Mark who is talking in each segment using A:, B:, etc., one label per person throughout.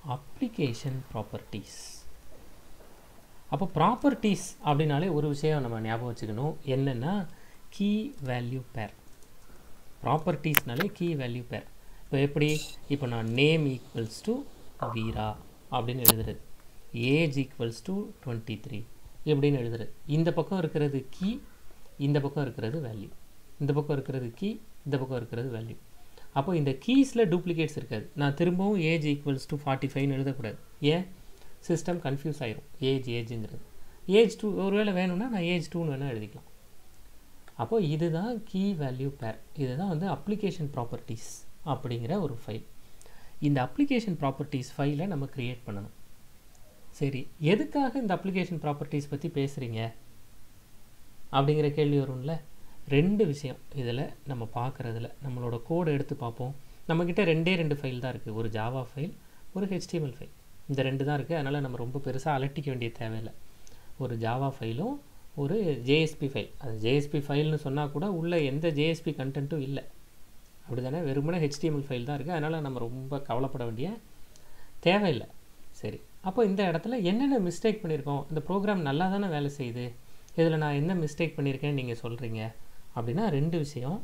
A: Application properties அப்போ properties அப்படின்னாலே ஒரு விஷயம் நம்ம ஞாபகம் வச்சுக்கணும் என்னென்னா கீ வேல்யூ பேர் ப்ராப்பர்ட்டிஸ்னாலே கீ வேல்யூ பேர் இப்போ எப்படி இப்போ நான் நேம் ஈக்குவல்ஸ் டு வீரா அப்படின்னு எழுதுறது age equals to twenty three எப்படின்னு எழுதுறது இந்த பக்கம் இருக்கிறது கீ இந்த பக்கம் இருக்கிறது வேல்யூ இந்த பக்கம் இருக்கிறது கீ இந்த பக்கம் இருக்கிறது வேல்யூ அப்போ இந்த கீஸில் டூப்ளிகேட்ஸ் இருக்காது நான் திரும்பவும் ஏஜ் ஈக்குவல்ஸ் டு ஃபார்ட்டி ஃபைவ்னு எழுதக்கூடாது ஏன் சிஸ்டம் கன்ஃபியூஸ் ஆயிரும் ஏஜ் ஏஜுங்கிறது ஏஜ் டூ ஒருவேளை வேணும்னா நான் ஏஜ் டூன்னு வேணால் எழுதிக்கலாம் அப்போது இதுதான் கீ வேல்யூ பேர் இதுதான் வந்து அப்ளிகேஷன் ப்ராப்பர்ட்டிஸ் அப்படிங்கிற ஒரு ஃபைல் இந்த அப்ளிகேஷன் ப்ராப்பர்ட்டிஸ் ஃபைலை நம்ம க்ரியேட் பண்ணணும் சரி எதுக்காக இந்த அப்ளிகேஷன் ப்ராப்பர்ட்டிஸ் பற்றி பேசுகிறீங்க அப்படிங்கிற கேள்வி வரும்ல ரெண்டு விஷயம் இதில் நம்ம பார்க்குறதுல நம்மளோட கோடை எடுத்து பார்ப்போம் நம்மக்கிட்ட ரெண்டே ரெண்டு ஃபைல் தான் இருக்குது ஒரு ஜாவா ஃபைல் ஒரு ஹெச்டிஎம்எல் ஃபைல் இந்த ரெண்டு தான் இருக்குது அதனால் நம்ம ரொம்ப பெருசாக அலட்டிக்க வேண்டிய தேவையில்லை ஒரு ஜாவா ஃபைலும் ஒரு ஜேஎஸ்பி ஃபைல் அது ஜேஎஸ்பி ஃபைல்னு சொன்னால் கூட உள்ள எந்த ஜேஎஸ்பி கண்டென்ட்டும் இல்லை அப்படி தானே வெறுமனே ஹெச்டிஎம்எல் ஃபைல் தான் இருக்குது அதனால் நம்ம ரொம்ப கவலைப்பட வேண்டிய தேவையில்லை சரி அப்போ இந்த இடத்துல என்னென்ன மிஸ்டேக் பண்ணியிருக்கோம் இந்த ப்ரோக்ராம் நல்லா தானே வேலை செய்யுது இதில் நான் என்ன மிஸ்டேக் பண்ணியிருக்கேன்னு நீங்கள் சொல்கிறீங்க அப்படின்னா ரெண்டு விஷயம்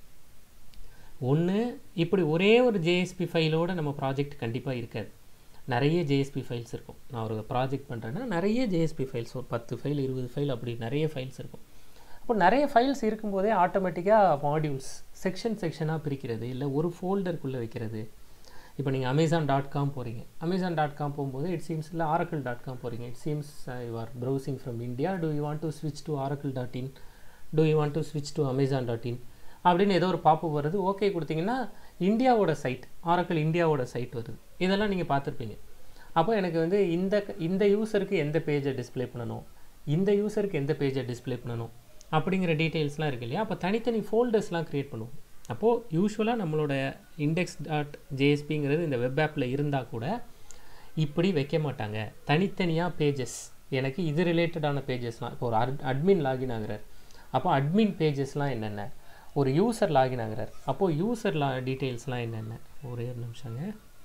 A: ஒன்று இப்படி ஒரே ஒரு ஜேஎஸ்பி ஃபைலோடு நம்ம ப்ராஜெக்ட் கண்டிப்பாக இருக்காது நிறைய ஜேஎஸ்பி ஃபைல்ஸ் இருக்கும் நான் ஒரு ப்ராஜெக்ட் பண்ணுறேன்னா நிறைய ஜேஎஸ்பி ஃபைல்ஸ் ஒரு பத்து ஃபைல் இருபது ஃபைல் அப்படி நிறைய ஃபைல்ஸ் இருக்கும் அப்போ நிறைய ஃபைல்ஸ் இருக்கும்போதே ஆட்டோமேட்டிக்காக மாடியூல்ஸ் செக்ஷன் செக்ஷனாக பிரிக்கிறது இல்லை ஒரு ஃபோல்டருக்குள்ளே வைக்கிறது இப்போ நீங்கள் அமேசான் டாட் காம் போகிறீங்க அமேசான் டாட் காம் போகும்போது இட் சீம்ஸ் இல்லை ஆரக்கிள் டாட் காம் போகிறீங்க it seems you are browsing from India two you want to ஸ்விட்ச் to Oracle dot in two you want to ஸ்விட்ச் டு அமேசான் டாட் இன் அப்படின்னு ஏதோ ஒரு பாப்பு வருது ஓகே கொடுத்தீங்கன்னா இந்தியாவோட சைட் ஆரக்கிள் இந்தியாவோட சைட் வருது இதெல்லாம் நீங்கள் பார்த்துருப்பீங்க அப்போ எனக்கு வந்து இந்த இந்த யூசருக்கு எந்த பேஜை டிஸ்பிளே பண்ணணும் இந்த யூசருக்கு எந்த பேஜை டிஸ்பிளே பண்ணணும் அப்படிங்கிற டீட்டெயில்ஸ்லாம் இருக்கு இல்லையா அப்போ தனித்தனி ஃபோல்டர்ஸ்லாம் க்ரியேட் பண்ணுவோம் அப்போது யூஸ்வலாக நம்மளோட இண்டெக்ஸ் டாட் ஜேஎஸ்பிங்கிறது இந்த வெப் ஆப்பில் இருந்தால் கூட இப்படி வைக்க மாட்டாங்க தனித்தனியாக பேஜஸ் எனக்கு இது ரிலேட்டடான பேஜஸ்லாம் இப்போ ஒரு அட்மின் லாகின் ஆகுறார் அப்போ அட்மின் பேஜஸ்லாம் என்னென்ன ஒரு யூசர் லாகின் ஆகுறார் அப்போது யூசர் லா டீட்டெயில்ஸ்லாம் என்னென்ன ஒரே ஒரு நிமிஷங்க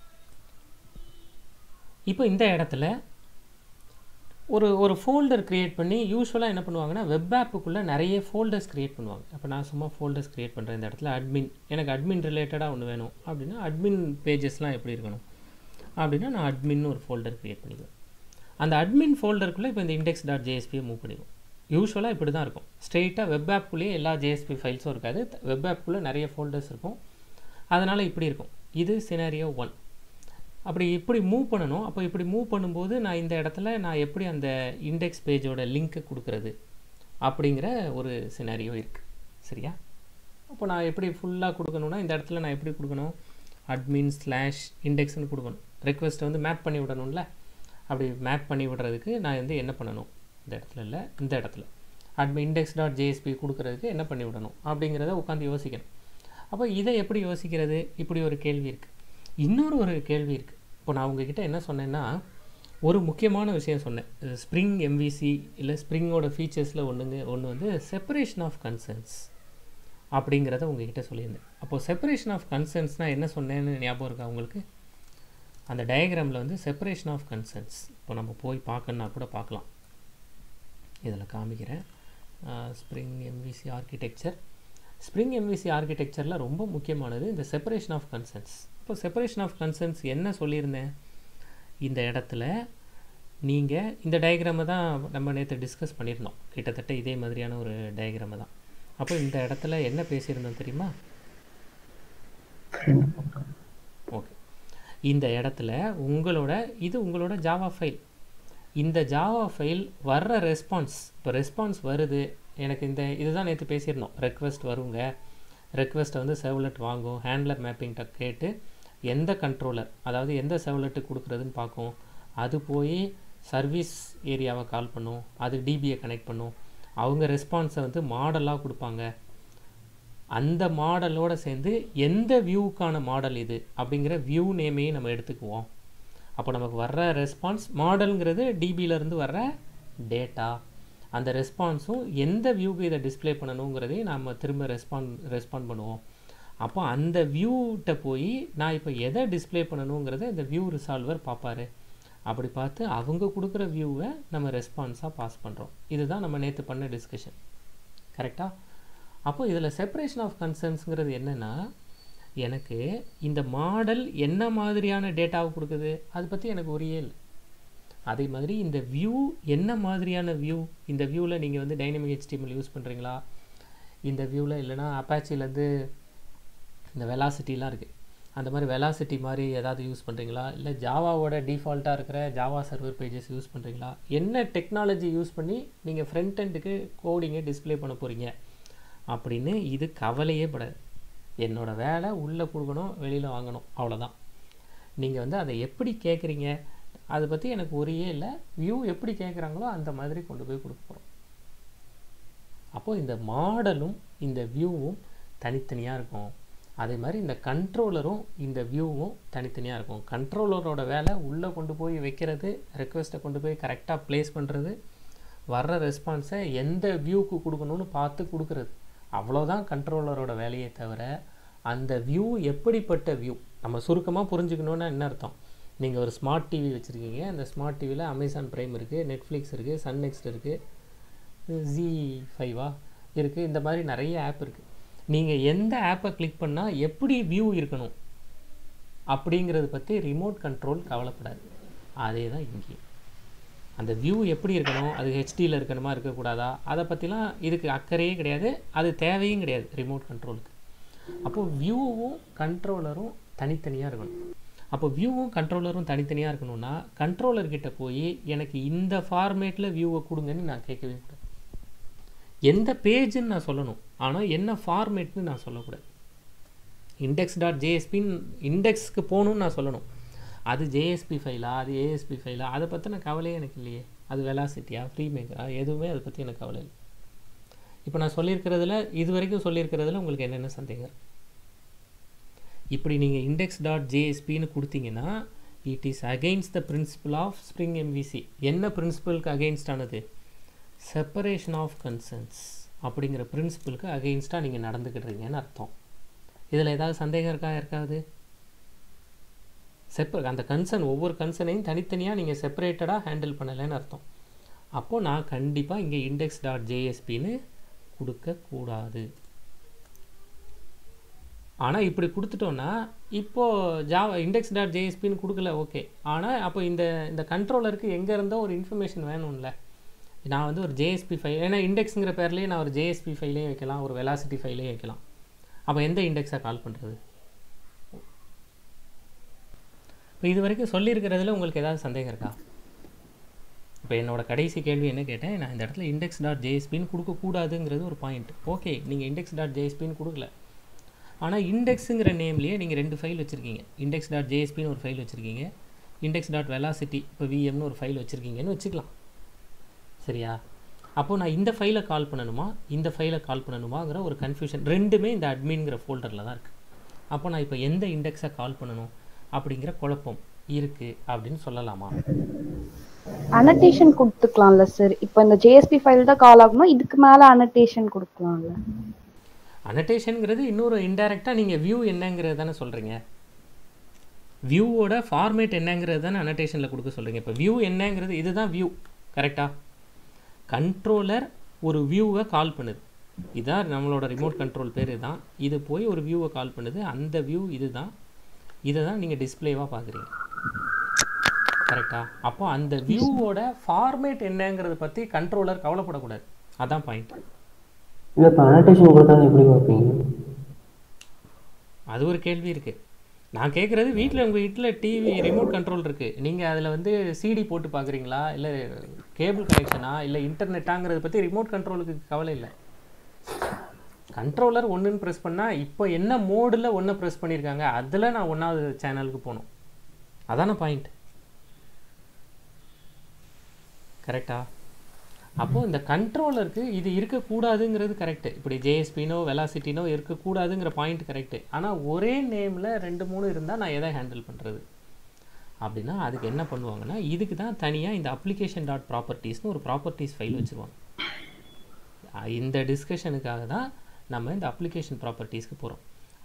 A: இப்போ இந்த இடத்துல ஒரு ஒரு ஃபோல்டர் க்ரியேட் பண்ணி யூஸ்வலாக என்ன பண்ணுவாங்கன்னா வெப் ஆப்புக்குள்ளே நிறைய ஃபோல்டர்ஸ் க்ரியேட் பண்ணுவாங்க அப்போ நான் சும்மா ஃபோல்டர்ஸ் க்ரியேட் பண்ணுறேன் இந்த இடத்துல அட்மின் எனக்கு அட்மின் ரிலேட்டடாக ஒன்று வேணும் அப்படின்னா அட்மின் பேஜஸ்லாம் எப்படி இருக்கணும் அப்படின்னா நான் அட்மின்னு ஒரு ஃபோல்டர் க்ரியேட் பண்ணிக்குவேன் அந்த அட்மின் ஃபோல்டருக்குள்ளே இப்போ இந்த இண்டெக்ஸ் டாட் ஜேஎஸ்பியை மூவ் பண்ணிடுவோம் யூஸ்வலாக இப்படி தான் இருக்கும் ஸ்ட்ரெயிட்டாக வெப் ஆப்புக்குள்ளேயே எல்லா ஜேஎஸ்பி ஃபைல்ஸும் இருக்காது வெப் ஆப்புக்குள்ளே நிறைய ஃபோல்டர்ஸ் இருக்கும் அதனால் இப்படி இருக்கும் இது சினாரியோ ஒன் அப்படி இப்படி மூவ் பண்ணணும் அப்போ இப்படி மூவ் பண்ணும்போது நான் இந்த இடத்துல நான் எப்படி அந்த இண்டெக்ஸ் பேஜோட லிங்க்கை கொடுக்குறது அப்படிங்கிற ஒரு சினாரியோ இருக்குது சரியா அப்போ நான் எப்படி ஃபுல்லாக கொடுக்கணுன்னா இந்த இடத்துல நான் எப்படி கொடுக்கணும் அட்மின் ஸ்லாஷ் இண்டெக்ஸ்னு கொடுக்கணும் ரெக்வஸ்ட்டை வந்து மேப் பண்ணி விடணும்ல அப்படி மேப் பண்ணி விடுறதுக்கு நான் வந்து என்ன பண்ணணும் இந்த இடத்துல இல்லை இந்த இடத்துல அட்மின் இண்டெக்ஸ் டாட் ஜேஎஸ்பி கொடுக்குறதுக்கு என்ன பண்ணி விடணும் அப்படிங்கிறத உட்காந்து யோசிக்கணும் அப்போ இதை எப்படி யோசிக்கிறது இப்படி ஒரு கேள்வி இருக்குது இன்னொரு ஒரு கேள்வி இருக்குது இப்போ நான் உங்ககிட்ட என்ன சொன்னேன்னா ஒரு முக்கியமான விஷயம் சொன்னேன் ஸ்ப்ரிங் எம்விசி இல்லை ஸ்ப்ரிங்கோட ஃபீச்சர்ஸில் ஒன்றுங்க ஒன்று வந்து செப்பரேஷன் ஆஃப் கன்சர்ன்ஸ் அப்படிங்கிறத உங்ககிட்ட சொல்லியிருந்தேன் அப்போது செப்பரேஷன் ஆஃப் கன்சர்ன்ஸ்னால் என்ன சொன்னேன்னு ஞாபகம் இருக்கா உங்களுக்கு அந்த டயக்ராமில் வந்து செப்பரேஷன் ஆஃப் கன்சர்ன்ஸ் இப்போ நம்ம போய் பார்க்கணுன்னா கூட பார்க்கலாம் இதில் காமிக்கிறேன் spring MVC architecture spring MVC ஆர்கிடெக்சரில் ரொம்ப முக்கியமானது இந்த செப்பரேஷன் ஆஃப் கன்சர்ன்ஸ் இப்போ செப்பரேஷன் ஆஃப் கன்சர்ன்ஸ் என்ன சொல்லியிருந்தேன் இந்த இடத்துல நீங்கள் இந்த டயக்ராமை தான் நம்ம நேற்று டிஸ்கஸ் பண்ணியிருந்தோம் கிட்டத்தட்ட இதே மாதிரியான ஒரு டயக்ராமை தான் அப்போ இந்த இடத்துல என்ன பேசியிருந்தோம் தெரியுமா ஓகே இந்த இடத்துல உங்களோட இது உங்களோட ஜாவா ஃபைல் இந்த ஜாவா ஃபைல் வர்ற ரெஸ்பான்ஸ் இப்போ ரெஸ்பான்ஸ் வருது எனக்கு இந்த இதுதான் நேற்று பேசியிருந்தோம் ரெக்வஸ்ட் வருங்க ரெக்வஸ்ட்டை வந்து செவலெட் வாங்கும் ஹேண்ட்லர் மேப்பிங்கிட்ட கேட்டு எந்த கண்ட்ரோலர் அதாவது எந்த செவலெட்டு கொடுக்குறதுன்னு பார்க்கும் அது போய் சர்வீஸ் ஏரியாவை கால் பண்ணும் அது டிபியை கனெக்ட் பண்ணும் அவங்க ரெஸ்பான்ஸை வந்து மாடலாக கொடுப்பாங்க அந்த மாடலோடு சேர்ந்து எந்த வியூவுக்கான மாடல் இது அப்படிங்கிற வியூ நேமையும் நம்ம எடுத்துக்குவோம் அப்போ நமக்கு வர்ற ரெஸ்பான்ஸ் மாடலுங்கிறது டிபியிலேருந்து வர்ற டேட்டா அந்த ரெஸ்பான்ஸும் எந்த வியூக்கு இதை டிஸ்பிளே பண்ணணுங்கிறதையும் நம்ம திரும்ப ரெஸ்பாண்ட் ரெஸ்பாண்ட் பண்ணுவோம் அப்போ அந்த வியூட்ட போய் நான் இப்போ எதை டிஸ்ப்ளே பண்ணணுங்கிறத இந்த வியூ ரிசால்வர் பார்ப்பாரு அப்படி பார்த்து அவங்க கொடுக்குற வியூவை நம்ம ரெஸ்பான்ஸாக பாஸ் பண்ணுறோம் இதுதான் நம்ம நேற்று பண்ண டிஸ்கஷன் கரெக்டாக அப்போ இதில் செப்பரேஷன் ஆஃப் கன்சர்ன்ஸுங்கிறது என்னென்னா எனக்கு இந்த மாடல் என்ன மாதிரியான டேட்டாவை கொடுக்குது அதை பற்றி எனக்கு ஒரே இல்லை அதே மாதிரி இந்த வியூ என்ன மாதிரியான வியூ இந்த வியூவில் நீங்கள் வந்து டைனமிக் HTML யூஸ் பண்ணுறீங்களா இந்த வியூவில் இல்லைனா அப்பாச்சிலேருந்து இந்த வெலாசிட்டிலாம் இருக்குது அந்த மாதிரி வெலாசிட்டி மாதிரி ஏதாவது யூஸ் பண்ணுறீங்களா இல்லை ஜாவாவோட டிஃபால்ட்டாக இருக்கிற ஜாவா சர்வர் பேஜஸ் யூஸ் பண்ணுறீங்களா என்ன டெக்னாலஜி யூஸ் பண்ணி நீங்கள் ஃப்ரண்ட் எண்டுக்கு கோடிங்கை டிஸ்ப்ளே பண்ண போகிறீங்க அப்படின்னு இது கவலையே படாது என்னோட வேலை உள்ளே கொடுக்கணும் வெளியில் வாங்கணும் அவ்வளோதான் நீங்கள் வந்து அதை எப்படி கேட்குறீங்க அதை பற்றி எனக்கு ஒரே இல்லை வியூ எப்படி கேட்குறாங்களோ அந்த மாதிரி கொண்டு போய் கொடுக்க போகிறோம் அப்போது இந்த மாடலும் இந்த வியூவும் தனித்தனியாக இருக்கும் அதே மாதிரி இந்த கண்ட்ரோலரும் இந்த வியூவும் தனித்தனியாக இருக்கும் கண்ட்ரோலரோட வேலை உள்ளே கொண்டு போய் வைக்கிறது ரெக்வெஸ்ட்டை கொண்டு போய் கரெக்டாக ப்ளேஸ் பண்ணுறது வர்ற ரெஸ்பான்ஸை எந்த வியூக்கு கொடுக்கணும்னு பார்த்து கொடுக்குறது அவ்வளோதான் கண்ட்ரோலரோட வேலையே தவிர அந்த வியூ எப்படிப்பட்ட வியூ நம்ம சுருக்கமாக புரிஞ்சுக்கணுன்னா என்ன அர்த்தம் நீங்கள் ஒரு ஸ்மார்ட் டிவி வச்சுருக்கீங்க அந்த ஸ்மார்ட் டிவியில் அமேசான் ப்ரைம் இருக்குது நெட்ஃப்ளிக்ஸ் இருக்குது சன் நெக்ஸ்ட் இருக்குது ஜி ஃபைவா இருக்குது இந்த மாதிரி நிறைய ஆப் இருக்குது நீங்கள் எந்த ஆப்பை கிளிக் பண்ணால் எப்படி வியூ இருக்கணும் அப்படிங்கிறத பற்றி ரிமோட் கண்ட்ரோல் கவலைப்படாது அதே தான் இங்கேயும் அந்த வியூ எப்படி இருக்கணும் அது ஹெச்டியில் இருக்கணுமா இருக்கக்கூடாதா அதை பற்றிலாம் இதுக்கு அக்கறையே கிடையாது அது தேவையும் கிடையாது ரிமோட் கண்ட்ரோலுக்கு அப்போது வியூவும் கண்ட்ரோலரும் தனித்தனியாக இருக்கணும் அப்போ வியூவும் கண்ட்ரோலரும் தனித்தனியாக இருக்கணும்னா கண்ட்ரோலர்கிட்ட போய் எனக்கு இந்த ஃபார்மேட்டில் வியூவை கொடுங்கன்னு நான் கேட்கவே கூடாது எந்த பேஜுன்னு நான் சொல்லணும் ஆனால் என்ன ஃபார்மேட்னு நான் சொல்லக்கூடாது இண்டெக்ஸ் டாட் ஜேஎஸ்பின்னு இண்டெக்ஸ்க்கு போகணுன்னு நான் சொல்லணும் அது ஜேஎஸ்பி ஃபைலா அது ஏஎஸ்பி ஃபைலா அதை பற்றின கவலையே எனக்கு இல்லையே அது வெலாசிட்டியா ஃப்ரீ மேக்கரா எதுவுமே அதை பற்றி எனக்கு கவலை இல்லை இப்போ நான் சொல்லியிருக்கிறதுல இது வரைக்கும் சொல்லியிருக்கிறதுல உங்களுக்கு என்னென்ன சந்தேகம் இப்படி நீங்கள் இண்டெக்ஸ் டாட் ஜேஎஸ்பின்னு கொடுத்தீங்கன்னா it is against the principle of spring MVC என்ன பிரின்சிபலுக்கு அகெயின்ஸ்ட் ஆனது செப்பரேஷன் ஆஃப் கன்சர்ன்ஸ் அப்படிங்கிற பிரின்சிபலுக்கு அகெயின்ஸ்டாக நீங்கள் நடந்துக்கிட்டுறீங்கன்னு அர்த்தம் இதில் ஏதாவது சந்தேகம் இருக்கா இருக்காது செப்ப அந்த கன்சர்ன் ஒவ்வொரு கன்சர்னையும் தனித்தனியாக நீங்கள் செப்பரேட்டடாக ஹேண்டில் பண்ணலைன்னு அர்த்தம் அப்போது நான் கண்டிப்பாக இங்கே இண்டெக்ஸ் டாட் ஜேஎஸ்பின்னு கொடுக்கக்கூடாது ஆனால் இப்படி கொடுத்துட்டோன்னா இப்போது ஜாவா இண்டெக்ஸ் டாட் ஜேஎஸ்பின்னு கொடுக்கல ஓகே ஆனால் அப்போ இந்த இந்த கண்ட்ரோலருக்கு எங்கே இருந்தோ ஒரு இன்ஃபர்மேஷன் வேணும்ல நான் வந்து ஒரு ஜேஎஸ்பி ஃபைல் ஏன்னா இண்டெக்ஸுங்கிற பேர்லேயே நான் ஒரு ஜேஎஸ்பி ஃபைலையும் வைக்கலாம் ஒரு வெலாசிட்டி ஃபைலையும் வைக்கலாம் அப்போ எந்த இண்டெக்ஸாக கால் பண்ணுறது இப்போ இது வரைக்கும் சொல்லியிருக்கிறதுல உங்களுக்கு ஏதாவது சந்தேகம் இருக்கா இப்போ என்னோட கடைசி கேள்வி என்ன கேட்டேன் நான் இந்த இடத்துல இண்டெக்ஸ் டாட் ஜேஎஸ்பின்னு கொடுக்கக்கூடாதுங்கிறது ஒரு பாயிண்ட் ஓகே நீங்கள் இண்டெக்ஸ் டாட் ஜேஎஸ்பின்னு கொடுக்கல ஆனால் இண்டெக்ஸுங்கிற நேம்லேயே நீங்கள் ரெண்டு ஃபைல் வச்சுருக்கீங்க இண்டெக்ஸ் டாட் ஜேஎஸ்பின்னு ஒரு ஃபைல் வச்சுருக்கீங்க இண்டெக்ஸ் டாட் வெலாசிட்டி இப்போ விஎம்னு ஒரு ஃபைல் வச்சுருக்கீங்கன்னு வச்சுக்கலாம் சரியா அப்போது நான் இந்த ஃபைலை கால் பண்ணணுமா இந்த ஃபைலை கால் பண்ணணுமாங்கிற ஒரு கன்ஃபியூஷன் ரெண்டுமே இந்த அட்மின்ங்கிற ஃபோல்டரில் தான் இருக்குது அப்போ நான் இப்போ எந்த இண்டெக்ஸை கால் பண்ணணும் அப்படிங்கிற குழப்பம் இருக்குது அப்படின்னு சொல்லலாமா
B: அனடேஷன் கொடுத்துக்கலாம்ல சார் இப்போ இந்த ஜேஎஸ்பி ஃபைல் தான் கால் ஆகணும் இதுக்கு மேல அனடேஷன் கொடுக்கலாம்ல
A: அனடேஷனுங்கிறது இன்னொரு இன்டைரக்டாக நீங்கள் வியூ என்னங்கிறது தானே சொல்கிறீங்க வியூவோட ஃபார்மேட் என்னங்கிறது தானே அனடேஷனில் கொடுக்க சொல்கிறீங்க இப்போ வியூ என்னங்கிறது இதுதான் வியூ கரெக்டாக கண்ட்ரோலர் ஒரு வியூவை கால் பண்ணுது இதான் நம்மளோட ரிமோட் கண்ட்ரோல் பேர் தான் இது போய் ஒரு வியூவை கால் பண்ணுது அந்த வியூ இது தான் இதை தான் நீங்கள் டிஸ்பிளேவாக பார்க்குறீங்க கரெக்டா அப்போ அந்த வியூவோட ஃபார்மேட் என்னங்கிறத பற்றி கண்ட்ரோலர் கவலைப்படக்கூடாது அதான் பாயிண்ட்
C: இல்லை இப்போ அனடேஷன் கொடுத்தா எப்படி பார்ப்பீங்க
A: அது ஒரு கேள்வி இருக்குது நான் கேட்குறது வீட்டில் உங்கள் வீட்டில் டிவி ரிமோட் கண்ட்ரோல் இருக்குது நீங்கள் அதில் வந்து சிடி போட்டு பார்க்குறீங்களா இல்லை கேபிள் கனெக்ஷனா இல்லை இன்டர்நெட்டாங்கிறத பற்றி ரிமோட் கண்ட்ரோலுக்கு கவலை இல்லை கண்ட்ரோலர் ஒன்றுன்னு ப்ரெஸ் பண்ணால் இப்போ என்ன மோடில் ஒன்று ப்ரெஸ் பண்ணியிருக்காங்க அதில் நான் ஒன்றாவது சேனலுக்கு போகணும் அதான பாயிண்ட் கரெக்டா அப்போது இந்த கண்ட்ரோலருக்கு இது இருக்கக்கூடாதுங்கிறது கரெக்டு இப்படி ஜேஎஸ்பினோ வெலாசிட்டினோ இருக்கக்கூடாதுங்கிற பாயிண்ட் கரெக்டு ஆனால் ஒரே நேமில் ரெண்டு மூணு இருந்தால் நான் எதை ஹேண்டில் பண்ணுறது அப்படின்னா அதுக்கு என்ன பண்ணுவாங்கன்னா இதுக்கு தான் தனியாக இந்த அப்ளிகேஷன் டாட் ப்ராப்பர்ட்டிஸ்னு ஒரு ப்ராப்பர்ட்டிஸ் ஃபைல் வச்சுருவாங்க இந்த டிஸ்கஷனுக்காக தான் நம்ம இந்த அப்ளிகேஷன் ப்ராப்பர்ட்டிஸ்க்கு போகிறோம்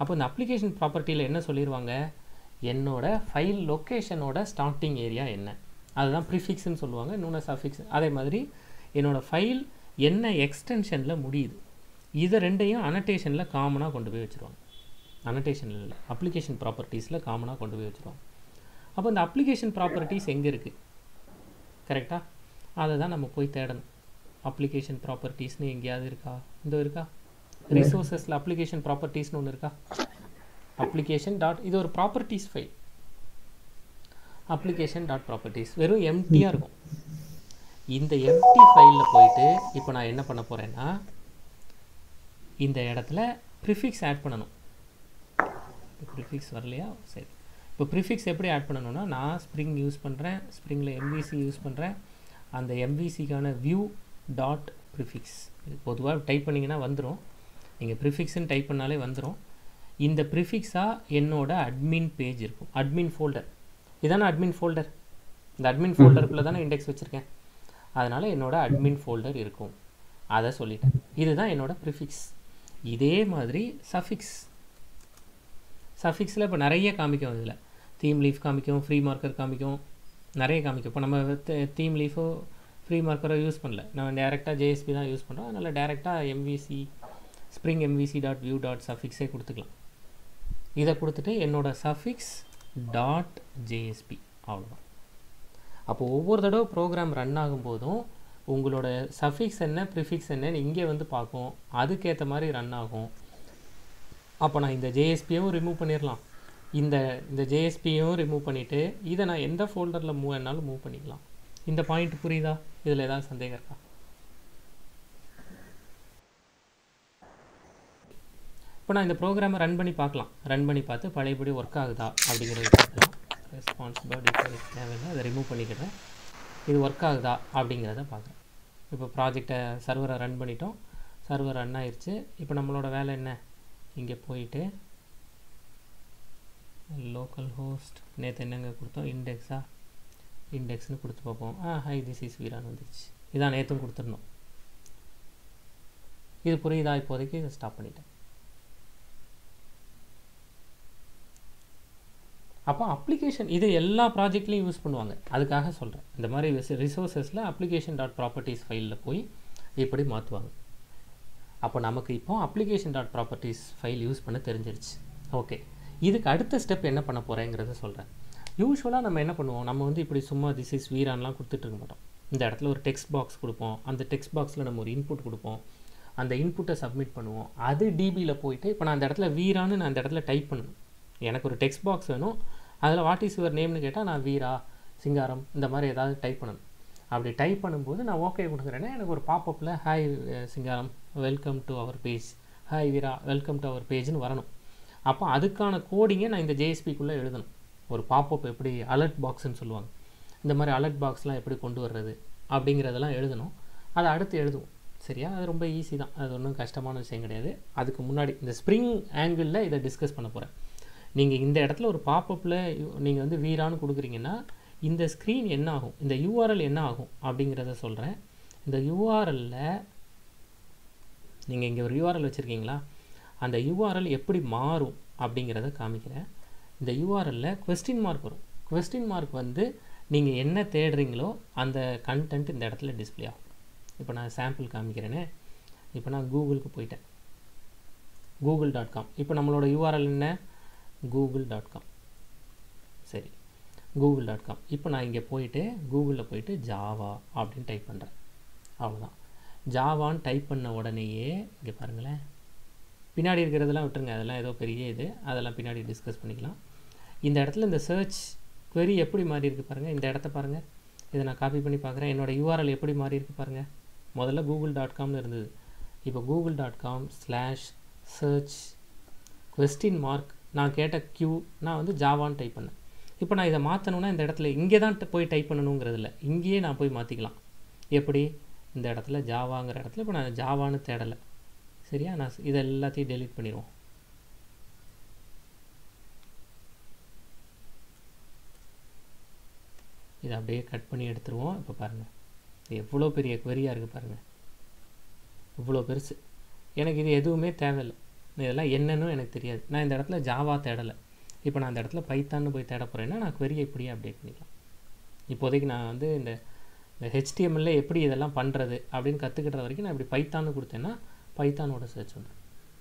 A: அப்போ இந்த அப்ளிகேஷன் ப்ராப்பர்ட்டியில் என்ன சொல்லிடுவாங்க என்னோட ஃபைல் லொக்கேஷனோட ஸ்டார்டிங் ஏரியா என்ன அதுதான் ப்ரிஃபிக்ஸ்னு சொல்லுவாங்க இன்னொன்று சஃபிக்ஸ் அதே மாதிரி என்னோடய ஃபைல் என்ன எக்ஸ்டென்ஷனில் முடியுது இதை ரெண்டையும் அனடேஷனில் காமனாக கொண்டு போய் வச்சுருவாங்க அனடேஷனில் இல்லை அப்ளிகேஷன் ப்ராப்பர்ட்டிஸில் காமனாக கொண்டு போய் வச்சுருவாங்க அப்போ இந்த அப்ளிகேஷன் ப்ராப்பர்ட்டிஸ் எங்கே இருக்குது கரெக்டாக அதை தான் நம்ம போய் தேடணும் அப்ளிகேஷன் ப்ராப்பர்ட்டிஸ்னு எங்கேயாவது இருக்கா இந்த இருக்கா ரிசோர்ஸஸில் அப்ளிகேஷன் ப்ராப்பர்ட்டிஸ்னு ஒன்று இருக்கா அப்ளிகேஷன் டாட் இது ஒரு properties file application dot properties வெறும் எம்டியாக இருக்கும் இந்த எம்டி ஃபைலில் போயிட்டு இப்போ நான் என்ன பண்ண போகிறேன்னா இந்த இடத்துல ப்ரிஃபிக்ஸ் ஆட் பண்ணணும் ப்ரிஃபிக்ஸ் வரலையா சரி இப்போ ப்ரிஃபிக்ஸ் எப்படி ஆட் பண்ணணும்னா நான் ஸ்ப்ரிங் யூஸ் பண்ணுறேன் ஸ்ப்ரிங்கில் எம்விசி யூஸ் பண்ணுறேன் அந்த எம்விசிக்கான வியூ டாட் ப்ரிஃபிக்ஸ் பொதுவாக டைப் பண்ணிங்கன்னா வந்துடும் நீங்கள் ப்ரிஃபிக்ஸ்னு டைப் பண்ணாலே வந்துடும் இந்த ப்ரிஃபிக்ஸாக என்னோட அட்மின் பேஜ் இருக்கும் அட்மின் ஃபோல்டர் இதானே அட்மின் ஃபோல்டர் இந்த அட்மின் ஃபோல்டருக்குள்ளே தானே இண்டெக்ஸ் வச்சுருக்கேன் அதனால் என்னோட அட்மின் ஃபோல்டர் இருக்கும் அதை சொல்லிட்டேன் இதுதான் என்னோட ப்ரிஃபிக்ஸ் இதே மாதிரி சஃபிக்ஸ் சஃபிக்ஸில் இப்போ நிறைய காமிக்கும் இதில் தீம் லீஃப் காமிக்கும் ஃப்ரீ மார்க்கர் காமிக்கும் நிறைய காமிக்கும் இப்போ நம்ம தீம் லீஃபோ ஃப்ரீ மார்க்கரோ யூஸ் பண்ணல நம்ம டேரெக்டாக ஜேஎஸ்பி தான் யூஸ் பண்ணுறோம் அதனால் டேரெக்டாக MVC Spring MVC dot view dot சஃபிக்ஸே கொடுத்துக்கலாம் இதை கொடுத்துட்டு என்னோடய சஃபிக்ஸ் டாட் ஜேஎஸ்பி அவ்வளோதான் அப்போ ஒவ்வொரு தடவை ப்ரோக்ராம் ரன் ஆகும்போதும் உங்களோட சஃபிக்ஸ் என்ன ப்ரிஃபிக்ஸ் என்னன்னு இங்கே வந்து பார்க்கும் அதுக்கேற்ற மாதிரி ரன் ஆகும் அப்போ நான் இந்த ஜேஎஸ்பியும் ரிமூவ் பண்ணிடலாம் இந்த இந்த ஜேஎஸ்பியும் ரிமூவ் பண்ணிவிட்டு இதை நான் எந்த ஃபோல்டரில் மூவ் வேணாலும் மூவ் பண்ணிக்கலாம் இந்த பாயிண்ட் புரியுதா இதில் ஏதாவது சந்தேகம் இருக்கா இப்போ நான் இந்த ப்ரோக்ராமை ரன் பண்ணி பார்க்கலாம் ரன் பண்ணி பார்த்து பழையபடி ஒர்க் ஆகுதா அப்படிங்கிறத பார்க்கலாம் ரெஸ்பான்சிபிலிட்டி தேவையில்லை அதை ரிமூவ் பண்ணிக்கிறேன் இது ஒர்க் ஆகுதா அப்படிங்கிறத பார்க்குறேன் இப்போ ப்ராஜெக்டை சர்வரை ரன் பண்ணிட்டோம் சர்வர் ரன் ஆயிடுச்சு இப்போ நம்மளோட வேலை என்ன இங்கே போயிட்டு லோக்கல் ஹோஸ்ட் நேற்று என்னங்க கொடுத்தோம் இண்டெக்ஸா இண்டெக்ஸ்னு கொடுத்து பார்ப்போம் ah hi this is Veeran வந்துருச்சு இதான் நேற்றும் கொடுத்துருந்தோம் இது புரியுதா இப்போதைக்கு இதை ஸ்டாப் பண்ணிட்டேன் அப்போ அப்ளிகேஷன் இது எல்லா ப்ராஜெக்ட்லையும் யூஸ் பண்ணுவாங்க அதுக்காக சொல்கிறேன் இந்த மாதிரி ரிசோர்ஸஸில் அப்ளிகேஷன் டாட் ப்ராப்பர்ட்டிஸ் ஃபைலில் போய் இப்படி மாற்றுவாங்க அப்போ நமக்கு இப்போ application dot properties file use பண்ண தெரிஞ்சிருச்சு ஓகே இதுக்கு அடுத்த ஸ்டெப் என்ன பண்ண போகிறேங்கிறத சொல்கிறேன் யூஸ்வலாக நம்ம என்ன பண்ணுவோம் நம்ம வந்து இப்படி சும்மா திஸ் இஸ் வீரான்லாம் கொடுத்துட்ருக்க மாட்டோம் இந்த இடத்துல ஒரு டெக்ஸ்ட் பாக்ஸ் கொடுப்போம் அந்த டெக்ஸ்ட் பாக்ஸில் நம்ம ஒரு இன்புட் கொடுப்போம் அந்த இன்புட்டை சப்மிட் பண்ணுவோம் அது டிபியில் போயிட்டு இப்போ நான் அந்த இடத்துல வீரான்னு நான் அந்த இடத்துல டைப் பண்ணணும் எனக்கு ஒரு டெக்ஸ்ட் பாக்ஸ் வேணும் அதில் வாட் இஸ் யுவர் நேம்னு கேட்டால் நான் வீரா சிங்காரம் இந்த மாதிரி ஏதாவது டைப் பண்ணணும் அப்படி டைப் பண்ணும்போது நான் ஓகே கொடுக்குறேன்னா எனக்கு ஒரு பாப்பப்பில் hi Singaram welcome to our page hi Veera welcome to our பேஜ்னு வரணும் அப்போ அதுக்கான கோடிங்கை நான் இந்த ஜேஎஸ்பிக்குள்ளே எழுதணும் ஒரு பாப்பப் எப்படி அலர்ட் பாக்ஸ்ன்னு சொல்லுவாங்க இந்த மாதிரி அலர்ட் பாக்ஸ்லாம் எப்படி கொண்டு வர்றது அப்படிங்கிறதெல்லாம் எழுதணும் அதை அடுத்து எழுதுவோம் சரியா அது ரொம்ப ஈஸி தான் அது ஒன்றும் கஷ்டமான விஷயம் கிடையாது அதுக்கு முன்னாடி இந்த ஸ்ப்ரிங் ஆங்கிளில் இதை டிஸ்கஸ் பண்ண போகிறேன் நீங்கள் இந்த இடத்துல ஒரு பாப்பப்பில் நீங்கள் வந்து வீரான்னு கொடுக்குறீங்கன்னா இந்த ஸ்க்ரீன் என்ன ஆகும் இந்த யூஆர்எல் என்ன ஆகும் அப்படிங்கிறத சொல்கிறேன் இந்த யூஆர்எல்ல நீங்கள் இங்கே ஒரு யூஆர்எல் வச்சுருக்கீங்களா அந்த யூஆர்எல் எப்படி மாறும் அப்படிங்கிறத காமிக்கிறேன் இந்த யூஆர்எல்ல கொஸ்டின் மார்க் வரும் கொஸ்டின் மார்க் வந்து நீங்கள் என்ன தேடுறீங்களோ அந்த கண்டென்ட் இந்த இடத்துல டிஸ்பிளே ஆகும் இப்போ நான் சாம்பிள் காமிக்கிறேனே இப்போ நான் கூகுளுக்கு போயிட்டேன் கூகுள் டாட் காம் இப்போ நம்மளோட யூஆர்எல் என்ன கூகுள் டாட் காம் சரி கூகுள் டாட் காம் இப்போ நான் இங்கே போயிட்டு கூகுளில் போயிட்டு ஜாவா அப்படின்னு டைப் பண்ணுறேன் அவ்வளோதான் ஜாவான்னு டைப் பண்ண உடனேயே இங்கே பாருங்களேன் பின்னாடி இருக்கிறதெல்லாம் விட்டுருங்க அதெல்லாம் ஏதோ பெரிய இது அதெல்லாம் பின்னாடி டிஸ்கஸ் பண்ணிக்கலாம் இந்த இடத்துல இந்த சர்ச் query எப்படி மாறி இருக்கு பாருங்கள் இந்த இடத்த பாருங்கள் இதை நான் காப்பி பண்ணி பார்க்குறேன் என்னோடய யூஆர்எல் எப்படி மாறி இருக்கு பாருங்கள் முதல்ல கூகுள் டாட் காம்னு இருந்தது இப்போ Google dot com slash search question mark நான் கேட்ட க்யூ நான் வந்து ஜாவான்னு டைப் பண்ணேன் இப்போ நான் இதை மாற்றணுன்னா இந்த இடத்துல இங்கே தான் போய் டைப் பண்ணணுங்கிறது இல்லை இங்கேயே நான் போய் மாற்றிக்கலாம் எப்படி இந்த இடத்துல ஜாவாங்கிற இடத்துல இப்போ நான் ஜாவான்னு தேடலை சரியா நான் இதை எல்லாத்தையும் டெலீட் பண்ணிடுவோம் இதை அப்படியே கட் பண்ணி எடுத்துருவோம் இப்போ பாருங்கள் இது எவ்வளோ பெரிய query-ஆ இருக்குது பாருங்கள் இவ்வளோ பெருசு எனக்கு இது எதுவுமே தேவையில்லை இதெல்லாம் என்னன்னு எனக்கு தெரியாது நான் இந்த இடத்துல ஜாவா தேடலை இப்போ நான் இந்த இடத்துல பைத்தான்னு போய் தேட போகிறேன்னா நான் query இப்படியே அப்டேட் பண்ணிக்கலாம் இப்போதைக்கு நான் வந்து இந்த இந்த ஹெச்டிஎம்எல்ல எப்படி இதெல்லாம் பண்ணுறது அப்படின்னு கற்றுக்கிட்ட வரைக்கும் நான் இப்படி பைத்தான்னு கொடுத்தேன்னா பைத்தானோட சர்ச் வந்துடும்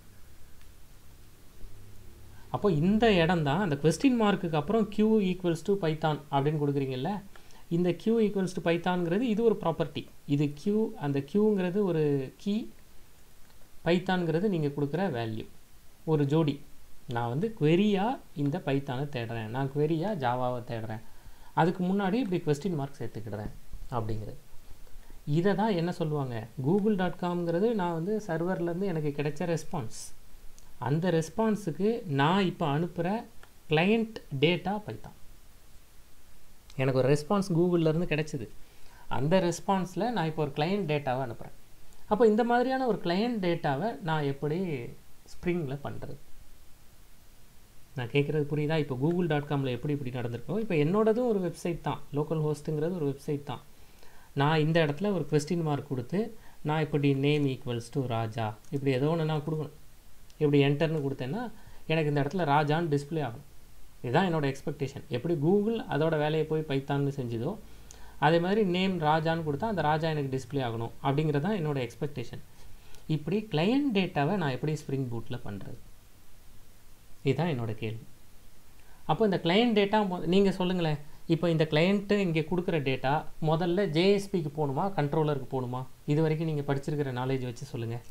A: அப்போ இந்த இடம் தான் அந்த கொஸ்டின் மார்க்குக்கு அப்புறம் q ஈக்குவல்ஸ் டு பைத்தான் அப்படின்னு கொடுக்குறீங்கல்ல இந்த q ஈக்குவல்ஸ் டு பைத்தான்ங்கிறது இது ஒரு ப்ராப்பர்ட்டி இது q அந்த க்யூங்கிறது ஒரு கீ பைத்தான்ங்கிறது நீங்கள் கொடுக்குற வேல்யூ ஒரு ஜோடி நான் வந்து query-ஆ இந்த பைத்தானை தேடுறேன் நான் query-ஆ ஜாவாவை தேடுறேன் அதுக்கு முன்னாடி இப்படி கொஸ்டின் மார்க் சேர்த்துக்கிடுறேன் அப்படிங்கிறது இதை தான் என்ன சொல்லுவாங்க கூகுள் டாட் காம்ங்கிறது நான் வந்து சர்வர்லேருந்து எனக்கு கிடைச்ச ரெஸ்பான்ஸ் அந்த ரெஸ்பான்ஸுக்கு நான் இப்போ அனுப்புகிற கிளையண்ட் டேட்டா பைத்தான் எனக்கு ஒரு ரெஸ்பான்ஸ் கூகுள்லேருந்து கிடைச்சிது அந்த ரெஸ்பான்ஸில் நான் இப்போ ஒரு கிளையண்ட் டேட்டாவை அனுப்புகிறேன் அப்போ இந்த மாதிரியான ஒரு கிளையண்ட் டேட்டாவை நான் எப்படி ஸ்ப்ரிங்கில் பண்ணுறது நான் கேட்குறது புரியுதா இப்போ கூகுள் டாட் காமில் எப்படி இப்படி நடந்திருக்கோ இப்போ என்னோடதும் ஒரு வெப்சைட் தான் லோக்கல் ஹோஸ்ட்டுங்கிறது ஒரு வெப்சைட் தான் நான் இந்த இடத்துல ஒரு கொஸ்டின் மார்க் கொடுத்து நான் இப்படி நேம் ஈக்குவல்ஸ் டு ராஜா இப்படி ஏதோ ஒன்று நான் கொடுக்கணும் இப்படி என்டர்னு கொடுத்தேன்னா எனக்கு இந்த இடத்துல ராஜான்னு டிஸ்ப்ளே ஆகும் இதுதான் என்னோட எக்ஸ்பெக்டேஷன் எப்படி கூகுள் அதோட வேலையை போய் பைத்தான்னு செஞ்சுதோ அதே மாதிரி நேம் ராஜான்னு கொடுத்தா அந்த ராஜா எனக்கு டிஸ்ப்ளே ஆகணும் அப்படிங்கிறது தான் என்னோட எக்ஸ்பெக்டேஷன் இப்படி கிளையண்ட் டேட்டாவை நான் எப்படி ஸ்ப்ரிங் பூட்டில் பண்ணுறது இதுதான் என்னோட கேள்வி அப்போ இந்த கிளையண்ட் டேட்டா நீங்கள் சொல்லுங்களேன் இப்போ இந்த கிளையண்ட்டு இங்கே கொடுக்குற டேட்டா முதல்ல ஜேஎஸ்பிக்கு போகணுமா கண்ட்ரோலருக்கு போகணுமா இது வரைக்கும் நீங்கள் படிச்சிருக்கிற நாலேஜ் வச்சு சொல்லுங்கள்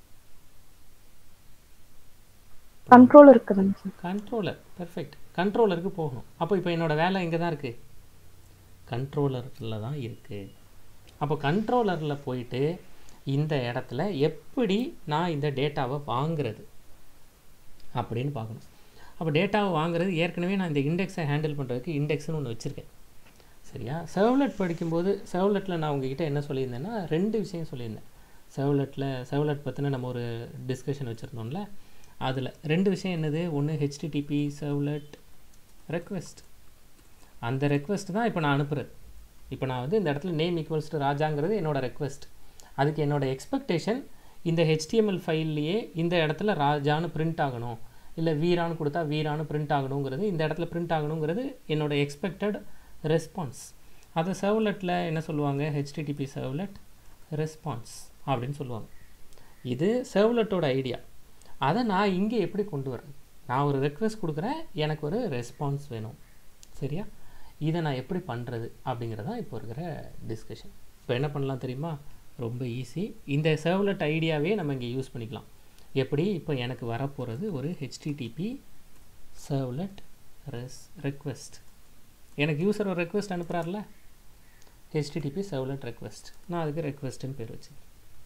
B: கண்ட்ரோல் இருக்குதுங்க சார்
A: கண்ட்ரோலர் பெர்ஃபெக்ட் கண்ட்ரோலருக்கு போகணும் அப்போ இப்போ என்னோட வேலை இங்கே தான் இருக்குது கண்ட்ரோலரில் தான் இருக்குது அப்போ கண்ட்ரோலரில் போயிட்டு இந்த இடத்துல எப்படி நான் இந்த டேட்டாவை வாங்குறது அப்படின்னு பார்க்கணும் அப்போ டேட்டாவை வாங்குறது ஏற்கனவே நான் இந்த இண்டெக்ஸை ஹேண்டில் பண்ணுறதுக்கு இண்டெக்ஸ்னு ஒன்று வச்சுருக்கேன் சரியா செவ்லெட் படிக்கும்போது செவ்லெட்டில் நான் உங்ககிட்ட என்ன சொல்லியிருந்தேன்னா ரெண்டு விஷயம் சொல்லியிருந்தேன் செவ்லெட்டில் செவ்லெட் பற்றின நம்ம ஒரு டிஸ்கஷன் வச்சுருந்தோம்ல அதில் ரெண்டு விஷயம் என்னது ஒன்று ஹெச்டிடிபி செவ்லெட் ரெக்வெஸ்ட் அந்த ரெக்வெஸ்ட் தான் இப்போ நான் அனுப்புறது இப்போ நான் வந்து இந்த இடத்துல நேம் ஈக்குவல்ஸ் டு ராஜாங்கிறது என்னோட ரெக்வெஸ்ட் அதுக்கு என்னோட எக்ஸ்பெக்டேஷன் இந்த ஹெச்டிஎம்எல் ஃபைல்லையே இந்த இடத்துல ராஜான்னு பிரிண்ட் ஆகணும் இல்லை வீரான்னு கொடுத்தா வீரான்னு பிரிண்ட் ஆகணுங்கிறது இந்த இடத்துல பிரிண்ட் ஆகணுங்கிறது என்னோட எக்ஸ்பெக்டட் ரெஸ்பான்ஸ் அதை சர்வ்லெட்டில் என்ன சொல்லுவாங்க ஹெச்டிடிபி சர்வ்லெட் ரெஸ்பான்ஸ் அப்படின்னு சொல்லுவாங்க இது சர்வ்லெட்டோட ஐடியா அதை நான் இங்கே எப்படி கொண்டு வரேன் நான் ஒரு ரெக்வெஸ்ட் கொடுக்குறேன் எனக்கு ஒரு ரெஸ்பான்ஸ் வேணும் சரியா இதை நான் எப்படி பண்ணுறது அப்படிங்கிறதான் இப்போ இருக்கிற டிஸ்கஷன் இப்போ என்ன பண்ணலாம் தெரியுமா ரொம்ப ஈஸி இந்த சர்வ்லெட் ஐடியாவே நம்ம இங்கே யூஸ் பண்ணிக்கலாம் எப்படி இப்போ எனக்கு வரப்போகிறது ஒரு ஹெச்டிடிபி சர்வ்லெட் ரெஸ் ரெக்வெஸ்ட் எனக்கு யூசர் ஒரு ரெக்வெஸ்ட் அனுப்புகிறார்ல ஹெச்டிடிபி சர்வ்லெட் ரெக்வெஸ்ட் நான் அதுக்கு ரெக்வெஸ்ட்டுன்னு பேர் வச்சுக்கிறேன்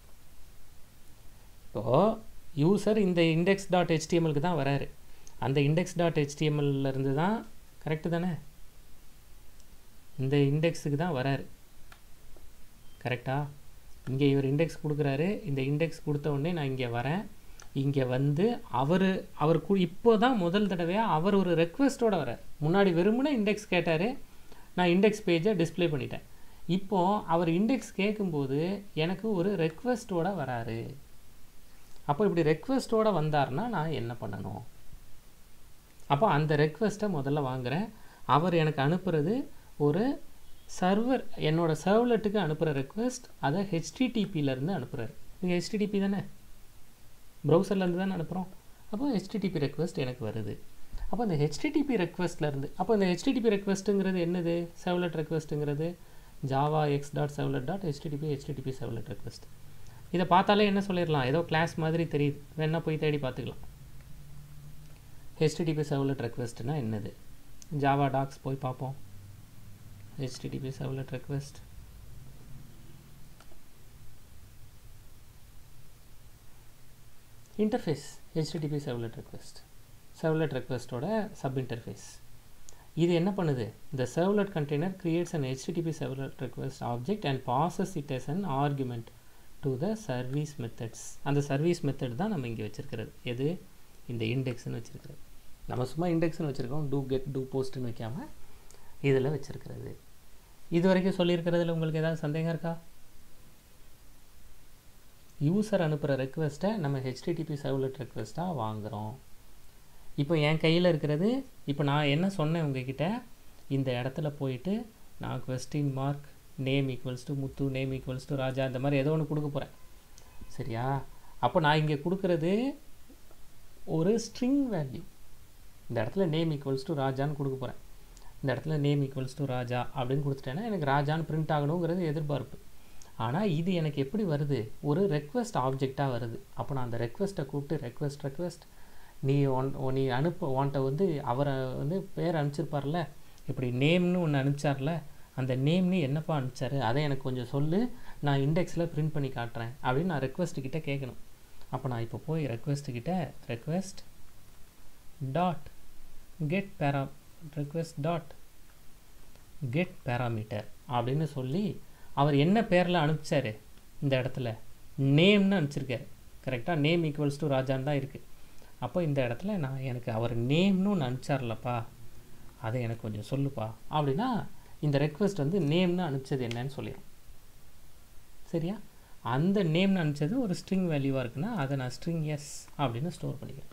A: இப்போது யூசர் இந்த இண்டெக்ஸ் டாட் ஹெச்டிஎம்எலுக்கு தான் வராரு அந்த இண்டெக்ஸ் டாட் இருந்து தான் கரெக்டு தானே இந்த இண்டெக்ஸுக்கு தான் வராரு கரெக்டா இங்கே இவர் இண்டெக்ஸ் கொடுக்குறாரு இந்த இண்டெக்ஸ் கொடுத்த உடனே நான் இங்கே வரேன் இங்கே வந்து அவர் அவர் கு இப்போ தான் முதல் தடவையாக அவர் ஒரு ரெக்வெஸ்ட்டோட வரார் முன்னாடி வெறுமனே இண்டெக்ஸ் கேட்டார் நான் இண்டெக்ஸ் பேஜை டிஸ்ப்ளே பண்ணிட்டேன் இப்போது அவர் இண்டெக்ஸ் கேட்கும்போது எனக்கு ஒரு ரெக்வெஸ்ட்டோட வராரு அப்போ இப்படி ரெக்வெஸ்ட்டோட வந்தார்னா நான் என்ன பண்ணணும் அப்போ அந்த ரெக்வெஸ்ட்டை முதல்ல வாங்குகிறேன் அவர் எனக்கு அனுப்புறது ஒரு சர்வர் என்னோட சர்வ்லெட்டுக்கு அனுப்புகிற ரெக்வெஸ்ட் அதை ஹெச்டிடிபியிலேருந்து அனுப்புகிறாரு நீங்கள் ஹெச்டிடிபி தானே ப்ரௌசர்லேருந்து தானே அனுப்புகிறோம் அப்போ ஹெச்டிடிபி ரெக்வெஸ்ட் எனக்கு வருது அப்போ அந்த ஹெச்டிடிபி ரெக்வெஸ்ட்லேருந்து அப்போ இந்த ஹெச்டிடிபி ரெக்வெஸ்ட்டுங்கிறது என்னது சர்வ்லெட் ரெக்வெஸ்ட்டுங்கிறது Java x dot servlet dot HTTP HTTP servlet request இதை பார்த்தாலே என்ன சொல்லிடலாம் ஏதோ கிளாஸ் மாதிரி தெரியுது வேணா போய் தேடி பார்த்துக்கலாம் ஹெச்டிடிபி சர்வ்லெட் ரெக்வெஸ்ட்னா என்னது ஜாவா டாக்ஸ் போய் பார்ப்போம் HTTP servlet request interface HTTP servlet request servlet ரெக்வெஸ்ட்டோட சப் இன்டர்ஃபேஸ் இது என்ன பண்ணுது the servlet container creates an http servlet request object and passes it as an argument to the service methods அந்த service method தான் நம்ம இங்கே வச்சிருக்கிறது எது இந்த இண்டெக்ஸ்னு வச்சிருக்கிறது நம்ம சும்மா இண்டெக்ஸ்னு வச்சுருக்கோம் டூ கெட் டூ போஸ்ட்னு வைக்காம இதில் வச்சிருக்கிறது இது வரைக்கும் சொல்லியிருக்கிறதுல உங்களுக்கு ஏதாவது சந்தேகம் இருக்கா யூசர் அனுப்புகிற ரெக்வெஸ்ட்டை நம்ம ஹெச்டிடிபி சர்வ்லெட் ரெக்வெஸ்ட்டாக வாங்குகிறோம் இப்போ என் கையில் இருக்கிறது இப்போ நான் என்ன சொன்னேன் உங்ககிட்ட இந்த இடத்துல போயிட்டு நான் question mark name equals to Muthu name equals to Raja இந்த மாதிரி ஏதோ ஒன்று கொடுக்க போகிறேன் சரியா அப்போ நான் இங்கே கொடுக்குறது ஒரு ஸ்ட்ரிங் வேல்யூ இந்த இடத்துல நேம் ஈக்குவல்ஸ் டு ராஜான்னு கொடுக்க போகிறேன் இந்த இடத்துல நேம் ஈக்குவல்ஸ் டு ராஜா அப்படின்னு கொடுத்துட்டேன்னா எனக்கு ராஜான்னு பிரிண்ட் ஆகணுங்கிறது எதிர்பார்ப்பு ஆனால் இது எனக்கு எப்படி வருது ஒரு ரெக்வெஸ்ட் ஆப்ஜெக்டாக வருது அப்போ நான் அந்த ரெக்வெஸ்ட்டை கூப்பிட்டு ரெக்வெஸ்ட் ரெக்வெஸ்ட் நீ ஒன் நீ அனுப்ப உன்ட்ட வந்து அவரை வந்து பேர் அனுப்பிச்சிருப்பார்ல இப்படி நேம்னு ஒன்று அனுப்பிச்சார்ல அந்த நேம்னு என்னப்பா அனுப்பிச்சாரு அதை எனக்கு கொஞ்சம் சொல்லு நான் இண்டெக்ஸில் பிரிண்ட் பண்ணி காட்டுறேன் அப்படின்னு நான் ரெக்வெஸ்ட் கிட்ட கேட்கணும் அப்போ நான் இப்போ போய் ரெக்வெஸ்ட் கிட்ட request dot get para request dot get parameter அப்படின்னு சொல்லி அவர் என்ன பேரில் அனுப்பிச்சாரு இந்த இடத்துல நேம்னு அனுப்பிச்சிருக்காரு கரெக்டாக நேம் ஈக்குவல்ஸ் டு ராஜான்னு தான் இருக்குது அப்போ இந்த இடத்துல நான் எனக்கு அவர் நேம்னு ஒன்று அனுப்பிச்சார்லப்பா அதை எனக்கு கொஞ்சம் சொல்லுப்பா அப்படின்னா இந்த ரெக்வெஸ்ட் வந்து நேம்னு அனுப்பிச்சது என்னன்னு சொல்லிடும் சரியா அந்த நேம்னு அனுப்பிச்சது ஒரு ஸ்ட்ரிங் வேல்யூவாக இருக்குன்னா அதை நான் ஸ்ட்ரிங் எஸ் அப்படின்னு ஸ்டோர் பண்ணிக்கிறேன்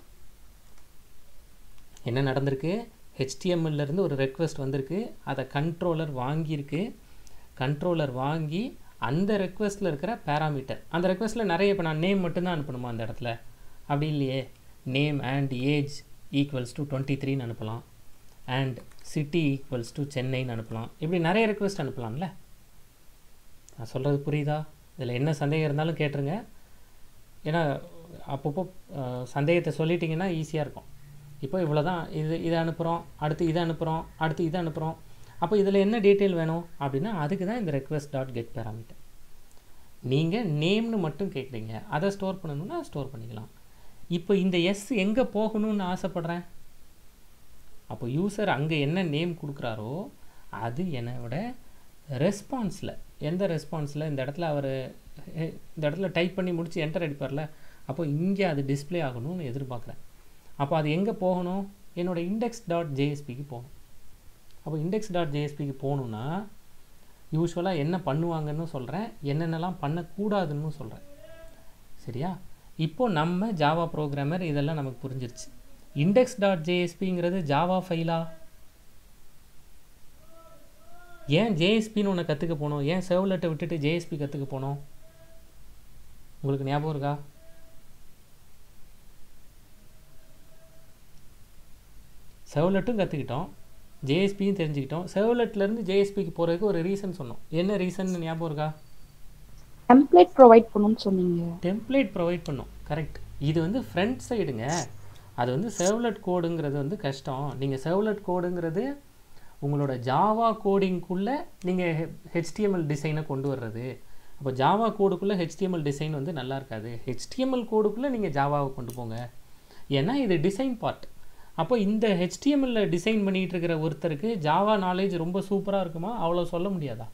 A: என்ன நடந்திருக்கு HTML ல இருந்து ஒரு ரெக்வெஸ்ட் வந்திருக்கு அதை கண்ட்ரோலர் வாங்கியிருக்கு கண்ட்ரோலர் வாங்கி அந்த ரெக்வெஸ்ட்டில் இருக்கிற பேராமீட்டர் அந்த ரெக்வெஸ்ட்டில் நிறைய இப்போ நான் நேம் மட்டும்தான் அனுப்பணுமா அந்த இடத்துல அப்படி இல்லையே name and age equals to twenty த்ரீன்னு அனுப்பலாம் அண்ட் சிட்டி ஈக்குவல்ஸ் டு சென்னைன்னு அனுப்பலாம் இப்படி நிறைய ரெக்வெஸ்ட் அனுப்பலாம்ல நான் சொல்கிறது புரியுதா இதில் என்ன சந்தேகம் இருந்தாலும் கேட்டுருங்க ஏன்னா அப்பப்போ அஹ், சந்தேகத்தை சொல்லிட்டீங்கன்னா ஈஸியாக இருக்கும் இப்போ இவ்வளோ தான் இது இதை அனுப்புகிறோம் அடுத்து இதை அனுப்புகிறோம் அடுத்து இதை அனுப்புகிறோம் அப்போ இதில் என்ன டீட்டெயில் வேணும் அப்படின்னா அதுக்கு தான் இந்த ரெக்வெஸ்ட் டாட் கெட் பேராமீட்டர் நீங்கள் நேம்னு மட்டும் கேட்குறீங்க அதை ஸ்டோர் பண்ணணும்னா ஸ்டோர் பண்ணிக்கலாம் இப்போ இந்த எஸ் எங்கே போகணும்னு ஆசைப்பட்றேன் அப்போ யூசர் அங்கே என்ன நேம் கொடுக்குறாரோ அது என்னோட ரெஸ்பான்ஸில் எந்த ரெஸ்பான்ஸில் இந்த இடத்துல அவர் இந்த இடத்துல டைப் பண்ணி முடிச்சு என்டர் அடிப்பார்ல அப்போ இங்கே அது டிஸ்ப்ளே ஆகணும்னு எதிர்பார்க்குறேன் அப்போ அது எங்கே போகணும் என்னோட இண்டெக்ஸ் டாட் ஜேஎஸ்பிக்கு போகணும் அப்போ இண்டெக்ஸ் டாட் ஜேஎஸ்பிக்கு போகணுன்னா யூஸ்வலாக என்ன பண்ணுவாங்கன்னு சொல்கிறேன் என்னென்னலாம் பண்ணக்கூடாதுன்னு சொல்கிறேன் சரியா இப்போ நம்ம ஜாவா ப்ரோக்ராமர் இதெல்லாம் நமக்கு புரிஞ்சிருச்சு இண்டெக்ஸ் டாட் ஜேஎஸ்பிங்கிறது ஜாவா ஃபைலா ஏன் ஜேஎஸ்பின்னு ஒன்று கற்றுக்க போனோம் ஏன் சர்வ்லெட்டை விட்டுட்டு ஜேஎஸ்பி கற்றுக்க போனோம் உங்களுக்கு ஞாபகம் இருக்கா சர்வ்லெட்டும் கற்றுக்கிட்டோம் ஜேஎஸ்பியும் தெரிஞ்சுக்கிட்டோம் சர்வ்லெட்லேருந்து ஜேஎஸ்பிக்கு போகிறதுக்கு ஒரு ரீசன் சொன்னோம் என்ன ரீசன் ஞாபகம் இருக்கா
B: டெம்ப்ளேட் ப்ரொவைட் பண்ணணும்னு சொன்னீங்க
A: டெம்ப்ளேட் ப்ரொவைட் பண்ணும் கரெக்ட் இது வந்து ஃப்ரண்ட் சைடுங்க அது வந்து சர்வ்லெட் கோடுங்கிறது வந்து கஷ்டம் நீங்கள் சர்வ்லெட் கோடுங்கிறது உங்களோட ஜாவா கோடிங்குள்ளே நீங்கள் ஹெச்டிஎம்எல் டிசைனை கொண்டு வர்றது அப்போ ஜாவா கோடுக்குள்ளே ஹெச்டிஎம்எல் டிசைன் வந்து நல்லா இருக்காது ஹெச்டிஎம்எல் கோடுக்குள்ளே நீங்கள் ஜாவாவை கொண்டு போங்க ஏன்னா இது டிசைன் பார்ட் அப்போ இந்த ஹெச்டிஎம்எல்ல டிசைன் பண்ணிகிட்டு இருக்கிற ஒருத்தருக்கு ஜாவா நாலேஜ் ரொம்ப சூப்பராக இருக்குமா அவ்வளோ சொல்ல முடியாதா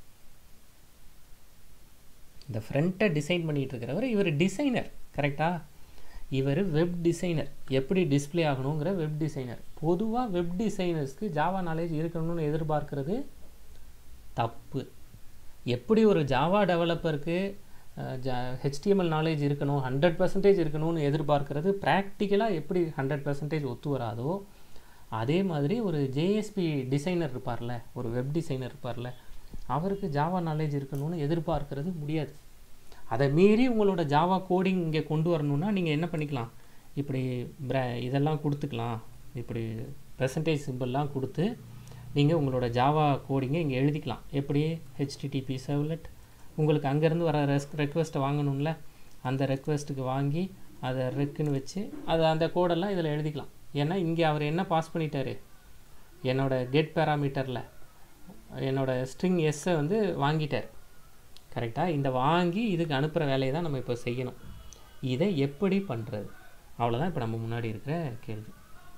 A: இந்த ஃப்ரண்ட்டை டிசைன் பண்ணிட்டு இருக்கிறவர் இவர் டிசைனர் கரெக்டா இவர் வெப் டிசைனர் எப்படி டிஸ்ப்ளே ஆகணுங்கிற வெப் டிசைனர் பொதுவாக வெப் டிசைனர்ஸ்க்கு ஜாவா நாலேஜ் இருக்கணும்னு எதிர்பார்க்கிறது தப்பு எப்படி ஒரு ஜாவா டெவலப்பருக்கு ஹெச்டிஎம்எல் நாலேஜ் இருக்கணும் ஹண்ட்ரட் பர்சன்டேஜ் இருக்கணும்னு எதிர்பார்க்கிறது ப்ராக்டிக்கலாக எப்படி ஹண்ட்ரட் பர்சன்டேஜ் ஒத்து வராதோ அதே மாதிரி ஒரு ஜேஎஸ்பி டிசைனர் இருப்பார்ல ஒரு வெப் டிசைனர் இருப்பார்ல அவருக்கு ஜாவா நாலேஜ் இருக்கணும்னு எதிர்பார்க்கறது முடியாது அதை மீறி உங்களோட ஜாவா கோடிங் இங்கே கொண்டு வரணும்னா நீங்கள் என்ன பண்ணிக்கலாம் இப்படி ப்ர இதெல்லாம் கொடுத்துக்கலாம் இப்படி பெர்சன்டேஜ் சிம்பிள்லாம் கொடுத்து நீங்கள் உங்களோட ஜாவா கோடிங்கை இங்கே எழுதிக்கலாம் எப்படி ஹெச்டிடிபி சர்வ்லெட் உங்களுக்கு அங்கேருந்து வர ரெஸ் ரெக்வெஸ்ட்டை வாங்கணும்ல அந்த ரெக்வெஸ்ட்டுக்கு வாங்கி அதை ரெக்குன்னு வச்சு அதை அந்த கோடெல்லாம் இதில் எழுதிக்கலாம் ஏன்னா இங்கே அவர் என்ன பாஸ் பண்ணிட்டாரு என்னோட கெட் பேராமீட்டரில் என்னோட ஸ்ட்ரிங் எஸ்ஸை வந்து வாங்கிட்டார் கரெக்டாக இந்த வாங்கி இதுக்கு அனுப்புகிற வேலையை தான் நம்ம இப்போ செய்யணும் இதை எப்படி பண்ணுறது அவ்வளோதான் இப்போ நம்ம முன்னாடி இருக்கிற கேள்வி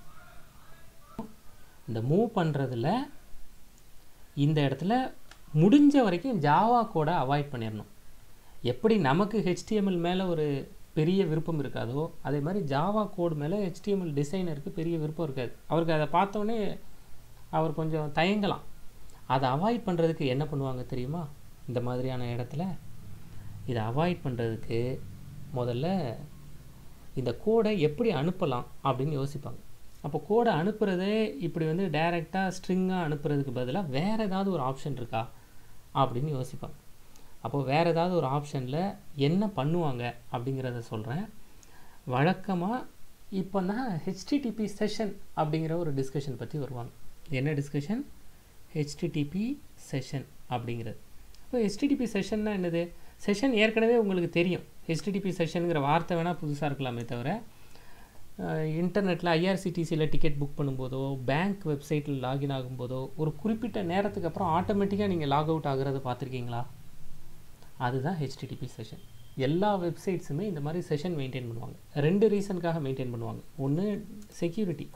A: இந்த மூவ் பண்ணுறதுல இந்த இடத்துல முடிஞ்ச வரைக்கும் ஜாவா கோடை அவாய்ட் பண்ணிடணும் எப்படி நமக்கு ஹெச்டிஎம்எல் மேலே ஒரு பெரிய விருப்பம் இருக்காதோ அதே மாதிரி ஜாவா கோடு மேலே ஹெச்டிஎம்எல் டிசைனருக்கு பெரிய விருப்பம் இருக்காது அவருக்கு அதை பார்த்தோன்னே அவர் கொஞ்சம் தயங்கலாம் அதை அவாய்ட் பண்ணுறதுக்கு என்ன பண்ணுவாங்க தெரியுமா இந்த மாதிரியான இடத்துல இதை அவாய்ட் பண்ணுறதுக்கு முதல்ல இந்த கோடை எப்படி அனுப்பலாம் அப்படின்னு யோசிப்பாங்க அப்போ கோடை அனுப்புகிறதே இப்படி வந்து டைரெக்டாக ஸ்ட்ரிங்காக அனுப்புறதுக்கு பதிலாக வேறு ஏதாவது ஒரு ஆப்ஷன் இருக்கா அப்படின்னு யோசிப்பாங்க அப்போது வேறு ஏதாவது ஒரு ஆப்ஷனில் என்ன பண்ணுவாங்க அப்படிங்கிறத சொல்கிறேன் வழக்கமாக இப்போ தான் ஹெச்டிடிபி செஷன் அப்படிங்கிற ஒரு டிஸ்கஷன் பற்றி வருவாங்க என்ன டிஸ்கஷன் ஹெச்டிடிபி செஷன் அப்படிங்கிறது இப்போ ஹெச்டிடிபி செஷன்னா என்னது செஷன் ஏற்கனவே உங்களுக்கு தெரியும் ஹெச்டிடிபி செஷனுங்கிற வார்த்தை வேணால் புதுசாக இருக்கலாமே தவிர இன்டர்நெட்டில் ஐஆர்சிடிசியில் டிக்கெட் புக் பண்ணும்போதோ பேங்க் வெப்சைட்டில் லாகின் ஆகும்போதோ ஒரு குறிப்பிட்ட நேரத்துக்கு அப்புறம் ஆட்டோமேட்டிக்காக நீங்கள் லாக் அவுட் ஆகுறத பார்த்துருக்கீங்களா அதுதான் ஹெச்டிடிபி செஷன் எல்லா வெப்சைட்ஸுமே இந்த மாதிரி செஷன் மெயின்டைன் பண்ணுவாங்க ரெண்டு ரீசனுக்காக மெயின்டைன் பண்ணுவாங்க ஒன்று செக்யூரிட்டி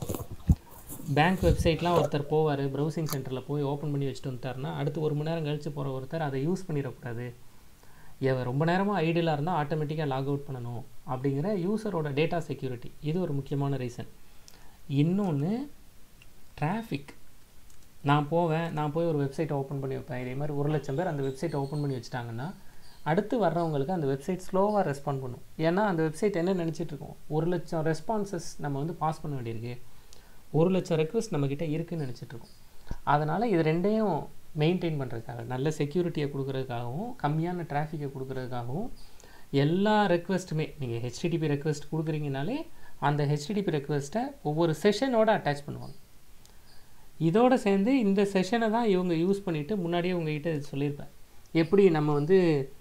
A: பேங்க் வெப்சைட்லாம் ஒருத்தர் போவார் ப்ரௌசிங் சென்டரில் போய் ஓப்பன் பண்ணி வச்சுட்டு வந்துட்டாருன்னா அடுத்து ஒரு மணி நேரம் கழித்து போகிற ஒருத்தர் அதை யூஸ் பண்ணிடக்கூடாது இவன் ரொம்ப நேரமாக ஐடியலாக இருந்தால் ஆட்டோமேட்டிக்காக லாக் அவுட் பண்ணணும் அப்படிங்கிற யூசரோட டேட்டா செக்யூரிட்டி இது ஒரு முக்கியமான ரீசன் இன்னொன்று டிராஃபிக் நான் போவேன் நான் போய் ஒரு வெப்சைட்டை ஓப்பன் பண்ணி வைப்பேன் இதே மாதிரி ஒரு லட்சம் பேர் அந்த வெப்சைட்டை ஓப்பன் பண்ணி வச்சுட்டாங்கன்னா அடுத்து வர்றவங்களுக்கு அந்த வெப்சைட் ஸ்லோவாக ரெஸ்பாண்ட் பண்ணும் ஏன்னா அந்த வெப்சைட் என்ன நினச்சிட்டு இருக்கோம் ஒரு லட்சம் ரெஸ்பான்சஸ் நம்ம வந்து பாஸ் பண்ண வேண்டியிருக்கு ஒரு லட்சம் ரெக்வஸ்ட் நம்மக்கிட்ட இருக்குன்னு நினச்சிட்டு இருக்கோம் அதனால் இது ரெண்டையும் மெயின்டைன் பண்ணுறதுக்காக நல்ல செக்யூரிட்டியை கொடுக்குறதுக்காகவும் கம்மியான டிராஃபிக்கை கொடுக்குறதுக்காகவும் எல்லா ரெக்வஸ்ட்டுமே நீங்கள் ஹெச்டிடிபி ரெக்வஸ்ட் கொடுக்குறீங்கனாலே அந்த ஹெச்டிடிபி ரெக்வஸ்ட்டை ஒவ்வொரு செஷனோட அட்டாச் பண்ணுவாங்க இதோட சேர்ந்து இந்த செஷனை தான் இவங்க யூஸ் பண்ணிவிட்டு முன்னாடியே உங்ககிட்ட இது சொல்லியிருப்பேன் எப்படி நம்ம வந்து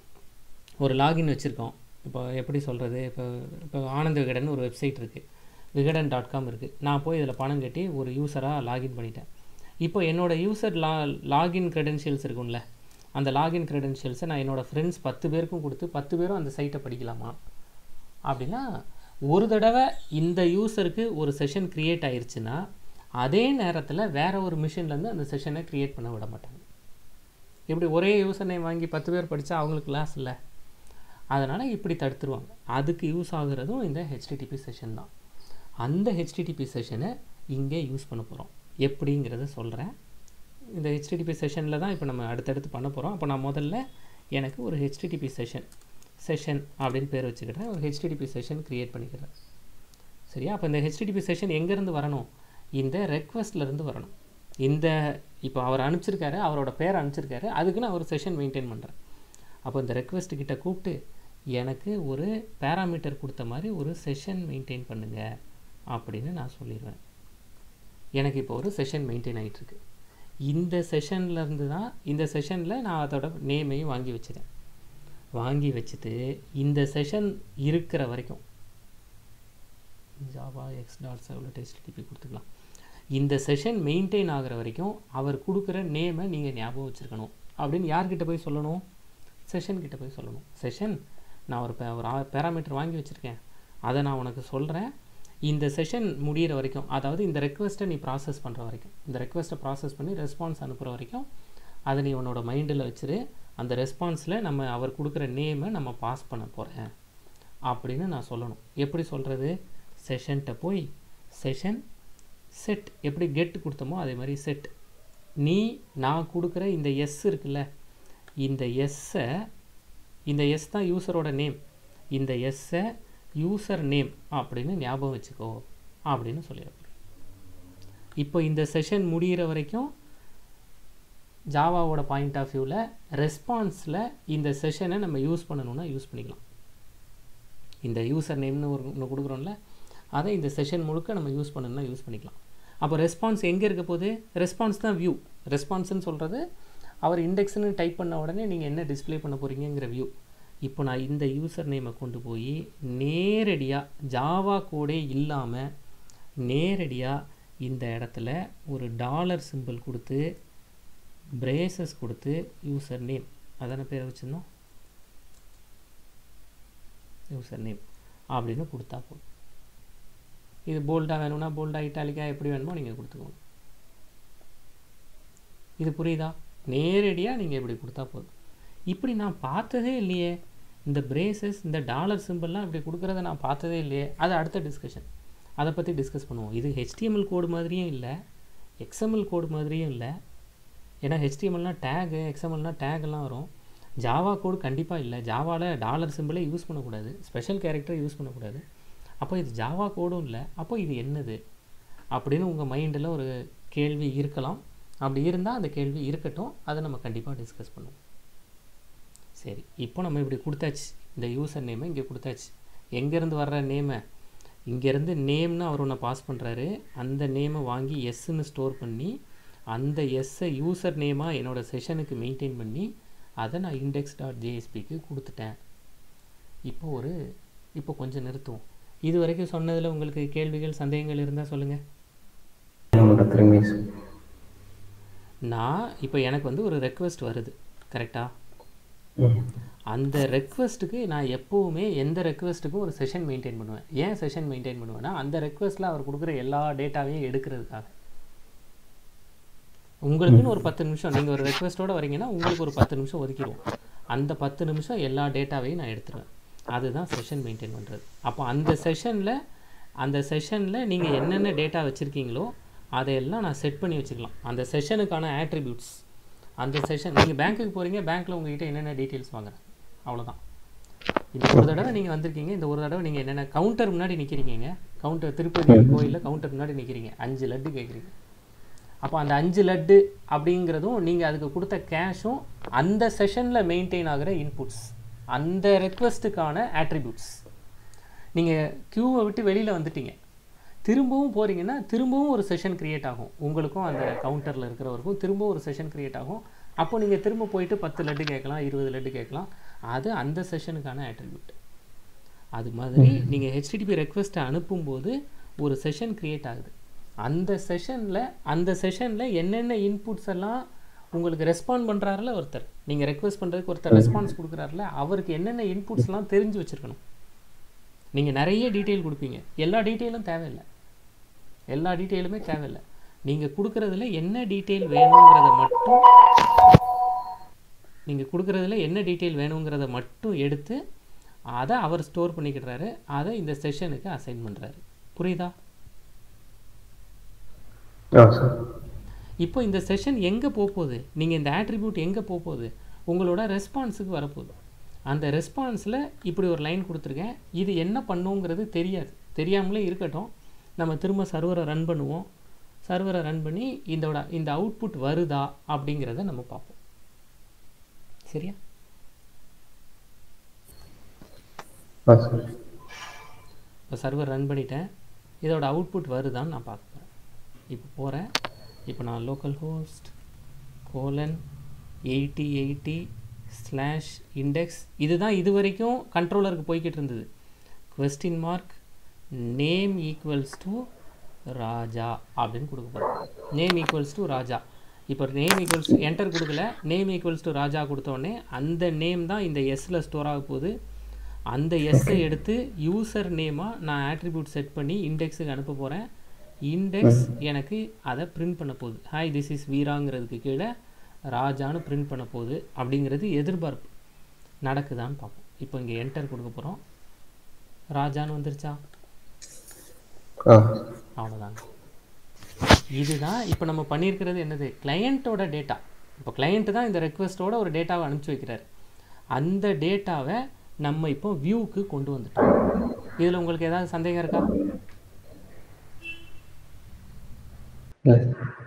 A: ஒரு லாகின் வச்சுருக்கோம் இப்போ எப்படி சொல்கிறது இப்போ இப்போ ஆனந்த விகடன் ஒரு வெப்சைட் இருக்குது விகடன் டாட் காம் இருக்குது நான் போய் இதில் பணம் கட்டி ஒரு யூஸராக லாகின் பண்ணிட்டேன் இப்போ என்னோடய யூசர் லா லாகின் க்ரெடென்ஷியல்ஸ் இருக்கும்ல அந்த லாகின் க்ரெடென்ஷியல்ஸை நான் என்னோடய ஃப்ரெண்ட்ஸ் பத்து பேருக்கும் கொடுத்து பத்து பேரும் அந்த சைட்டை படிக்கலாமா அப்படின்னா ஒரு தடவை இந்த யூசருக்கு ஒரு செஷன் க்ரியேட் ஆயிருச்சுன்னா அதே நேரத்தில் வேறு ஒரு மிஷின்லேருந்து அந்த செஷனை க்ரியேட் பண்ண விட மாட்டாங்க இப்படி ஒரே யூசர் நேம் வாங்கி பத்து பேர் படித்தா அவங்களுக்கு கிளாஸ் இல்லை அதனால் இப்படி தடுத்துருவாங்க அதுக்கு யூஸ் ஆகுறதும் இந்த ஹெச்டிடிபி செஷன் தான் அந்த ஹெச்டிடிபி செஷனை இங்கே யூஸ் பண்ண போகிறோம் எப்படிங்கிறத சொல்கிறேன் இந்த ஹெச்டிடிபி செஷனில் தான் இப்போ நம்ம அடுத்தடுத்து பண்ண போகிறோம் அப்போ நான் முதல்ல எனக்கு ஒரு ஹெச்டிடிபி செஷன் செஷன் அப்படின்னு பேர் வச்சுக்கிறேன் ஒரு ஹெச்டிடிபி செஷன் க்ரியேட் பண்ணிக்கிறேன் சரியா அப்போ இந்த ஹெச்டிடிபி செஷன் எங்கேருந்து வரணும் இந்த ரெக்வஸ்ட்லேருந்து வரணும் இந்த இப்போ அவர் அனுப்பிச்சிருக்காரு அவரோட பேர் அனுப்பிச்சிருக்காரு அதுக்கு நான் ஒரு செஷன் மெயின்டைன் பண்ணுறேன் அப்போ இந்த ரெக்வஸ்ட் கிட்ட கூப்பிட்டு எனக்கு ஒரு பேராமீட்டர் கொடுத்த மாதிரி ஒரு செஷன் மெயின்டைன் பண்ணுங்க அப்படின்னு நான் சொல்லிடுவேன் எனக்கு இப்போ ஒரு செஷன் மெயின்டைன் ஆகிட்டுருக்கு இந்த செஷன்லேருந்து தான் இந்த செஷனில் நான் அதோட நேமையும் வாங்கி வச்சுட்டேன் வாங்கி வச்சுட்டு இந்த செஷன் இருக்கிற வரைக்கும் ஜாவா எக்ஸ் டாட் செவலில் டெஸ்ட் டிபி கொடுத்துக்கலாம் இந்த செஷன் மெயின்டைன் ஆகிற வரைக்கும் அவர் கொடுக்குற நேமை நீங்கள் ஞாபகம் வச்சுருக்கணும் அப்படின்னு யார்கிட்ட போய் சொல்லணும் செஷன் கிட்ட போய் சொல்லணும் செஷன் நான் ஒரு பே- ஒரு பேராமீட்டர் வாங்கி வச்சுருக்கேன் அதை நான் உனக்கு சொல்கிறேன் இந்த செஷன் முடியிற வரைக்கும் அதாவது இந்த ரெக்வஸ்ட்டை நீ ப்ராசஸ் பண்ணுற வரைக்கும் இந்த ரெக்வஸ்ட்டை ப்ராசஸ் பண்ணி ரெஸ்பான்ஸ் அனுப்புகிற வரைக்கும் அதை நீ உன்னோட மைண்டில் வச்சுரு அந்த ரெஸ்பான்ஸில் நம்ம அவர் கொடுக்குற நேமை நம்ம பாஸ் பண்ண போகிறேன் அப்படின்னு நான் சொல்லணும் எப்படி சொல்கிறது செஷன்கிட்ட போய் செஷன் செட் எப்படி கெட் கொடுத்தோமோ அதே மாதிரி செட் நீ நான் கொடுக்குற இந்த எஸ் இருக்குல்ல இந்த எஸ்ஸை இந்த எஸ் தான் யூசரோட நேம் இந்த எஸ்ஸை யூசர் நேம் அப்படின்னு ஞாபகம் வச்சுக்கோ அப்படின்னு சொல்லிடுறேன் இப்போ இந்த செஷன் முடிகிற வரைக்கும் ஜாவாவோட பாயிண்ட் ஆஃப் வியூவில் ரெஸ்பான்ஸில் இந்த செஷனை நம்ம யூஸ் பண்ணணும்னா யூஸ் பண்ணிக்கலாம் இந்த யூசர் நேம்னு ஒரு ஒன்று கொடுக்குறோம்ல அதை இந்த செஷன் முழுக்க நம்ம யூஸ் பண்ணணும்னா யூஸ் பண்ணிக்கலாம் அப்போ ரெஸ்பான்ஸ் எங்கே இருக்க போகுது ரெஸ்பான்ஸ் தான் வியூ ரெஸ்பான்ஸ்னு சொல்கிறது அவர் இண்டெக்ஸ்னு டைப் பண்ண உடனே நீங்கள் என்ன டிஸ்ப்ளே பண்ண போகிறீங்கிற வியூ இப்போ நான் இந்த யூசர் நேமை கொண்டு போய் நேரடியாக ஜாவா கோடே இல்லாமல் நேரடியாக இந்த இடத்துல ஒரு டாலர் சிம்பிள் கொடுத்து பிரேசஸ் கொடுத்து யூசர் நேம் அதான பேரை வச்சுருந்தோம் யூசர் நேம் அப்படின்னு கொடுத்தா போதும் இது போல்டாக வேணும்னா போல்டாக இட்டாலிக்காக எப்படி வேணுமோ நீங்கள் கொடுத்துக்கோங்க இது புரியுதா நேரடியாக நீங்கள் இப்படி கொடுத்தா போதும் இப்படி நான் பார்த்ததே இல்லையே இந்த பிரேசஸ் இந்த டாலர் சிம்பிள்லாம் இப்படி கொடுக்குறத நான் பார்த்ததே இல்லையே அது அடுத்த டிஸ்கஷன் அதை பற்றி டிஸ்கஸ் பண்ணுவோம் இது ஹெச்டிஎம்எல் கோடு மாதிரியும் இல்லை எக்ஸ்எம்எல் கோடு மாதிரியும் இல்லை ஏன்னா ஹெச்டிஎம்எல்னால் டேகு எக்ஸ்எம்எல்னால் டேக் எல்லாம் வரும் ஜாவா கோடு கண்டிப்பாக இல்லை ஜாவாவில் டாலர் சிம்பிளை யூஸ் பண்ணக்கூடாது ஸ்பெஷல் கேரக்டரை யூஸ் பண்ணக்கூடாது அப்போ இது ஜாவா கோடும் இல்லை அப்போ இது என்னது அப்படின்னு உங்கள் மைண்டில் ஒரு கேள்வி இருக்கலாம் அப்படி இருந்தால் அந்த கேள்வி இருக்கட்டும் அதை நம்ம கண்டிப்பாக டிஸ்கஸ் பண்ணுவோம் சரி இப்போ நம்ம இப்படி கொடுத்தாச்சு இந்த யூசர் நேமை இங்கே கொடுத்தாச்சு எங்கேருந்து வர்ற நேமை இங்கேருந்து நேம்னு அவர் ஒன்று பாஸ் பண்ணுறாரு அந்த நேமை வாங்கி எஸ்ன்னு ஸ்டோர் பண்ணி அந்த எஸ்ஸை யூசர் நேமாக என்னோடய செஷனுக்கு மெயின்டைன் பண்ணி அதை நான் இண்டெக்ஸ் டாட் ஜேஎஸ்பிக்கு கொடுத்துட்டேன் இப்போ ஒரு இப்போ கொஞ்சம் நிறுத்துவோம் இது வரைக்கும் சொன்னதில் உங்களுக்கு கேள்விகள் சந்தேகங்கள் இருந்தால் சொல்லுங்கள்
C: நம்மளோட திரும்பி சொல்.
A: நான் இப்போ எனக்கு வந்து ஒரு ரெக்வெஸ்ட் வருது கரெக்டாக
C: ம்
A: அந்த ரெக்வெஸ்ட்டுக்கு நான் எப்போவுமே எந்த ரெக்வெஸ்ட்டுக்கும் ஒரு செஷன் மெயின்டைன் பண்ணுவேன் ஏன் செஷன் மெயின்டைன் பண்ணுவேன்னா அந்த ரெக்வெஸ்ட்டில் அவர் கொடுக்குற எல்லா டேட்டாவையும் எடுக்கிறதுக்காக உங்களுக்குன்னு ஒரு பத்து நிமிஷம் நீங்கள் ஒரு ரெக்வெஸ்ட்டோட வரீங்கன்னா உங்களுக்கு ஒரு பத்து நிமிஷம் ஒதுக்கிடுவோம் அந்த பத்து நிமிஷம் எல்லா டேட்டாவையும் நான் எடுத்துருவேன் அதுதான் செஷன் மெயின்டைன் பண்ணுறது அப்போ அந்த செஷனில் அந்த செஷனில் நீங்கள் என்னென்ன டேட்டா வச்சுருக்கீங்களோ அதையெல்லாம் நான் செட் பண்ணி வச்சுக்கலாம் அந்த செஷனுக்கான ஆட்ரிபியூட்ஸ் அந்த செஷன் நீங்கள் பேங்க்குக்கு போகிறீங்க பேங்க்கில் உங்ககிட்ட என்னென்ன டீட்டெயில்ஸ் வாங்குறேன் அவ்வளோதான் இந்த ஒரு தடவை நீங்கள் வந்திருக்கீங்க இந்த ஒரு தடவை நீங்கள் என்னென்ன கவுண்டர் முன்னாடி நிற்கிறீங்க கவுண்டர் திருப்பதி கோயிலில் கவுண்டர் முன்னாடி நிற்கிறீங்க அஞ்சு லட்டு கேட்குறீங்க அப்போ அந்த அஞ்சு லட்டு அப்படிங்கிறதும் நீங்கள் அதுக்கு கொடுத்த கேஷும் அந்த செஷனில் மெயின்டைன் ஆகிற இன்புட்ஸ் அந்த ரெக்வெஸ்ட்டுக்கான ஆட்ரிபியூட்ஸ் நீங்கள் க்யூவை விட்டு வெளியில் வந்துட்டீங்க திரும்பவும் போகிறீங்கன்னா திரும்பவும் ஒரு செஷன் கிரியேட் ஆகும் உங்களுக்கும் அந்த கவுண்டரில் இருக்கிறவருக்கும் திரும்பவும் ஒரு செஷன் கிரியேட் ஆகும் அப்போ நீங்கள் திரும்ப போயிட்டு பத்து லட்டு கேட்கலாம் இருபது லட்டு கேட்கலாம் அது அந்த செஷனுக்கான ஆட்ரிபியூட் அது மாதிரி நீங்கள் ஹெச்டிடிபி ரெக்வெஸ்ட்டை அனுப்பும்போது ஒரு செஷன் கிரியேட் ஆகுது அந்த செஷனில் அந்த செஷனில் என்னென்ன இன்புட்ஸ் எல்லாம் உங்களுக்கு ரெஸ்பாண்ட் பண்ணுறாருல ஒருத்தர் நீங்கள் ரெக்வெஸ்ட் பண்ணுறதுக்கு ஒருத்தர் ரெஸ்பான்ஸ் கொடுக்குறாருல அவருக்கு என்னென்ன இன்புட்ஸ்லாம் தெரிஞ்சு வச்சுருக்கணும் நீங்கள் நிறைய டீட்டெயில் கொடுப்பீங்க எல்லா டீட்டெயிலும் தேவையில்லை எல்லா டீட்டெயிலுமே தேவையில்லை நீங்கள் கொடுக்குறதுல என்ன டீட்டெயில் வேணுங்கிறத மட்டும் நீங்கள் கொடுக்குறதுல என்ன டீட்டெயில் வேணுங்கிறத மட்டும் எடுத்து அதை அவர் ஸ்டோர் பண்ணிக்கிடுறாரு அதை இந்த செஷனுக்கு அசைன் பண்ணுறாரு புரியுதா
C: ஆ சார்
A: இப்போ இந்த செஷன் எங்கே போகுது நீங்கள் இந்த ஆட்ரிபியூட் எங்கே போகுது உங்களோட ரெஸ்பான்ஸுக்கு வரப்போகுது அந்த ரெஸ்பான்ஸில் இப்படி ஒரு லைன் கொடுத்துருக்கேன் இது என்ன பண்ணுங்கிறது தெரியாது தெரியாமலே இருக்கட்டும் நம்ம திரும்ப சர்வரை ரன் பண்ணுவோம் சர்வரை ரன் பண்ணி இதோட இந்த அவுட்புட் வருதா அப்படிங்கிறத நம்ம பார்ப்போம் சரியா
C: ஆ சார்
A: இப்போ சர்வர் ரன் பண்ணிட்டேன் இதோட அவுட்புட் வருதான்னு நான் பார்க்க போகிறேன் இப்போ போகிறேன் இப்போ நான் local host colon eighty eighty slash index இதுதான் இது வரைக்கும் கண்ட்ரோலருக்கு போய்கிட்டு இருந்தது question mark name equals to Raja அப்படின்னு கொடுக்க போகிறேன் நேம் ஈக்குவல்ஸ் டு ராஜா இப்போ நேம் ஈக்குவல்ஸ் என்டர் கொடுக்கல நேம் ஈக்குவல்ஸ் டு ராஜா கொடுத்தோடனே அந்த நேம் தான் இந்த எஸ்ஸில் ஸ்டோர் ஆக போகுது அந்த எஸ்ஸை எடுத்து யூசர் நேமாக நான் ஆட்ரிபியூட் செட் பண்ணி இண்டெக்ஸுக்கு அனுப்ப போகிறேன் இண்டெக்ஸ் எனக்கு அதை பிரிண்ட் பண்ண போகுது ஹாய் திஸ் இஸ் வீராங்கிறதுக்கு கீழே ராஜான்னு பிரிண்ட் பண்ண போகுது அப்படிங்கிறது எதிர்பார்ப்பு நடக்குதான்னு பார்ப்போம் இப்போ இங்கே என்டர் கொடுக்க போகிறோம் ராஜான்னு வந்துருச்சா
C: ஆ
A: அவ்வளோதாங்க இதுதான் இப்போ நம்ம பண்ணியிருக்கிறது என்னது கிளையண்ட்டோட டேட்டா இப்போ கிளையண்ட்டு தான் இந்த ரெக்வெஸ்ட்டோட ஒரு டேட்டாவை அனுப்பிச்சி வைக்கிறார் அந்த டேட்டாவை நம்ம இப்போ வியூக்கு கொண்டு வந்துட்டோம் இதில் உங்களுக்கு ஏதாவது சந்தேகம் இருக்கா
C: இல்லை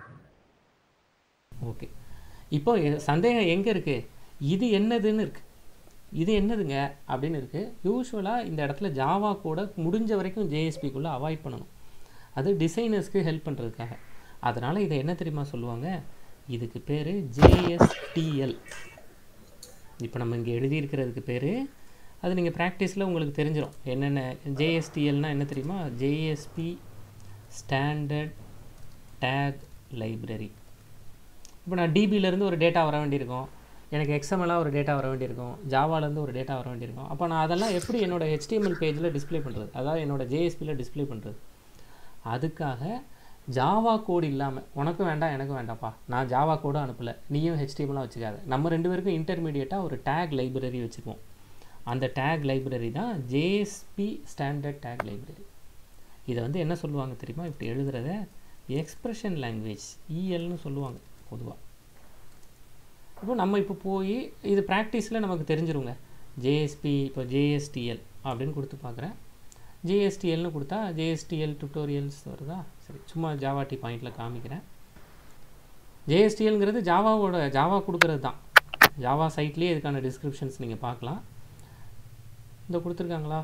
A: ஓகே இப்போ எ- சந்தேகம் எங்கே இருக்குது இது என்னதுன்னு இருக்குது இது என்னதுங்க அப்படின்னு இருக்குது யூஸ்வலாக இந்த இடத்துல ஜாவா கூட முடிஞ்ச வரைக்கும் ஜேஎஸ்பிக்குள்ளே அவாய்ட் பண்ணணும் அது டிசைனர்ஸ்க்கு ஹெல்ப் பண்ணுறதுக்காக அதனால் இதை என்ன தெரியுமா சொல்லுவாங்க இதுக்கு பேர் ஜேஎஸ்டிஎல் இப்போ நம்ம இங்கே எழுதியிருக்கிறதுக்கு பேர் அது நீங்கள் ப்ராக்டிஸில் உங்களுக்கு தெரிஞ்சிடும் என்னென்ன ஜேஎஸ்டிஎல்னால் என்ன தெரியுமா ஜேஎஸ்பி ஸ்டாண்டர்ட் டேக் லைப்ரரி இப்போ நான் டிபியிலேருந்து ஒரு டேட்டா வர வேண்டியிருக்கும் எனக்கு எக்ஸ்எம்எல்லாக ஒரு டேட்டா வர வேண்டியிருக்கும் ஜாவாலேருந்து ஒரு டேட்டா வர வேண்டியிருக்கும் அப்போ நான் அதெல்லாம் எப்படி என்னோட HTML பேஜில் டிஸ்ப்ளே பண்ணுறது அதாவது என்னோட ஜேஎஸ்பியில் டிஸ்ப்ளே பண்ணுறது அதுக்காக ஜாவா கோடு இல்லாமல் உனக்கும் வேண்டாம் எனக்கும் வேண்டாம்ப்பா நான் ஜாவா கோடு அனுப்பலை நீயும் ஹெச்டிஎம்லாம் வச்சுக்காத நம்ம ரெண்டு பேருக்கும் இன்டர்மீடியட்டாக ஒரு டேக் லைப்ரரி வச்சுக்குவோம் அந்த டேக் லைப்ரரி தான் ஜேஎஸ்பி ஸ்டாண்டர்ட் டேக் லைப்ரரி இதை வந்து என்ன சொல்லுவாங்க தெரியுமா இப்படி எழுதுறத எக்ஸ்பிரஷன் லாங்குவேஜ் இஎல்னு சொல்லுவாங்க பொதுவாக இப்போ நம்ம இப்போ போய் இது ப்ராக்டிஸில் நமக்கு தெரிஞ்சிருங்க ஜேஎஸ்பி இப்போ ஜேஎஸ்டிஎல் அப்படின்னு கொடுத்து பார்க்குறேன் ஜேஎஸ்டிஎல்னு கொடுத்தா ஜேஎஸ்டிஎல் டுட்டோரியல்ஸ் வருதா சரி சும்மா ஜாவா டி பாயிண்டில் காமிக்கிறேன் ஜேஎஸ்டிஎல்ங்கிறது ஜாவாவோட ஜாவா கொடுக்கறது தான் ஜாவா சைட்லேயே இதுக்கான டிஸ்கிரிப்ஷன்ஸ் நீங்கள் பார்க்கலாம் இந்த கொடுத்துருக்காங்களா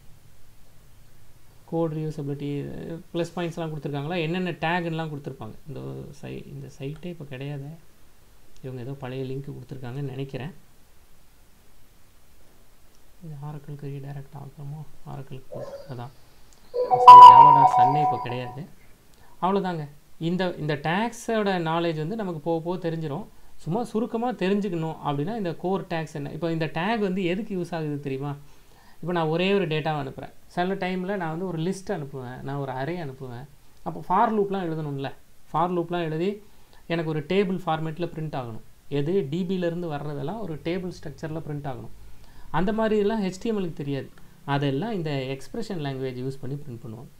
A: கோட் ரியூசபிலிட்டி ப்ளஸ் பாயிண்ட்ஸ்லாம் கொடுத்துருக்காங்களா என்னென்ன டேக்லாம் கொடுத்துருப்பாங்க இந்த சை இந்த சைட்டே இப்போ கிடையாது இவங்க ஏதோ பழைய லிங்க் கொடுத்துருக்காங்கன்னு நினைக்கிறேன் இது ஆரக்கிளுக்கு ரீடைரக்ட் ஆகணுமோ ஆரக்கிளுக்கு அதான் ஜாவா டாட் சன்னே இப்போ கிடையாது அவ்வளோதாங்க இந்த இந்த டேக்ஸோட நாலேஜ் வந்து நமக்கு போக போக தெரிஞ்சிடும் சும்மா சுருக்கமாக தெரிஞ்சுக்கணும் அப்படின்னா இந்த கோர் டேக்ஸ் என்ன இப்போ இந்த டேக் வந்து எதுக்கு யூஸ் ஆகுது தெரியுமா இப்போ நான் ஒரே ஒரு டேட்டாவை அனுப்புகிறேன் சில டைமில் நான் வந்து ஒரு லிஸ்ட் அனுப்புவேன் நான் ஒரு அரே அனுப்புவேன் அப்போ ஃபார் லூப்லாம் எழுதணும்ல ஃபார் லூப்லாம் எழுதி எனக்கு ஒரு டேபிள் ஃபார்மேட்டில் பிரிண்ட் ஆகணும் எது டிபியிலேருந்து வர்றதெல்லாம் ஒரு டேபிள் ஸ்ட்ரக்சரில் பிரிண்ட் ஆகணும் அந்த மாதிரிலாம் ஹெச்டிஎம்எலுக்கு தெரியாது அதெல்லாம் இந்த எக்ஸ்பிரஷன் லாங்குவேஜ் யூஸ் பண்ணி பிரிண்ட் பண்ணுவாங்க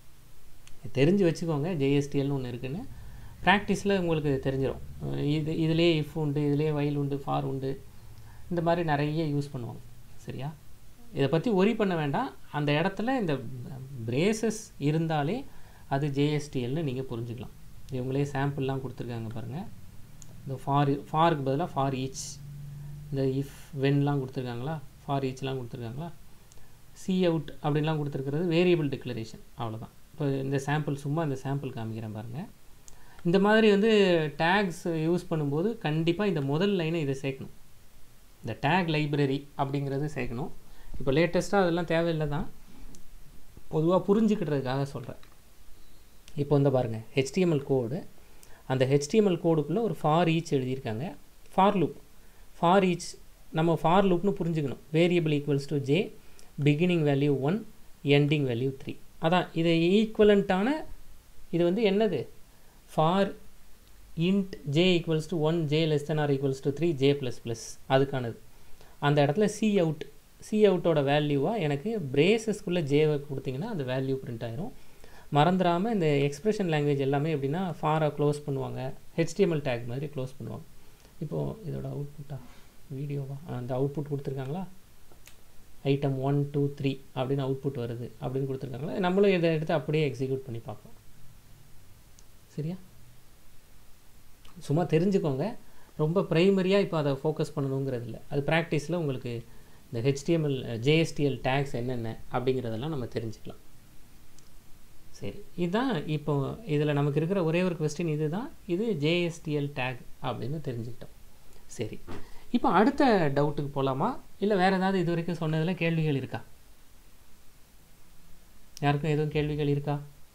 A: தெரிஞ்சு வச்சுக்கோங்க ஜேஎஸ்டிஎல்னு ஒன்று இருக்குன்னு ப்ராக்டிஸில் உங்களுக்கு தெரிஞ்சிடும் இது இதுலேயே இஃப் உண்டு இதுலேயே வயல் உண்டு ஃபார் உண்டு இந்த மாதிரி நிறைய யூஸ் பண்ணுவாங்க சரியா இதை பற்றி ஒரி பண்ண வேண்டாம் அந்த இடத்துல இந்த பிரேசஸ் இருந்தாலே அது ஜேஎஸ்டிஎல்னு நீங்கள் புரிஞ்சுக்கலாம் இவங்களே சாம்பிள்லாம் கொடுத்துருக்காங்க பாருங்கள் இந்த ஃபார் ஃபாருக்கு பதிலாக ஃபார் ஈச் இந்த இஃப் வென்லாம் கொடுத்துருக்காங்களா ஃபார் ஈச்லாம் கொடுத்துருக்காங்களா சி அவுட் அப்படின்லாம் கொடுத்துருக்கிறது வேரியபிள் டிக்ளரேஷன் அவ்வளோதான் இப்போ இந்த சாம்பிள் சும்மா இந்த சாம்பிள் காமிக்கிறேன் பாருங்கள் இந்த மாதிரி வந்து டேக்ஸ் யூஸ் பண்ணும்போது கண்டிப்பாக இந்த முதல் லைனை இதை சேர்க்கணும் இந்த டேக் லைப்ரரி அப்படிங்கிறது சேர்க்கணும் இப்போ லேட்டஸ்ட்டாக அதெல்லாம் தேவையில்லை தான் பொதுவாக புரிஞ்சுக்கிட்டதுக்காக சொல்கிறேன் இப்போ வந்து பாருங்கள் ஹெச்டிஎம்எல் கோடு அந்த ஹெச்டிஎம்எல் கோடுக்குள்ளே ஒரு ஃபார் ஈச் எழுதியிருக்காங்க ஃபார் லூப் ஃபார் ஈச் நம்ம ஃபார் லூப்னு புரிஞ்சுக்கணும் variable equals to j beginning value one ending value three அதான் இது ஈக்குவலண்ட்டான இது வந்து என்னது for int j equals to one j less than or equals to three j plus plus அதுக்கானது அந்த இடத்துல சி அவுட் சி அவுட்டோட வேல்யூவாக எனக்கு பிரேசஸ்க்குள்ளே ஜேவை கொடுத்தீங்கன்னா அந்த வேல்யூ பிரிண்ட் ஆயிரும் மறந்துடாமல் இந்த எக்ஸ்பிரஷன் லாங்குவேஜ் எல்லாமே எப்படின்னா ஃபாரை க்ளோஸ் பண்ணுவாங்க ஹெச்டிஎம்எல் டேக் மாதிரி க்ளோஸ் பண்ணுவாங்க இப்போது இதோட அவுட்புட்டா வீடியோவா அந்த அவுட்புட் கொடுத்துருக்காங்களா ஐட்டம் ஒன் டூ த்ரீ அப்படின்னு அவுட்புட் வருது அப்படின்னு கொடுத்துருக்காங்களா நம்மளும் இதை எடுத்து அப்படியே எக்ஸிக்யூட் பண்ணி பார்க்கலாம் சரியா சும்மா தெரிஞ்சுக்கோங்க ரொம்ப ப்ரைமரியாக இப்போ அதை ஃபோக்கஸ் பண்ணணுங்கிறது இல்லை அது ப்ராக்டிஸில் உங்களுக்கு இந்த ஹெச்டிஎம்எல் ஜேஎஸ்டிஎல் டேக்ஸ் என்னென்ன அப்படிங்கிறதெல்லாம் நம்ம தெரிஞ்சுக்கலாம் சரி இதுதான் இப்போ இதில் நமக்கு இருக்கிற ஒரே ஒரு கொஸ்டின் இது தான் இது ஜேஎஸ்டிஎல் டேக் அப்படின்னு தெரிஞ்சுக்கிட்டோம் சரி இப்போ அடுத்த டவுட்டுக்கு போகலாமா இல்லை வேறு ஏதாவது இது வரைக்கும் சொன்னதில் கேள்விகள் இருக்கா யாருக்கும் எதுவும் கேள்விகள் இருக்கா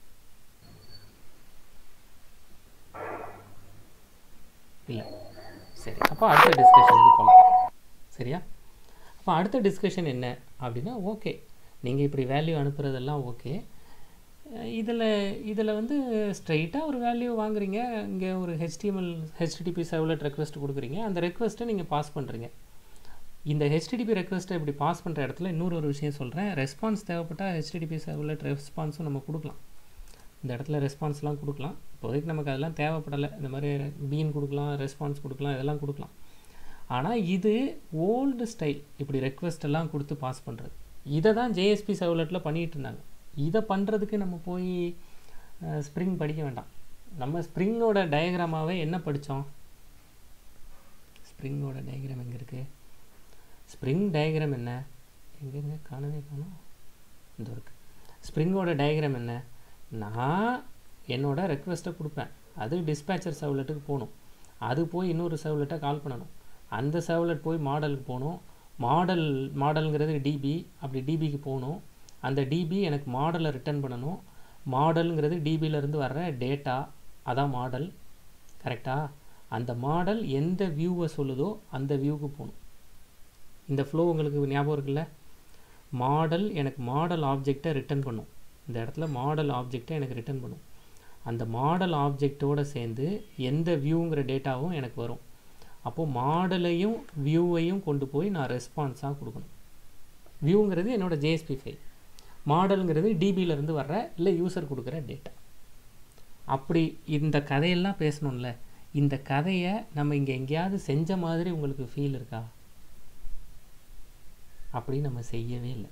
A: இல்லை சரி அப்போ அடுத்த டிஸ்கஷனுக்கு போகலாம் சரியா அப்போ அடுத்த டிஸ்கஷன் என்ன அப்படின்னா ஓகே நீங்கள் இப்படி வேல்யூ அனுப்புகிறதெல்லாம் ஓகே இதில் இதில் வந்து ஸ்ட்ரைட்டாக ஒரு வேல்யூ வாங்குறீங்க இங்கே ஒரு ஹெச்டிஎம்எல் ஹெச்டிடிபி சர்வ்லெட் ரெக்வஸ்ட் கொடுக்குறீங்க அந்த ரெக்வஸ்ட்டை நீங்கள் பாஸ் பண்ணுறீங்க இந்த ஹெச்டிடிபி ரெக்வஸ்ட்டை இப்படி பாஸ் பண்ணுற இடத்துல இன்னொரு ஒரு விஷயம் சொல்கிறேன் ரெஸ்பான்ஸ் தேவைப்பட்டால் ஹெச்டிடிபி சர்வ்லெட் ரெஸ்பான்ஸும் நம்ம கொடுக்கலாம் இந்த இடத்துல ரெஸ்பான்ஸ்லாம் கொடுக்கலாம் இப்போதைக்கு நமக்கு அதெல்லாம் தேவைப்படலை இந்த மாதிரி பீன் கொடுக்கலாம் ரெஸ்பான்ஸ் கொடுக்கலாம் இதெல்லாம் கொடுக்கலாம் ஆனால் இது ஓல்டு ஸ்டைல் இப்படி ரெக்வஸ்ட் எல்லாம் கொடுத்து பாஸ் பண்ணுறது இதை தான் ஜேஎஸ்பி சர்வ்லெட்டில் பண்ணிகிட்டு இருந்தாங்க இதை பண்ணுறதுக்கு நம்ம போய் ஸ்ப்ரிங் படிக்க வேண்டாம் நம்ம ஸ்ப்ரிங்கோட டயக்ராமாவே என்ன படித்தோம் ஸ்ப்ரிங்கோட டயக்ராம் எங்கே இருக்குது ஸ்ப்ரிங் டயக்ராம் என்ன எங்கெங்க காணவே காணும் இந்த இருக்குது ஸ்ப்ரிங்கோட டயக்ராம் என்ன நான் என்னோட ரெக்வஸ்ட்டை கொடுப்பேன் அது டிஸ்பேச்சர் சர்வ்லெட்டுக்கு போகணும் அது போய் இன்னொரு சர்வ்லெட்டை கால் பண்ணணும் அந்த சர்வ்லெட் போய் மாடலுக்கு போகணும் மாடல் மாடலுங்கிறது டிபி அப்படி டிபிக்கு போகணும் அந்த டிபி எனக்கு மாடலை ரிட்டர்ன் பண்ணணும் மாடலுங்கிறது டிபியிலேருந்து வர்ற டேட்டா அதான் மாடல் கரெக்டாக அந்த மாடல் எந்த வியூவை சொல்லுதோ அந்த வியூவுக்கு போகணும் இந்த ஃப்ளோ உங்களுக்கு ஞாபகம் இருக்குல்ல மாடல் எனக்கு மாடல் ஆப்ஜெக்டை ரிட்டர்ன் பண்ணும் இந்த இடத்துல மாடல் ஆப்ஜெக்டை எனக்கு ரிட்டர்ன் பண்ணும் அந்த மாடல் ஆப்ஜெக்டோடு சேர்ந்து எந்த வியூங்கிற டேட்டாவும் எனக்கு வரும் அப்போது மாடலையும் வியூவையும் கொண்டு போய் நான் ரெஸ்பான்ஸாக கொடுக்கணும் வியூங்கிறது என்னோடய ஜேஎஸ்பி ஃபைல் மாடலுங்கிறது டிபியிலேருந்து வர்ற இல்லை யூசர் கொடுக்குற டேட்டா அப்படி இந்த கதையெல்லாம் பேசணும்ல இந்த கதையை நம்ம இங்கே எங்கேயாவது செஞ்ச மாதிரி உங்களுக்கு ஃபீல் இருக்கா அப்படி நம்ம செய்யவே இல்லை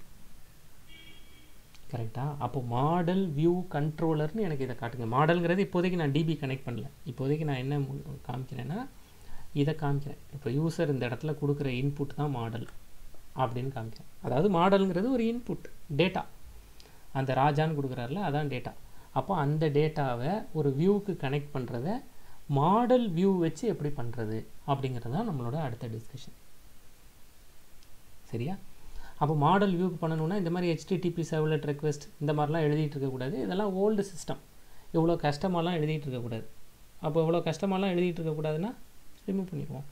A: கரெக்டா அப்போ மாடல் வியூ கண்ட்ரோலர்னு எனக்கு இதை காட்டுங்க மாடல்ங்கிறது இப்போதைக்கு நான் டிபி கனெக்ட் பண்ணல இப்போதைக்கு நான் என்ன மு- காமிக்கிறேன்னா இதை காமிக்கிறேன் இப்போ யூசர் இந்த இடத்துல கொடுக்குற இன்புட் தான் மாடல் அப்படின்னு காமிக்கிறேன் அதாவது மாடலுங்கிறது ஒரு இன்புட் டேட்டா அந்த ராஜான்னு கொடுக்குறாருல அதான் டேட்டா அப்போ அந்த டேட்டாவை ஒரு வியூவுக்கு கனெக்ட் பண்ணுறத மாடல் வியூ வச்சு எப்படி பண்ணுறது அப்படிங்கிறது தான் நம்மளோட அடுத்த டிஸ்கஷன் சரியா அப்போ மாடல் வியூக்கு பண்ணணும்னா இந்த மாதிரி ஹெச்டிடிபி சர்வலெட் ரெக்வெஸ்ட் இந்த மாதிரிலாம் எழுதிட்டு இருக்கக்கூடாது இதெல்லாம் ஓல்டு சிஸ்டம் இவ்வளோ கஷ்டமாலாம் எழுதிட்டு இருக்கக்கூடாது அப்போ இவ்வளோ கஷ்டமாலாம் எழுதிட்டு இருக்கக்கூடாதுன்னா ரிமூவ் பண்ணிடுவோம்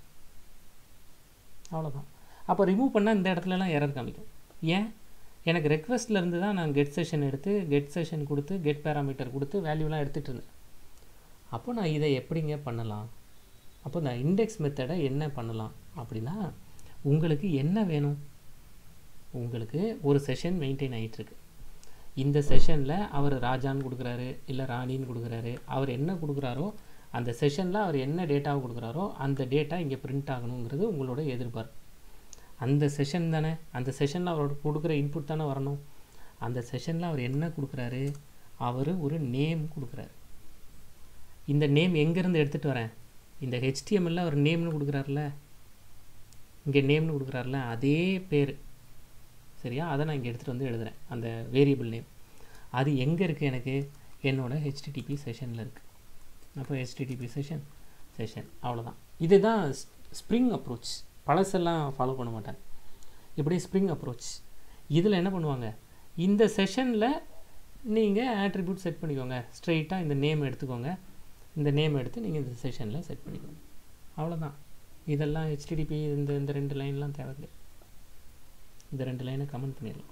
A: அவ்வளோதான் அப்போ ரிமூவ் பண்ணால் இந்த இடத்துலலாம் எரர் காமிக்கும் ஏன் எனக்கு ரெக்வெஸ்ட்ல இருந்து தான் நான் கெட் செஷன் எடுத்து கெட் செஷன் கொடுத்து கெட் பேராமீட்டர் கொடுத்து வேல்யூலாம் எடுத்துகிட்டு இருந்தேன் அப்போ நான் இதை எப்படிங்க பண்ணலாம் அப்போ நான் இண்டெக்ஸ் மெத்தடை என்ன பண்ணலாம் அப்படின்னா உங்களுக்கு என்ன வேணும் உங்களுக்கு ஒரு செஷன் மெயின்டைன் ஆகிட்டுருக்கு இந்த செஷனில் அவர் ராஜான்னு கொடுக்குறாரு இல்லை ராணின்னு கொடுக்குறாரு அவர் என்ன கொடுக்குறாரோ அந்த செஷனில் அவர் என்ன டேட்டாவை கொடுக்குறாரோ அந்த டேட்டா இங்கே பிரிண்ட் ஆகணுங்கிறது உங்களோட எதிர்பார்ப்பு அந்த செஷன் தானே அந்த செஷனில் அவரோட கொடுக்குற இன்புட் தானே வரணும் அந்த செஷனில் அவர் என்ன கொடுக்குறாரு அவர் ஒரு நேம் கொடுக்குறாரு இந்த நேம் எங்கேருந்து எடுத்துகிட்டு வரேன் இந்த ஹெச்டிஎம்எல்ல அவர் நேம்னு கொடுக்குறாருல இங்கே நேம்னு கொடுக்குறாருல அதே பேர் சரியா அதை நான் இங்கே எடுத்துகிட்டு வந்து எழுதுறேன் அந்த வேரியபிள் நேம் அது எங்கே இருக்குது எனக்கு என்னோட ஹெச்டிடிபி செஷனில் இருக்குது அப்போ ஹெச்டிடிபி செஷன் செஷன் அவ்வளோதான் இதுதான் ஸ்ப்ரிங் அப்ரோச் பழசெல்லாம் ஃபாலோ பண்ண மாட்டாங்க இப்படி ஸ்ப்ரிங் அப்ரோச் இதில் என்ன பண்ணுவாங்க இந்த செஷனில் நீங்கள் ஆட்ரிபியூட் செட் பண்ணிக்கோங்க ஸ்ட்ரெயிட்டாக இந்த நேம் எடுத்துக்கோங்க இந்த நேம் எடுத்து நீங்கள் இந்த செஷனில் செட் பண்ணிக்கோங்க அவ்வளோதான் இதெல்லாம் ஹெச்டிடிபி இந்த இந்த ரெண்டு லைன்லாம் தேவையில்லை இந்த ரெண்டு லைனை கமெண்ட் பண்ணிடலாம்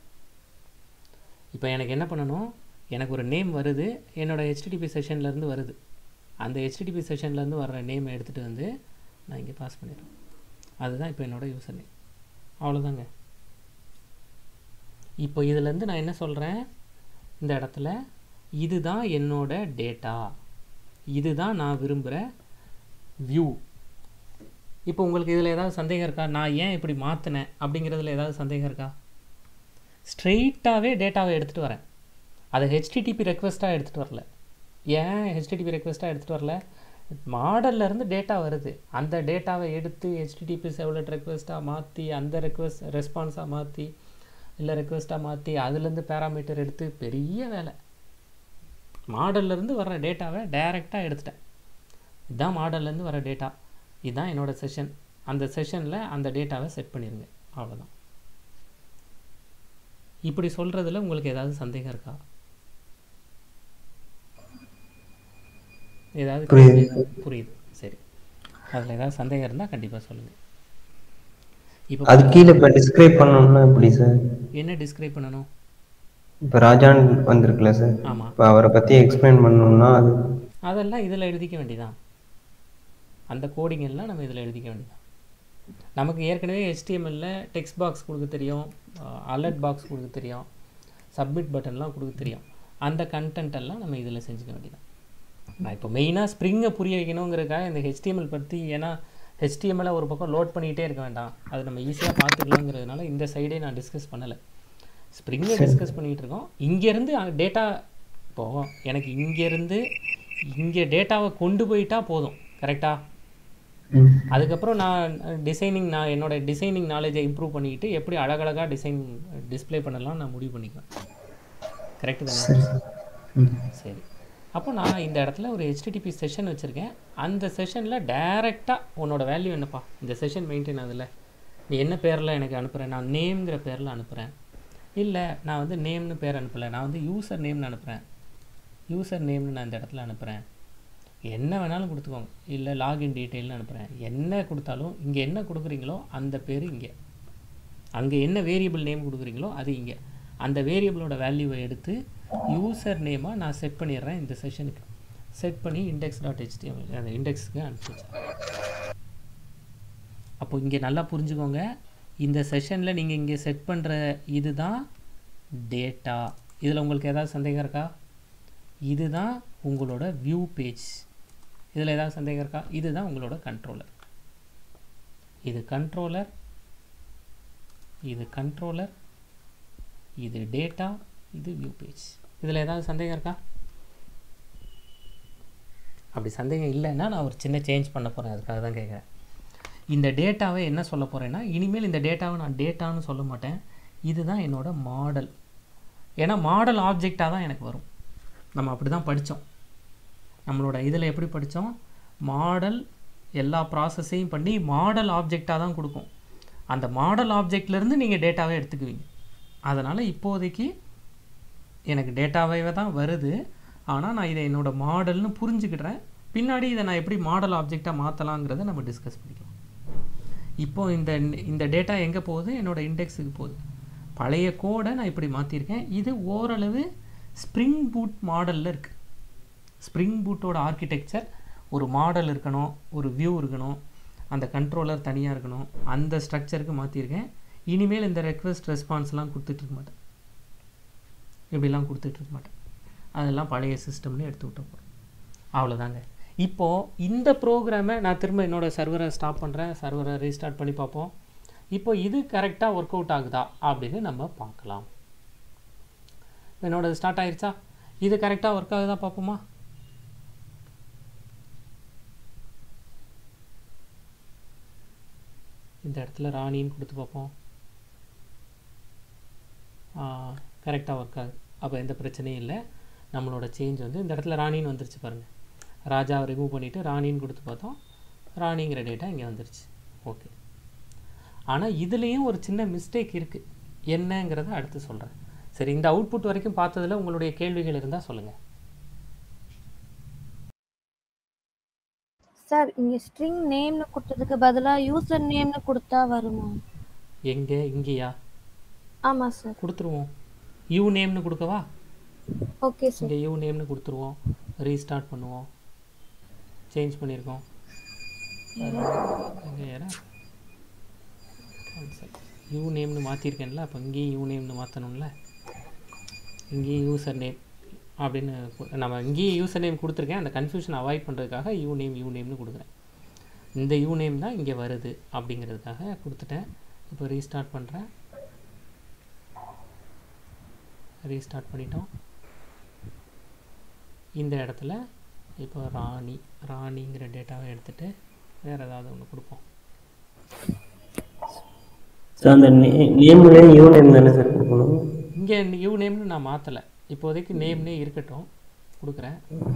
A: இப்போ எனக்கு என்ன பண்ணணும் எனக்கு ஒரு நேம் வருது என்னோட ஹெச்டிடிபி செஷன்லேருந்து வருது அந்த ஹெச்டிடிபி செஷன்லேருந்து வர்ற நேமை எடுத்துகிட்டு வந்து நான் இங்கே பாஸ் பண்ணிடுறேன் அதுதான் இப்போ என்னோட யூசர் நேம் அவ்வளோதாங்க இப்போ இதுலேருந்து நான் என்ன சொல்கிறேன் இந்த இடத்துல இதுதான் என்னோட டேட்டா இதுதான் நான் விரும்புகிற வியூ இப்போ உங்களுக்கு இதில் ஏதாவது சந்தேகம் இருக்கா நான் ஏன் இப்படி மாற்றினேன் அப்படிங்கிறதுல ஏதாவது சந்தேகம் இருக்கா ஸ்ட்ரெயிட்டாகவே டேட்டாவை எடுத்துகிட்டு வரேன் அதை ஹெச்டிடிபி ரெக்வெஸ்ட்டாக எடுத்துகிட்டு வரல ஏன் ஹெச்டிடிபி ரெக்வெஸ்ட்டாக எடுத்துகிட்டு வரல மாடல்ல இருந்து டேட்டா வருது அந்த டேட்டாவை எடுத்து ஹெச்டிடிபி செவலட் ரெக்வெஸ்ட்டாக மாற்றி அந்த ரெக்வெஸ்ட் ரெஸ்பான்ஸாக மாற்றி இல்லை ரெக்வெஸ்ட்டாக மாற்றி அதுலேருந்து பேராமீட்டர் எடுத்து பெரிய வேலை மாடல்ல இருந்து வர்ற டேட்டாவை டைரெக்டாக எடுத்துட்டேன் இதுதான் மாடல்லேருந்து வர டேட்டா இதுதான் என்னோட செஷன் அந்த செஷனில் அந்த டேட்டாவை செட் பண்ணிடுங்க அவ்வளோதான் இப்படி சொல்கிறதுல உங்களுக்கு ஏதாவது சந்தேகம் இருக்கா ஏதாவது
C: புரியுது.
A: கேள்வி ஏதாவது- புரியுது சரி அதில் ஏதாவது சந்தேகம் இருந்தால் கண்டிப்பாக சொல்லுங்கள் இப்போ
C: அது கீழே இப்போ டிஸ்கிரைப் பண்ணணும்னா எப்படி சார்
A: என்ன டிஸ்கிரைப் பண்ணணும்
C: இப்போ ராஜான் வந்திருக்குல்ல சார்
A: ஆமாம்
C: இப்போ அவரை பற்றி எக்ஸ்பிளைன் பண்ணணும்னா அது
A: அதெல்லாம் இதில் எழுதிக்க வேண்டியதான் அந்த கோடிங் எல்லாம் நம்ம இதில் எழுதிக்க வேண்டியதான் நமக்கு ஏற்கனவே HTML-ல டெக்ஸ்ட் பாக்ஸ் கொடுக்க தெரியும் அலர்ட் பாக்ஸ் கொடுக்க தெரியும் சப்மிட் பட்டன்லாம் கொடுக்க தெரியும் அந்த content எல்லாம் நம்ம இதில் செஞ்சுக்க வேண்டியதான் நான் இப்போ மெயினாக ஸ்ப்ரிங்கை புரிய வைக்கணுங்கிறதுக்காக இந்த ஹெச்டிஎம்எல் பற்றி ஏன்னா ஹெச்டிஎம்எல்லை ஒரு பக்கம் லோட் பண்ணிக்கிட்டே இருக்க வேண்டாம் அது நம்ம ஈஸியாக பார்த்துக்கலாங்கிறதுனால இந்த சைடே நான் டிஸ்கஸ் பண்ணலை ஸ்ப்ரிங்கை டிஸ்கஸ் பண்ணிகிட்டு இருக்கோம் இங்கேருந்து டேட்டா இப்போது எனக்கு இங்கேருந்து இங்கே டேட்டாவை கொண்டு போயிட்டா போதும் கரெக்டா
C: ம்
A: அதுக்கப்புறம் நான் டிசைனிங் நான் என்னோட டிசைனிங் நாலேஜை இம்ப்ரூவ் பண்ணிக்கிட்டு எப்படி அழகழகாக டிசைன் டிஸ்ப்ளே பண்ணலாம் நான் முடிவு பண்ணிக்குவேன் கரெக்டு தானே
C: ம்
A: சரி அப்போ நான் இந்த இடத்துல ஒரு ஹெச்டிடிபி செஷன் வச்சுருக்கேன் அந்த செஷனில் டைரெக்டாக உன்னோட வேல்யூ என்னப்பா இந்த செஷன் மெயின்டைன் ஆகுதுல்ல நீ என்ன பேரில் எனக்கு அனுப்புகிறேன் நான் நேம்ங்கிற பேரில் அனுப்புகிறேன் இல்லை நான் வந்து நேம்னு பேர் அனுப்பலை நான் வந்து யூசர் நேம்னு அனுப்புகிறேன் யூசர் நேம்னு நான் இந்த இடத்துல அனுப்புகிறேன் என்ன வேணாலும் கொடுத்துக்கோங்க இல்லை லாகின் டீட்டெயில்னு அனுப்புகிறேன் என்ன கொடுத்தாலும் இங்கே என்ன கொடுக்குறீங்களோ அந்த பேர் இங்கே அங்கே என்ன வேரியபிள் நேம் கொடுக்குறீங்களோ அது இங்கே அந்த வேரியபிளோட வேல்யூவை எடுத்து யூசர் நேமாக நான் செட் பண்ணிடுறேன் இந்த செஷனுக்கு செட் பண்ணி இண்டெக்ஸ் டாட் ஹெச்டிஎம்எல் அந்த இண்டெக்ஸுக்கு அனுப்பிச்சி வச்சிடுறேன் அப்போ இங்கே நல்லா புரிஞ்சுக்கோங்க இந்த செஷனில் நீங்கள் இங்கே செட் பண்ணுற இதுதான் டேட்டா இதில் உங்களுக்கு ஏதாவது சந்தேகம் இருக்கா இதுதான் உங்களோட வியூ பேஜ் இதில் ஏதாவது சந்தேகம் இருக்கா இதுதான் உங்களோட கண்ட்ரோலர் இது கண்ட்ரோலர் இது கண்ட்ரோலர் இது டேட்டா இது வியூ பேஜ் இதில் ஏதாவது சந்தேகம் இருக்கா அப்படி சந்தேகம் இல்லைன்னா நான் ஒரு சின்ன சேஞ்ச் பண்ண போகிறேன் அதுக்காக தான் கேட்குறேன் இந்த டேட்டாவை என்ன சொல்ல போகிறேன்னா இனிமேல் இந்த டேட்டாவை நான் டேட்டான்னு சொல்ல மாட்டேன் இதுதான் என்னோட மாடல் ஏன்னா மாடல் ஆப்ஜெக்டாக தான் எனக்கு வரும் நம்ம அப்படி தான் படித்தோம் நம்மளோட இதில் எப்படி படித்தோம் மாடல் எல்லா ப்ராசஸையும் பண்ணி மாடல் ஆப்ஜெக்டாக தான் கொடுக்கும் அந்த மாடல் ஆப்ஜெக்ட்லேருந்து நீங்கள் டேட்டாவை எடுத்துக்குவீங்க அதனால் இப்போதைக்கு எனக்கு டேட்டாவே தான் வருது ஆனால் நான் இதை என்னோட மாடல்னு புரிஞ்சுக்கிடுறேன் பின்னாடி இதை நான் எப்படி மாடல் ஆப்ஜெக்டாக மாற்றலாங்கிறத நம்ம டிஸ்கஸ் பண்ணிக்கலாம் இப்போ இந்த இந்த டேட்டா எங்கே போகுது என்னோட இண்டெக்ஸுக்கு போகுது பழைய கோடை நான் இப்படி மாற்றிருக்கேன் இது ஓரளவு ஸ்ப்ரிங் பூட் மாடலில் இருக்குது ஸ்ப்ரிங் பூட்டோட ஆர்கிடெக்சர் ஒரு மாடல் இருக்கணும் ஒரு வியூ இருக்கணும் அந்த கண்ட்ரோலர் தனியாக இருக்கணும் அந்த ஸ்ட்ரக்சருக்கு மாற்றிருக்கேன் இனிமேல் இந்த ரெக்வஸ்ட் ரெஸ்பான்ஸ்லாம் கொடுத்துட்ருக்க மாட்டேன் இப்படிலாம் கொடுத்துட்ருக்க மாட்டேன் அதெல்லாம் பழைய சிஸ்டம்னு எடுத்து விட்ட போகிறோம் அவ்வளோதாங்க இப்போது இந்த ப்ரோக்ராமை நான் திரும்ப என்னோடய சர்வரை ஸ்டாப் பண்ணுறேன் சர்வரை ரீஸ்டார்ட் பண்ணி பார்ப்போம் இப்போ இது கரெக்டாக ஒர்க் அவுட் ஆகுதா அப்படின்னு நம்ம பார்க்கலாம் என்னோடது ஸ்டார்ட் ஆயிருச்சா இது கரெக்டாக ஒர்க் ஆகுதா பார்ப்போமா இந்த இடத்துல ராணின்னு கொடுத்து பார்ப்போம் கரெக்டாக ஒர்க் ஆகுது அப்போ எந்த பிரச்சனையும் இல்லை நம்மளோட சேஞ்ச் வந்து இந்த இடத்துல ராணின்னு வந்துருச்சு பாருங்கள் ராஜாவை ரிமூவ் பண்ணிவிட்டு ராணின்னு கொடுத்து பார்த்தோம் ராணிங்கிற டேட்டா இங்கே வந்துருச்சு ஓகே ஆனால் இதுலேயும் ஒரு சின்ன மிஸ்டேக் இருக்குது என்னங்கிறத அடுத்து சொல்கிறேன் சரி இந்த அவுட்புட் வரைக்கும் பார்த்ததில் உங்களுடைய கேள்விகள் இருந்தால் சொல்லுங்கள்
D: சார் இங்க ஸ்ட்ரிங் நேம்னு கொடுத்ததுக்கு பதிலா யூசர் நேம்னு கொடுத்தா வருமா
A: எங்கே இங்கேயா
D: ஆமா சார்
A: கொடுத்துருவோம் யூ நேம்னு கொடுக்கவா
D: ஓகே சார்
A: இங்கே யூ நேம்னு கொடுத்துருவோம் ரீஸ்டார்ட் பண்ணுவோம் சேஞ்ச் பண்ணியிருக்கோம் யூ நேம்னு மாற்றிருக்கேன்ல அப்போ இங்கேயும் யூ நேம்னு மாற்றணும்ல இங்கேயும் யூசர் நேம் அப்படின்னு கு- நம்ம இங்கேயும் யூசர் நேம் கொடுத்துருக்கேன் அந்த கன்ஃபியூஷன் அவாய்ட் பண்ணுறதுக்காக யூ நேம் யூ நேம்னு கொடுக்குறேன் இந்த யூ நேம் தான் இங்கே வருது அப்படிங்கிறதுக்காக கொடுத்துட்டேன் இப்போ ரீஸ்டார்ட் பண்ணுறேன் ரீஸ்டார்ட் பண்ணிட்டோம் இந்த இடத்துல இப்போ ராணி ராணிங்கிற டேட்டாவை எடுத்துட்டு வேறு ஏதாவது ஒன்று கொடுப்போம்
C: சார் அந்த நேம்லேயே யூ நேம் தானே சார் கொடுக்கணும்
A: இங்கே யூ நேம்னு நான் மாற்றலை இப்போதைக்கு நேம்னே இருக்கட்டும் கொடுக்குறேன்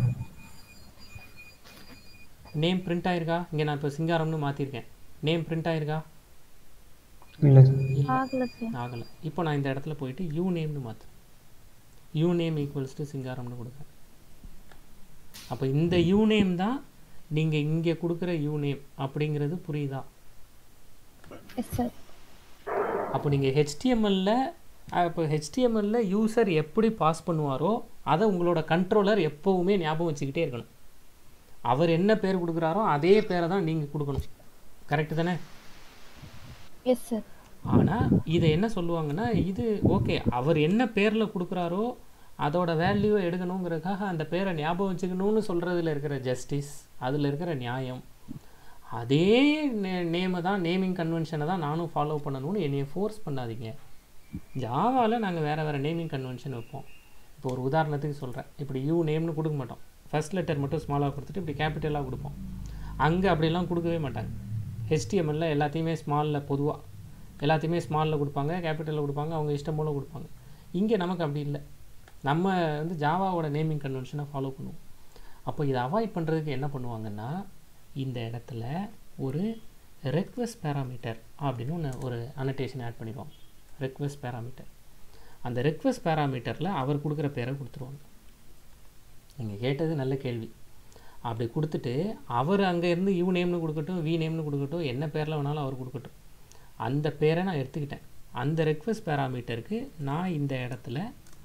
A: நேம் பிரிண்ட் ஆயிருக்கா இங்கே நான் இப்போ சிங்காரம்னு மாற்றிருக்கேன் நேம் பிரிண்ட் ஆயிருக்கா
C: இல்லை சார்
A: இல்லை
D: ஆகல சார்
A: ஆகலை இப்போ நான் இந்த இடத்துல போயிட்டு யூ நேம்னு மாற்றுறேன் யூ நேம் ஈக்குவல்ஸ் டு சிங்காரம்னு கொடுக்குறேன் அப்போ இந்த யூ நேம் தான் நீங்கள் இங்கே கொடுக்குற யூ நேம் அப்படிங்கிறது புரியுதா
D: எஸ் சார்
A: அப்போ நீங்கள் ஹெச்டிஎம்எல்ல இப்போ ஹெச்டிஎம்எல்ல யூசர் எப்படி பாஸ் பண்ணுவாரோ அதை உங்களோட கண்ட்ரோலர் எப்போவுமே ஞாபகம் வச்சுக்கிட்டே இருக்கணும் அவர் என்ன பேர் கொடுக்குறாரோ அதே பேரை தான் நீங்கள் கொடுக்கணும் கரெக்டு தானே
D: எஸ் சார்
A: ஆனால் இதை என்ன சொல்லுவாங்கன்னா இது ஓகே அவர் என்ன பேரில் கொடுக்குறாரோ அதோட வேல்யூவை எடுக்கணுங்கிறதுக்காக அந்த பேரை ஞாபகம் வச்சுக்கணும்னு சொல்கிறதுல இருக்கிற ஜஸ்டிஸ் அதில் இருக்கிற நியாயம் அதே நே நேமை தான் நேமிங் கன்வென்ஷனை தான் நானும் ஃபாலோ பண்ணணும்னு என்னைய ஃபோர்ஸ் பண்ணாதீங்க ஜாவாவில் நாங்கள் வேறு வேறு நேமிங் கன்வென்ஷன் வைப்போம் இப்போ ஒரு உதாரணத்துக்கு சொல்கிறேன் இப்படி யூ நேம்னு கொடுக்க மாட்டோம் ஃபர்ஸ்ட் லெட்டர் மட்டும் ஸ்மாலாக கொடுத்துட்டு இப்படி கேபிட்டலாக கொடுப்போம் அங்கே அப்படிலாம் கொடுக்கவே மாட்டாங்க ஹெச்டிஎம்எல்ல எல்லாத்தையுமே ஸ்மாலில் பொதுவாக எல்லாத்தையுமே ஸ்மாலில் கொடுப்பாங்க கேபிட்டலில் கொடுப்பாங்க அவங்க இஷ்டம் போல் கொடுப்பாங்க இங்கே நமக்கு அப்படி இல்லை நம்ம வந்து ஜாவாவோட நேமிங் கன்வென்ஷனை ஃபாலோ பண்ணுவோம் அப்போ இதை அவாய்ட் பண்ணுறதுக்கு என்ன பண்ணுவாங்கன்னா இந்த இடத்துல ஒரு ரெக்வஸ்ட் பேராமீட்டர் அப்படின்னு ஒன்று ஒரு அனடேஷன் ஆட் பண்ணிடுவாங்க ரெக்வஸ்ட் பேராமீட்டர் அந்த ரெக்வஸ்ட் பேராமீட்டரில் அவர் கொடுக்குற பேரை கொடுத்துருவாங்க நீங்கள் கேட்டது நல்ல கேள்வி அப்படி கொடுத்துட்டு அவர் அங்கே இருந்து யூ நேம்னு கொடுக்கட்டும் வி நேம்னு கொடுக்கட்டும் என்ன பேரில் வேணாலும் அவர் கொடுக்கட்டும் அந்த பேரை நான் எடுத்துக்கிட்டேன் அந்த ரெக்வஸ்ட் பேராமீட்டருக்கு நான் இந்த இடத்துல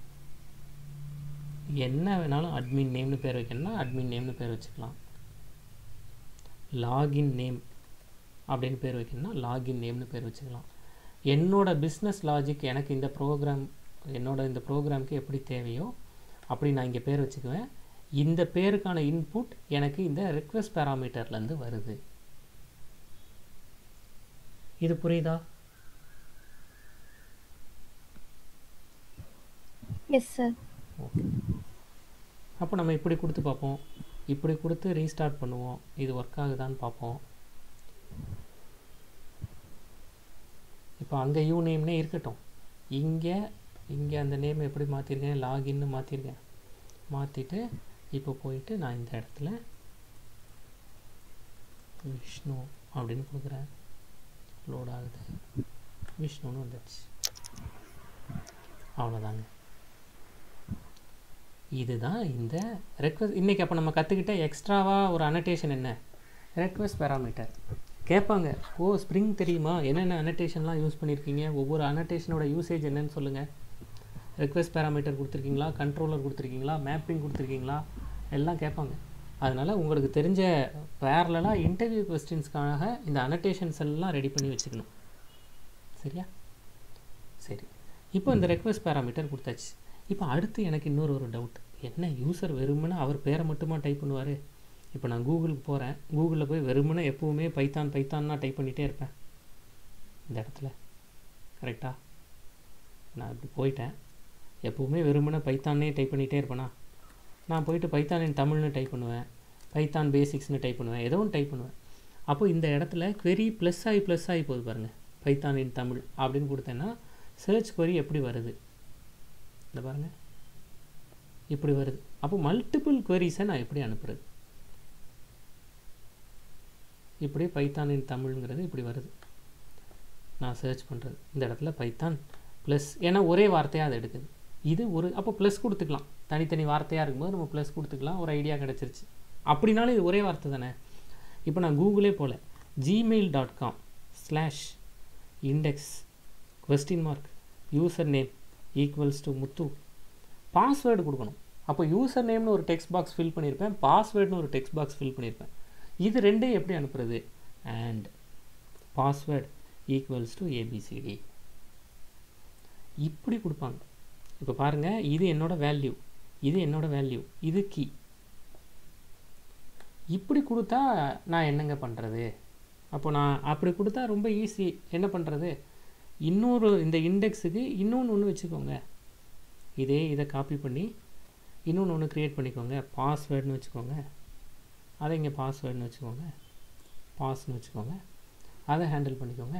A: என்ன வேணாலும் அட்மின் நேம்னு பேர் வைக்கணும்னா அட்மின் நேம்னு பேர் வச்சுக்கலாம் லாகின் நேம் அப்படின்னு பேர் வைக்கணும்னா லாகின் நேம்னு பேர் வச்சுக்கலாம் என்னோட பிஸ்னஸ் லாஜிக் எனக்கு இந்த ப்ரோக்ராம் என்னோட இந்த ப்ரோக்ராம்க்கு எப்படி தேவையோ அப்படி நான் இங்கே பேர் வச்சுக்குவேன் இந்த பேருக்கான இன்புட் எனக்கு இந்த ரெக்வஸ்ட் பேராமீட்டர்லேருந்து வருது இது புரியுதா
D: எஸ் சார்
A: ஓகே அப்போ நம்ம இப்படி கொடுத்து பார்ப்போம் இப்படி கொடுத்து ரீஸ்டார்ட் பண்ணுவோம் இது ஒர்க் ஆகுதான்னு பார்ப்போம் இப்போ அங்கே யூ நேம்னே இருக்கட்டும் இங்கே இங்கே அந்த நேம் எப்படி மாற்றிருக்கேன் லாகின்னு மாற்றிருக்கேன் மாற்றிட்டு இப்போ போயிட்டு நான் இந்த இடத்துல விஷ்ணு அப்படின்னு கொடுக்குறேன் லோட் ஆகுது விஷ்ணுன்னு வந்துடுச்சு அவ்வளோதாங்க இதுதான் இந்த ரெக்வஸ்ட் இன்றைக்கி அப்போ நம்ம கற்றுக்கிட்ட எக்ஸ்ட்ராவாக ஒரு அனடேஷன் என்ன ரெக்வஸ்ட் பேராமீட்டர் கேட்பாங்க ஓ ஸ்ப்ரிங் தெரியுமா என்னென்ன அனடேஷன்லாம் யூஸ் பண்ணியிருக்கீங்க ஒவ்வொரு அனடேஷனோட யூசேஜ் என்னன்னு சொல்லுங்கள் ரெக்வஸ்ட் பேராமீட்டர் கொடுத்துருக்கீங்களா கண்ட்ரோலர் கொடுத்துருக்கீங்களா மேப்பிங் கொடுத்துருக்கீங்களா எல்லாம் கேட்பாங்க அதனால் உங்களுக்கு தெரிஞ்ச பேரலாக இன்டர்வியூ கொஸ்டின்ஸ்க்காக இந்த அனடேஷன்ஸ் எல்லாம் ரெடி பண்ணி வச்சுக்கணும் சரியா சரி இப்போ இந்த ரெக்வஸ்ட் பேராமீட்டர் கொடுத்தாச்சு இப்போ அடுத்து எனக்கு இன்னொரு ஒரு டவுட் என்ன யூசர் வெறுமனே அவர் பேரை மட்டுமா டைப் பண்ணுவார் இப்போ நான் கூகுளுக்கு போகிறேன் கூகுளில் போய் வெறுமனே எப்போவுமே பைத்தான் பைத்தான்னா டைப் பண்ணிகிட்டே இருப்பேன் இந்த இடத்துல கரெக்டாக நான் இப்படி போயிட்டேன் எப்போவுமே வெறுமனே பைத்தானே டைப் பண்ணிகிட்டே இருப்பேனா நான் போயிட்டு பைத்தான் இன் தமிழ்னு டைப் பண்ணுவேன் பைத்தான் பேசிக்ஸ்னு டைப் பண்ணுவேன் ஏதோ ஒன்று டைப் பண்ணுவேன் அப்போ இந்த இடத்துல query ப்ளஸ் ஆகி ப்ளஸ் ஆகி போகுது பாருங்கள் பைத்தான் இன் தமிழ் அப்படின்னு கொடுத்தேன்னா சர்ச் query எப்படி வருது இந்த பாருங்கள் இப்படி வருது அப்போ மல்டிபிள் queries-அ நான் எப்படி அனுப்புறது இப்படி பைத்தான் இன் தமிழ்ங்கிறது இப்படி வருது நான் சர்ச் பண்ணுறது இந்த இடத்துல பைத்தான் ப்ளஸ் ஏன்னா ஒரே வார்த்தையாக அது எடுக்குது இது ஒரு அப்போ ப்ளஸ் கொடுத்துக்கலாம் தனித்தனி வார்த்தையாக இருக்கும்போது நம்ம ப்ளஸ் கொடுத்துக்கலாம் ஒரு ஐடியா கிடச்சிருச்சு அப்படின்னாலும் இது ஒரே வார்த்தை தானே இப்போ நான் கூகுளே போல Gmail dot com slash index question mark user name equals to Muthu password கொடுக்கணும் அப்போ யூசர் நேம்னு ஒரு டெக்ஸ்ட் பாக்ஸ் ஃபில் பண்ணியிருப்பேன் பாஸ்வேர்டுன்னு ஒரு டெக்ஸ்ட் பாக்ஸ் ஃபில் பண்ணியிருப்பேன் இது ரெண்டையும் எப்படி அனுப்புறது and password equals to ABCD இப்படி கொடுப்பாங்க இப்போ பாருங்கள் இது என்னோட வேல்யூ இது என்னோட வேல்யூ இது கீ இப்படி கொடுத்தா நான் என்னங்க பண்ணுறது அப்போ நான் அப்படி கொடுத்தா ரொம்ப ஈஸி என்ன பண்ணுறது இன்னொரு இந்த இண்டெக்ஸுக்கு இன்னொன்று ஒன்று வச்சுக்கோங்க இதே இதை காப்பி பண்ணி இன்னொன்று ஒன்று க்ரியேட் பண்ணிக்கோங்க பாஸ்வேர்டுன்னு வச்சுக்கோங்க அதை இங்கே பாஸ்வேர்டுன்னு வச்சுக்கோங்க பாஸ்ன்னு வச்சுக்கோங்க அதை ஹேண்டில் பண்ணிக்கோங்க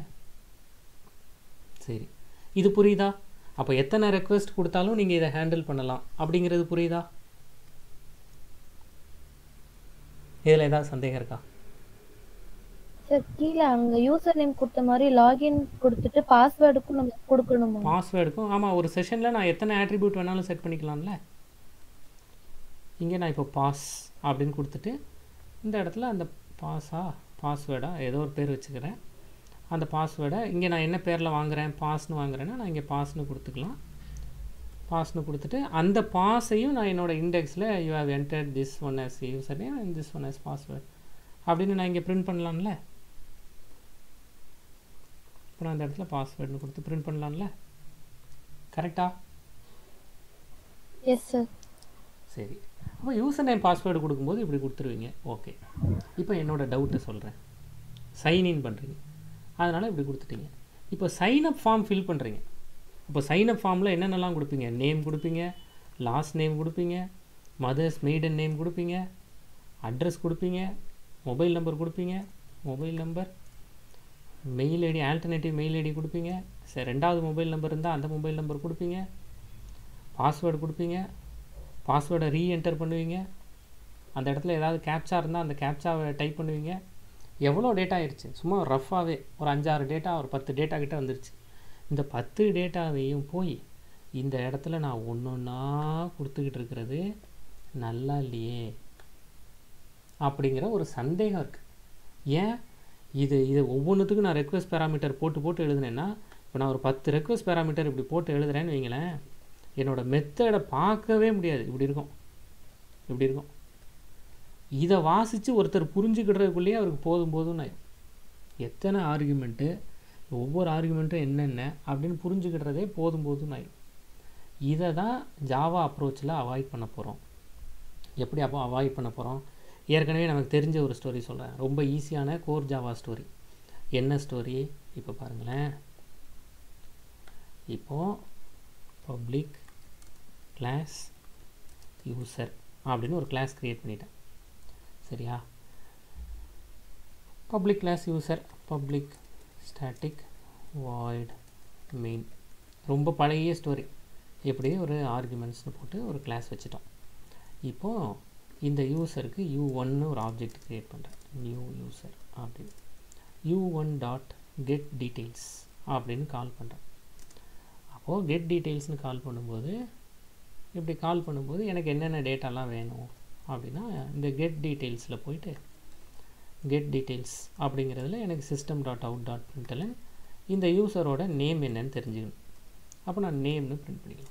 A: சரி இது புரியுதா அப்போ எத்தனை ரெக்வெஸ்ட் கொடுத்தாலும் நீங்கள் இதை ஹேண்டில் பண்ணலாம் அப்படிங்கிறது புரியுதா இதில் ஏதாவது சந்தேகம் இருக்கா
D: சார் கீழே அங்க யூசர் நேம் கொடுத்த மாதிரி லாகின் கொடுத்துட்டு பாஸ்வேர்டுக்கும் நம்ம கொடுக்கணுமா
A: பாஸ்வேர்டுக்கும் ஆமாம் ஒரு செஷனில் நான் எத்தனை ஆட்ரிபியூட் வேணாலும் செட் பண்ணிக்கலாம்ல இங்கே நான் இப்போ பாஸ் அப்படின்னு கொடுத்துட்டு இந்த இடத்துல அந்த பாஸா பாஸ்வேர்டா ஏதோ ஒரு பேர் வச்சுக்கிறேன் அந்த பாஸ்வேர்டை இங்கே நான் என்ன பேரில் வாங்குறேன் பாஸ்னு வாங்குறேன்னா நான் இங்கே பாஸ்னு கொடுத்துக்கலாம் பாஸ்னு கொடுத்துட்டு அந்த பாஸையும் நான் என்னோட இண்டெக்ஸில் you have entered this one as user name and this one as password அப்படின்னு நான் இங்கே பிரிண்ட் பண்ணலாம்ல இப்போ நான் அந்த இடத்துல பாஸ்வேர்டுன்னு கொடுத்து பிரிண்ட் பண்ணலாம்ல கரெக்டா
D: எஸ் சார்
A: சரி அப்போ யூசர் நேம் பாஸ்வேர்டு கொடுக்கும்போது இப்படி கொடுத்துருவீங்க ஓகே இப்போ என்னோட டவுட்டை சொல்கிறேன் சைன்இன் பண்ணுறீங்க அதனால் இப்படி கொடுத்துட்டீங்க இப்போ சைன் அப் ஃபார்ம் ஃபில் பண்ணுறீங்க இப்போ சைன் அப் ஃபார்மில் என்னென்னலாம் கொடுப்பீங்க நேம் கொடுப்பீங்க லாஸ்ட் நேம் கொடுப்பீங்க மதர்ஸ் மெய்டன் நேம் கொடுப்பீங்க அட்ரஸ் கொடுப்பீங்க மொபைல் நம்பர் கொடுப்பீங்க mobile number mail ID alternative mail ID கொடுப்பீங்க சரி ரெண்டாவது மொபைல் நம்பர் இருந்தால் அந்த மொபைல் நம்பர் கொடுப்பீங்க பாஸ்வேர்டு கொடுப்பீங்க பாஸ்வேர்டை ரீஎன்டர் பண்ணுவீங்க அந்த இடத்துல ஏதாவது கேப்சா இருந்தால் அந்த கேப்சாவை டைப் பண்ணுவீங்க எவ்வளோ டேட்டா ஆயிடுச்சு சும்மா ரஃப்பாகவே ஒரு அஞ்சாறு டேட்டா ஒரு பத்து டேட்டா கிட்ட வந்துருச்சு இந்த பத்து டேட்டாவையும் போய் இந்த இடத்துல நான் ஒன்று ஒன்றா கொடுத்துக்கிட்டு இருக்கிறது நல்லா இல்லையே அப்படிங்கிற ஒரு சந்தேகம் இருக்குது ஏன் இது இது ஒவ்வொன்றுத்துக்கும் நான் ரெக்வஸ்ட் பேராமீட்டர் போட்டு போட்டு எழுதுனேன்னா இப்போ நான் ஒரு பத்து ரெக்வஸ்ட் பேராமீட்டர் இப்படி போட்டு எழுதுறேன்னு வைங்களேன் என்னோட மெத்தடை பார்க்கவே முடியாது இப்படி இருக்கும் இப்படி இருக்கும் இதை வாசித்து ஒருத்தர் புரிஞ்சுக்கிடுறதுக்குள்ளேயே அவருக்கு போதும் போதும்னு ஆயிடும் எத்தனை ஆர்குமெண்ட்டு ஒவ்வொரு ஆர்குமெண்ட்டும் என்னென்ன அப்படின்னு புரிஞ்சுக்கிடுறதே போதும் போதும்னு ஆயிடும் இதை தான் ஜாவா அப்ரோச்சில் அவாய்ட் பண்ண போகிறோம் எப்படி அப்போ அவாய்ட் பண்ண போகிறோம் ஏற்கனவே நமக்கு தெரிஞ்ச ஒரு ஸ்டோரி சொல்கிறேன் ரொம்ப ஈஸியான கோர் ஜாவா ஸ்டோரி என்ன ஸ்டோரி இப்போ பாருங்களேன் இப்போது பப்ளிக் கிளாஸ் யூசர் அப்படின்னு ஒரு கிளாஸ் க்ரியேட் பண்ணிட்டேன் சரியா public class user public static void main ரொம்ப பழைய ஸ்டோரி எப்படி ஒரு ஆர்குமெண்ட்ஸ்னு போட்டு ஒரு கிளாஸ் வச்சுட்டோம் இப்போது இந்த யூசருக்கு யூ ஒன்னு ஒரு ஆப்ஜெக்ட் க்ரியேட் பண்ணுறேன் நியூ யூசர் அப்படின்னு u one dot get details அப்படின்னு கால் பண்ணுறேன் அப்போது கெட் டீட்டெயில்ஸ்னு கால் பண்ணும்போது இப்படி கால் பண்ணும்போது எனக்கு என்னென்ன டேட்டாலாம் வேணும் அப்படின்னா இந்த கெட் டீட்டெயில்ஸில் போயிட்டு கெட் டீட்டெயில்ஸ் அப்படிங்கிறதுல எனக்கு system dot out dot println இந்த யூசரோட நேம் என்னன்னு தெரிஞ்சுக்கணும் அப்போ நான் நேம்னு பிரிண்ட் பண்ணிக்கலாம்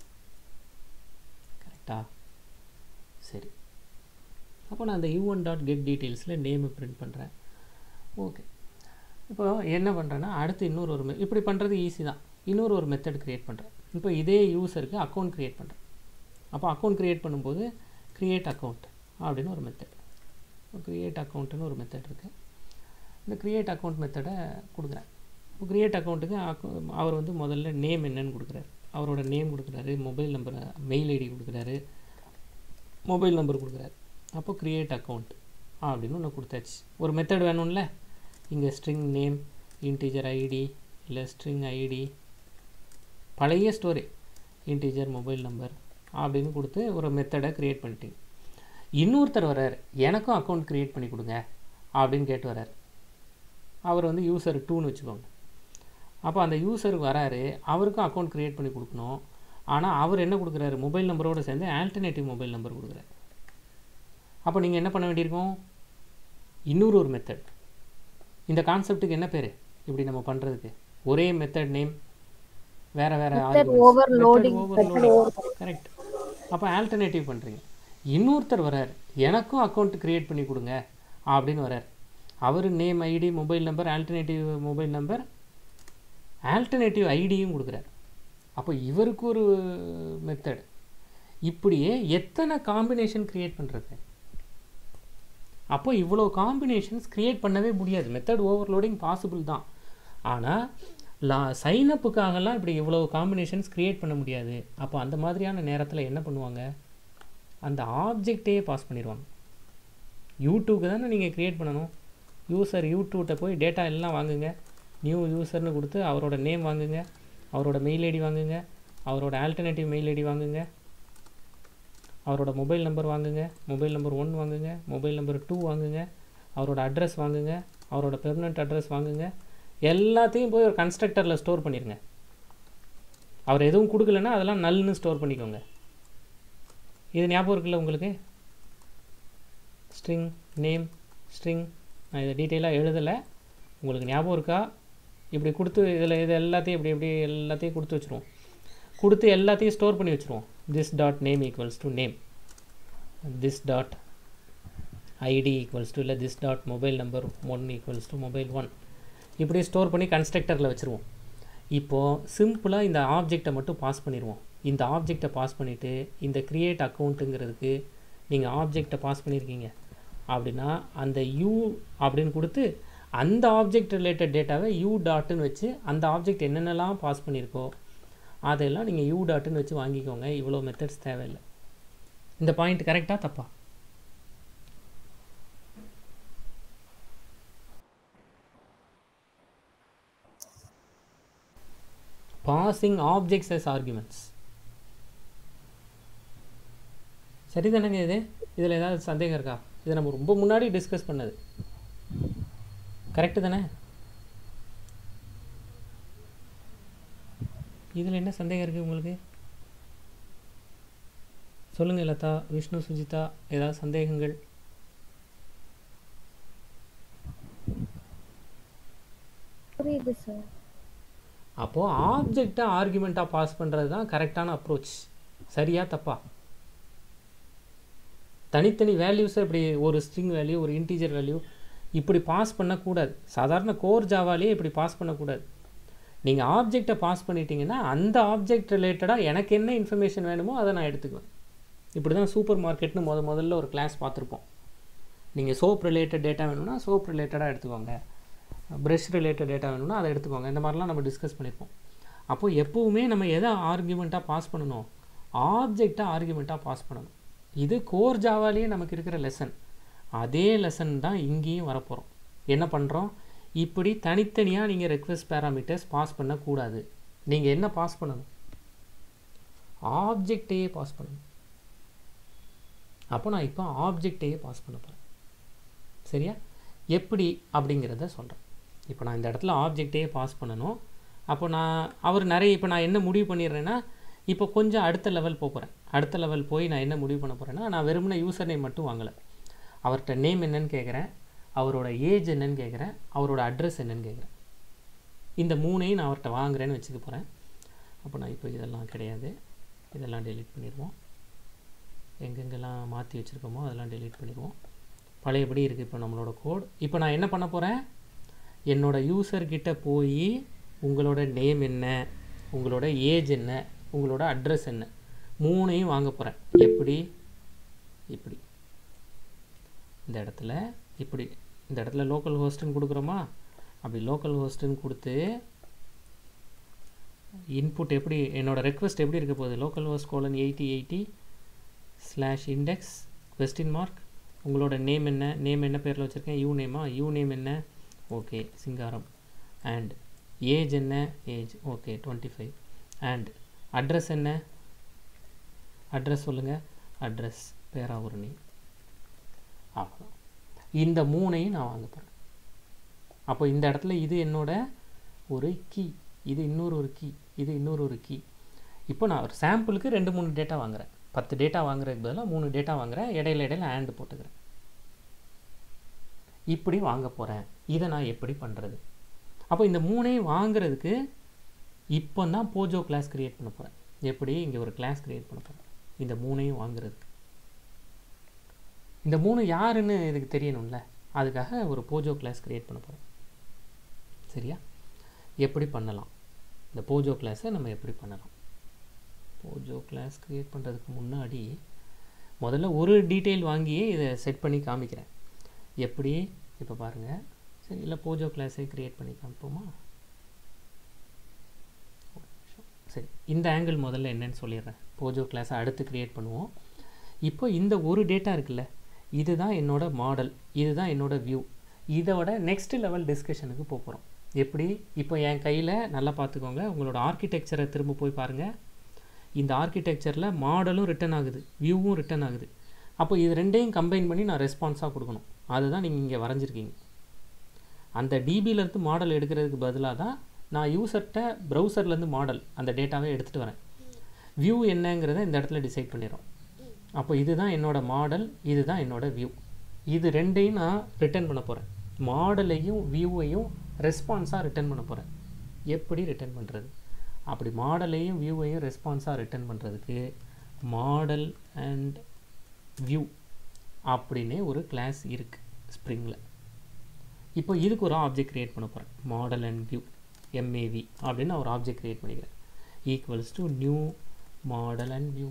A: கரெக்டா சரி அப்போ நான் அந்த யூ ஒன் டாட் கெட் டீட்டெயில்ஸில் நேமை பிரிண்ட் பண்ணுறேன் ஓகே இப்போ என்ன பண்ணுறேன்னா அடுத்து இன்னொரு ஒரு me- இப்படி பண்ணுறது ஈஸி தான் இன்னொரு ஒரு மெத்தட் க்ரியேட் பண்ணுறேன் இப்போ இதே யூசருக்கு அக்கௌண்ட் க்ரியேட் பண்ணுறேன் அப்போ அக்கௌண்ட் க்ரியேட் பண்ணும்போது க்ரியேட் அக்கௌண்ட் அப்படின்னு ஒரு மெத்தட் க்ரியேட் அக்கௌண்ட்டுன்னு ஒரு மெத்தட் இருக்குது இந்த க்ரியேட் அக்கௌண்ட் மெத்தடை கொடுக்குறேன் இப்போ க்ரியேட் அக்கௌண்ட்டுக்கு அவர் வந்து முதல்ல நேம் என்னன்னு கொடுக்குறாரு அவரோட நேம் கொடுக்குறாரு மொபைல் நம்பர் மெயில் ஐடி கொடுக்குறாரு மொபைல் நம்பர் கொடுக்குறாரு அப்போ க்ரியேட் அக்கௌண்ட் அப்படின்னு ஒன்று கொடுத்தாச்சு ஒரு மெத்தட் வேணும்ல இங்கே ஸ்ட்ரிங் நேம் இன்டீஜர் ஐடி இல்லை ஸ்ட்ரிங் ஐடி பழைய ஸ்டோரி இன்டீஜர் மொபைல் நம்பர் அப்படின்னு கொடுத்து ஒரு மெத்தடை க்ரியேட் பண்ணிட்டீங்க இன்னொருத்தர் வர்றார் எனக்கும் அக்கௌண்ட் க்ரியேட் பண்ணி கொடுங்க அப்படின்னு கேட்டு வர்றார் அவர் வந்து யூசர் டூன்னு வச்சுக்கோங்க அப்போ அந்த யூசருக்கு வராரு அவருக்கும் அக்கௌண்ட் க்ரியேட் பண்ணி கொடுக்கணும் ஆனால் அவர் என்ன கொடுக்குறாரு மொபைல் நம்பரோட சேர்ந்து ஆல்டர்னேட்டிவ் மொபைல் நம்பர் கொடுக்குறாரு அப்போ நீங்கள் என்ன பண்ண வேண்டியிருக்கும் இன்னொரு ஒரு மெத்தட் இந்த கான்செப்ட்டுக்கு என்ன பேர் இப்படி நம்ம பண்ணுறதுக்கு ஒரே மெத்தட் நேம் வேற வேற
B: Method overloading.
A: கரெக்ட் அப்போ ஆல்டர்னேட்டிவ் பண்ணுறீங்க இன்னொருத்தர் வரார் எனக்கும் அக்கௌண்ட் க்ரியேட் பண்ணி கொடுங்க அப்படின்னு வரார் அவர் name ID mobile number alternative mobile number alternative ஐடியும் கொடுக்குறார் அப்போ இவருக்கு ஒரு மெத்தட் இப்படியே எத்தனை காம்பினேஷன் க்ரியேட் பண்ணுறது அப்போ இவ்வளோ காம்பினேஷன்ஸ் க்ரியேட் பண்ணவே முடியாது மெத்தட் ஓவர்லோடிங் பாசிபிள் தான் ஆனால் லா சைனப்புக்காகலாம் இப்படி இவ்வளோ காம்பினேஷன்ஸ் க்ரியேட் பண்ண முடியாது அப்போ அந்த மாதிரியான நேரத்தில் என்ன பண்ணுவாங்க அந்த ஆப்ஜெக்டே பாஸ் பண்ணிடுவாங்க யூடியூப்க்கு தானே நீங்கள் க்ரியேட் பண்ணணும் யூசர் யூடியூப்கிட்ட போய் டேட்டா எல்லாம் வாங்குங்க நியூ யூசர்னு கொடுத்து அவரோட நேம் வாங்குங்க அவரோட மெயில் ஐடி வாங்குங்க அவரோட ஆல்டர்னேட்டிவ் மெயில் ஐடி வாங்குங்க அவரோட மொபைல் நம்பர் வாங்குங்க மொபைல் நம்பர் ஒன் வாங்குங்க மொபைல் நம்பர் டூ வாங்குங்க அவரோட அட்ரஸ் வாங்குங்க அவரோட பெர்மனண்ட் அட்ரஸ் வாங்குங்க எல்லாத்தையும் போய் ஒரு கன்ஸ்ட்ரக்டரில் ஸ்டோர் பண்ணிடுங்க அவர் எதுவும் கொடுக்கலன்னா அதெல்லாம் நல்னு ஸ்டோர் பண்ணிக்கோங்க இது ஞாபகம் இருக்குல்ல உங்களுக்கு ஸ்ட்ரிங் நேம் ஸ்ட்ரிங் நான் இதை டீட்டெயிலாக எழுதலை உங்களுக்கு ஞாபகம் இருக்கா இப்படி கொடுத்து இதில் இது எல்லாத்தையும் இப்படி இப்படி எல்லாத்தையும் கொடுத்து வச்சுருவோம் கொடுத்து எல்லாத்தையும் ஸ்டோர் பண்ணி வச்சுருவோம் this dot name equals to name this dot ID equals to இல்லை this dot mobile number one equals to mobile one இப்படி ஸ்டோர் பண்ணி கன்ஸ்ட்ரக்டரில் வச்சுருவோம் இப்போது சிம்பிளாக இந்த ஆப்ஜெக்டை மட்டும் பாஸ் பண்ணிடுவோம் இந்த ஆப்ஜெக்டை பாஸ் பண்ணிவிட்டு இந்த க்ரியேட் அக்கௌண்ட்டுங்கிறதுக்கு நீங்கள் ஆப்ஜெக்டை பாஸ் பண்ணியிருக்கீங்க அப்படின்னா அந்த யூ அப்படின்னு கொடுத்து அந்த ஆப்ஜெக்ட் ரிலேட்டட் டேட்டாவை யூ டாட்டுன்னு வச்சு அந்த ஆப்ஜெக்ட் என்னென்னலாம் பாஸ் பண்ணியிருக்கோ அதெல்லாம் நீங்கள் யூ டாட்டுன்னு வச்சு வாங்கிக்கோங்க இவ்வளோ மெத்தட்ஸ் தேவையில்லை இந்த பாயிண்ட் கரெக்டாக தப்பா பாசிங் ஆப்ஜெக்ட்ஸ் as ஆர்குமெண்ட்ஸ் சரிதானேங்க இது இதில் ஏதாவது சந்தேகம் இருக்கா இது நம்ம ரொம்ப முன்னாடி டிஸ்கஸ் பண்ணது கரெக்டு தானே இதில் என்ன சந்தேகம் இருக்குது உங்களுக்கு சொல்லுங்கள் லதா விஷ்ணு சுஜிதா ஏதாவது சந்தேகங்கள்
D: புரியுது சார்
A: அப்போது ஆப்ஜெக்டை ஆர்குமெண்ட்டாக பாஸ் பண்ணுறது தான் கரெக்டான அப்ரோச் சரியா தப்பா தனித்தனி வேல்யூஸை இப்படி ஒரு ஸ்ட்ரிங் வேல்யூ ஒரு இன்டீஜர் வேல்யூ இப்படி பாஸ் பண்ணக்கூடாது சாதாரண கோர் ஜாவாலே இப்படி பாஸ் பண்ணக்கூடாது நீங்கள் ஆப்ஜெக்டை பாஸ் பண்ணிட்டீங்கன்னா அந்த ஆப்ஜெக்ட் ரிலேட்டடாக எனக்கு என்ன இன்ஃபர்மேஷன் வேணுமோ அதை நான் எடுத்துக்குவேன் இப்படி தான் சூப்பர் மார்க்கெட்னு முத முதல்ல ஒரு கிளாஸ் பார்த்துருப்போம் நீங்கள் சோப் ரிலேட்டட் டேட்டா வேணும்னா சோப் ரிலேட்டடாக எடுத்துக்கோங்க ப்ரஷ் ரிலேட்டட் டேட்டா வேணும்னா அதை எடுத்துக்கோங்க இந்த மாதிரிலாம் நம்ம டிஸ்கஸ் பண்ணியிருப்போம் அப்போ எப்போவுமே நம்ம எதை ஆர்குமெண்ட்டாக பாஸ் பண்ணணும் ஆப்ஜெக்டாக ஆர்குமெண்ட்டாக பாஸ் பண்ணணும் இது கோர் ஜாவாலேயே நமக்கு இருக்கிற லெசன் அதே லெசன் தான் இங்கேயும் வரப்போகிறோம் என்ன பண்ணுறோம் இப்படி தனித்தனியாக நீங்கள் ரெக்வெஸ்ட் பேராமீட்டர்ஸ் பாஸ் பண்ணக்கூடாது நீங்கள் என்ன பாஸ் பண்ணணும் ஆப்ஜெக்டையே பாஸ் பண்ணணும் அப்போ நான் இப்போ ஆப்ஜெக்டையே பாஸ் பண்ண போகிறேன் சரியா எப்படி அப்படிங்கிறத சொல்கிறேன் இப்போ நான் இந்த இடத்துல ஆப்ஜெக்டையே பாஸ் பண்ணணும் அப்போ நான் அவர் நிறைய இப்போ நான் என்ன முடிவு பண்ணிடுறேன்னா இப்போ கொஞ்சம் அடுத்த லெவல் போகிறேன் அடுத்த லெவல் போய் நான் என்ன முடிவு பண்ண போகிறேன்னா நான் வெறுமனே யூசர் நேம் மட்டும் வாங்கலை அவர்கிட்ட நேம் என்னன்னு கேட்குறேன் அவரோட ஏஜ் என்னன்னு கேட்குறேன் அவரோட அட்ரஸ் என்னன்னு கேட்குறேன் இந்த மூணையும் நான் அவர்கிட்ட வாங்குறேன்னு வச்சுக்க போகிறேன் அப்போ நான் இப்போ இதெல்லாம் கிடையாது இதெல்லாம் டெலீட் பண்ணிடுவோம் எங்கெங்கெல்லாம் மாற்றி வச்சுருக்கோமோ அதெல்லாம் டெலீட் பண்ணிடுவோம் பழையபடி இருக்குது இப்போ நம்மளோட கோட் இப்போ நான் என்ன பண்ண போகிறேன் என்னோட யூசர்கிட்ட போய் உங்களோட நேம் என்ன உங்களோட ஏஜ் என்ன உங்களோட அட்ரஸ் என்ன மூணையும் வாங்க போகிறேன் எப்படி இப்படி இந்த இடத்துல இப்படி இந்த இடத்துல லோக்கல் ஹோஸ்ட்டுன்னு கொடுக்குறோமா அப்படி லோக்கல் ஹோஸ்ட்டுன்னு கொடுத்து இன்புட் எப்படி என்னோட ரெக்வஸ்ட் எப்படி இருக்க போகுது local host colon eighty eighty slash index question mark உங்களோட நேம் என்ன நேம் என்ன பேரில் வச்சுருக்கேன் யூ நேமா யூ நேம் என்ன ஓகே சிங்காரம் அண்ட் ஏஜ் என்ன age okay twenty five and address என்ன அட்ரஸ் சொல்லுங்கள் அட்ரஸ் பேராவூரணி அவ்வளோ இந்த மூணையும் நான் வாங்க போகிறேன் அப்போ இந்த இடத்துல இது என்னோட ஒரு கீ இது இன்னொரு ஒரு கீ இது இன்னொரு ஒரு கீ இப்போ நான் ஒரு சாம்பிளுக்கு ரெண்டு மூணு டேட்டா வாங்குறேன் பத்து டேட்டா வாங்குறதுக்கு பதிலாக மூணு டேட்டா வாங்குறேன் இடையில இடையில ஆண்டு போட்டுக்கிறேன் இப்படி வாங்க போகிறேன் இதை நான் எப்படி பண்ணுறது அப்போ இந்த மூணையும் வாங்குறதுக்கு இப்போ தான் போஜோ கிளாஸ் க்ரியேட் பண்ண போகிறேன் எப்படி இங்கே ஒரு கிளாஸ் க்ரியேட் பண்ண போகிறேன் இந்த மூணையும் வாங்குறதுக்கு இந்த மூணு யாருன்னு இதுக்கு தெரியணும்ல அதுக்காக ஒரு போஜோ கிளாஸ் க்ரியேட் பண்ண போகிறேன் சரியா எப்படி பண்ணலாம் இந்த போஜோ கிளாஸை நம்ம எப்படி பண்ணலாம் போஜோ கிளாஸ் க்ரியேட் பண்ணுறதுக்கு முன்னாடி முதல்ல ஒரு டீட்டெயில் வாங்கியே இதை செட் பண்ணி காமிக்கிறேன் எப்படி இப்போ பாருங்கள் சரி இல்லை போஜோ கிளாஸே க்ரியேட் பண்ணி காமிப்போமா சரி இந்த ஆங்கிள் முதல்ல என்னன்னு சொல்லிடுறேன் போஜோ கிளாஸை அடுத்து க்ரியேட் பண்ணுவோம் இப்போ இந்த ஒரு டேட்டா இருக்குல்ல இதுதான் என்னோட மாடல் இதுதான் என்னோட வியூ இதோட நெக்ஸ்ட் லெவல் டிஸ்கஷனுக்கு போக போகிறோம் எப்படி இப்போ என் கையில் நல்லா பார்த்துக்கோங்க உங்களோட ஆர்கிடெக்சரை திரும்ப போய் பாருங்கள் இந்த ஆர்கிடெக்சரில் மாடலும் ரிட்டன் ஆகுது வியூவும் ரிட்டன் ஆகுது அப்போ இது ரெண்டையும் கம்பைன் பண்ணி நான் ரெஸ்பான்ஸாக கொடுக்கணும் அதுதான் நீங்கள் இங்கே வரைஞ்சிருக்கீங்க அந்த டிபியிலேருந்து மாடல் எடுக்கிறதுக்கு பதிலாக தான் நான் யூசர்கிட்ட ப்ரௌசர்லேருந்து மாடல் அந்த டேட்டாவை எடுத்துகிட்டு வரேன் வியூ என்னங்கிறத இந்த இடத்துல டிசைட் பண்ணிடுறோம் அப்போ இதுதான் என்னோட மாடல் இதுதான் என்னோட வியூ இது ரெண்டையும் நான் ரிட்டர்ன் பண்ண போகிறேன் மாடலையும் வியூவையும் ரெஸ்பான்ஸாக ரிட்டர்ன் பண்ண போகிறேன் எப்படி ரிட்டர்ன் பண்ணுறது அப்படி மாடலையும் வியூவையும் ரெஸ்பான்ஸாக ரிட்டர்ன் பண்ணுறதுக்கு மாடல் அண்ட் வியூ அப்படின்னே ஒரு கிளாஸ் இருக்குது ஸ்ப்ரிங்கில் இப்போ இதுக்கு ஒரு ஆப்ஜெக்ட் க்ரியேட் பண்ண போகிறேன் மாடல் அண்ட் வியூ எம்ஏவி அப்படின்னு நான் ஒரு ஆப்ஜெக்ட் க்ரியேட் பண்ணிக்கிறேன் equals to new model and view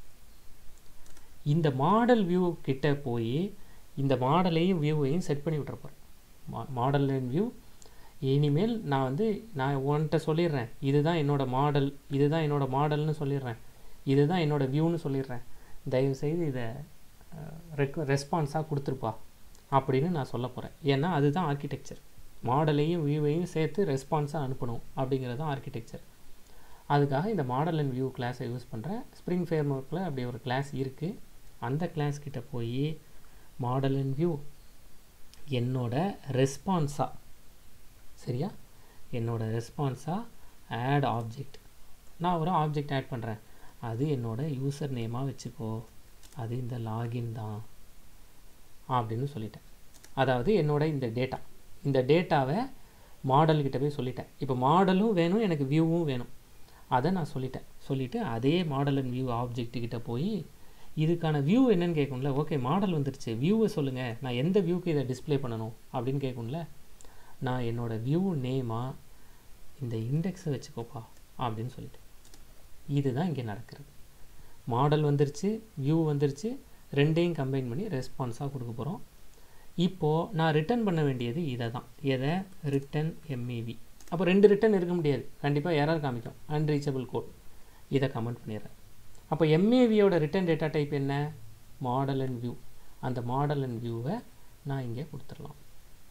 A: இந்த மாடல் வியூ கிட்ட போய் இந்த மாடலையும் வியூவையும் செட் பண்ணி விட்டுற போகிறேன் மா மாடல் அண்ட் வியூ இனிமேல் நான் வந்து நான் உன்கிட்ட சொல்லிடுறேன் இதுதான் என்னோட மாடல் இதுதான் என்னோட மாடல்னு சொல்லிடுறேன் இதுதான் என்னோட வியூன்னு சொல்லிடுறேன் தயவுசெய்து இதை ரெக் ரெஸ்பான்ஸாக கொடுத்துருப்பா அப்படின்னு நான் சொல்ல போகிறேன் ஏன்னா அதுதான் ஆர்கிடெக்சர் மாடலையும் வியூவையும் சேர்த்து ரெஸ்பான்ஸாக அனுப்பணும் அப்படிங்கிறது தான் ஆர்கிடெக்சர் அதுக்காக இந்த மாடல் அண்ட் வியூ கிளாஸை யூஸ் பண்ணுறேன் ஸ்ப்ரிங் ஃப்ரேம் ஒர்க்கில் அப்படி ஒரு கிளாஸ் இருக்குது அந்த கிளாஸ் கிட்ட போய் மாடல் அண்ட் வியூ என்னோட ரெஸ்பான்ஸாக சரியா என்னோட ரெஸ்பான்ஸாக ஆட் ஆப்ஜெக்ட் நான் ஒரு ஆப்ஜெக்ட் ஆட் பண்ணுறேன் அது என்னோட யூசர் நேமாக வச்சுக்கோ அது இந்த லாகின் தான் அப்படின்னு சொல்லிட்டேன் அதாவது என்னோட இந்த டேட்டா இந்த டேட்டாவை மாடல்கிட்ட போய் சொல்லிட்டேன் இப்போ மாடலும் வேணும் எனக்கு வியூவும் வேணும் அதை நான் சொல்லிட்டேன் சொல்லிவிட்டு அதே மாடல் அண்ட் வியூ ஆப்ஜெக்ட்டுக்கிட்ட போய் இதுக்கான வியூ என்னன்னு கேட்கும்ல ஓகே மாடல் வந்துருச்சு வியூவை சொல்லுங்கள் நான் எந்த வியூக்கு இதை டிஸ்ப்ளே பண்ணணும் அப்படின்னு கேட்கும்ல நான் என்னோடய வியூ நேமாக இந்த இண்டெக்ஸை வச்சுக்கோப்பா அப்படின்னு சொல்லிட்டு இதுதான் இங்கே நடக்கிறது மாடல் வந்துருச்சு வியூ வந்துருச்சு ரெண்டையும் கம்பைன் பண்ணி ரெஸ்பான்ஸாக கொடுக்க போகிறோம் இப்போது நான் ரிட்டர்ன் பண்ண வேண்டியது இதை தான் எதை ரிட்டன் எம்இவி அப்போ ரெண்டு ரிட்டன் இருக்க முடியாது கண்டிப்பாக எரர் காமிக்கும் அன்ரீச்சபிள் கோட் இதை கமெண்ட் பண்ணிடுறேன் அப்போ எம்ஏவியோட ரிட்டன் டேட்டா டைப் என்ன மாடல் அண்ட் வியூ அந்த மாடல் அண்ட் வியூவை நான் இங்கே கொடுத்துடலாம்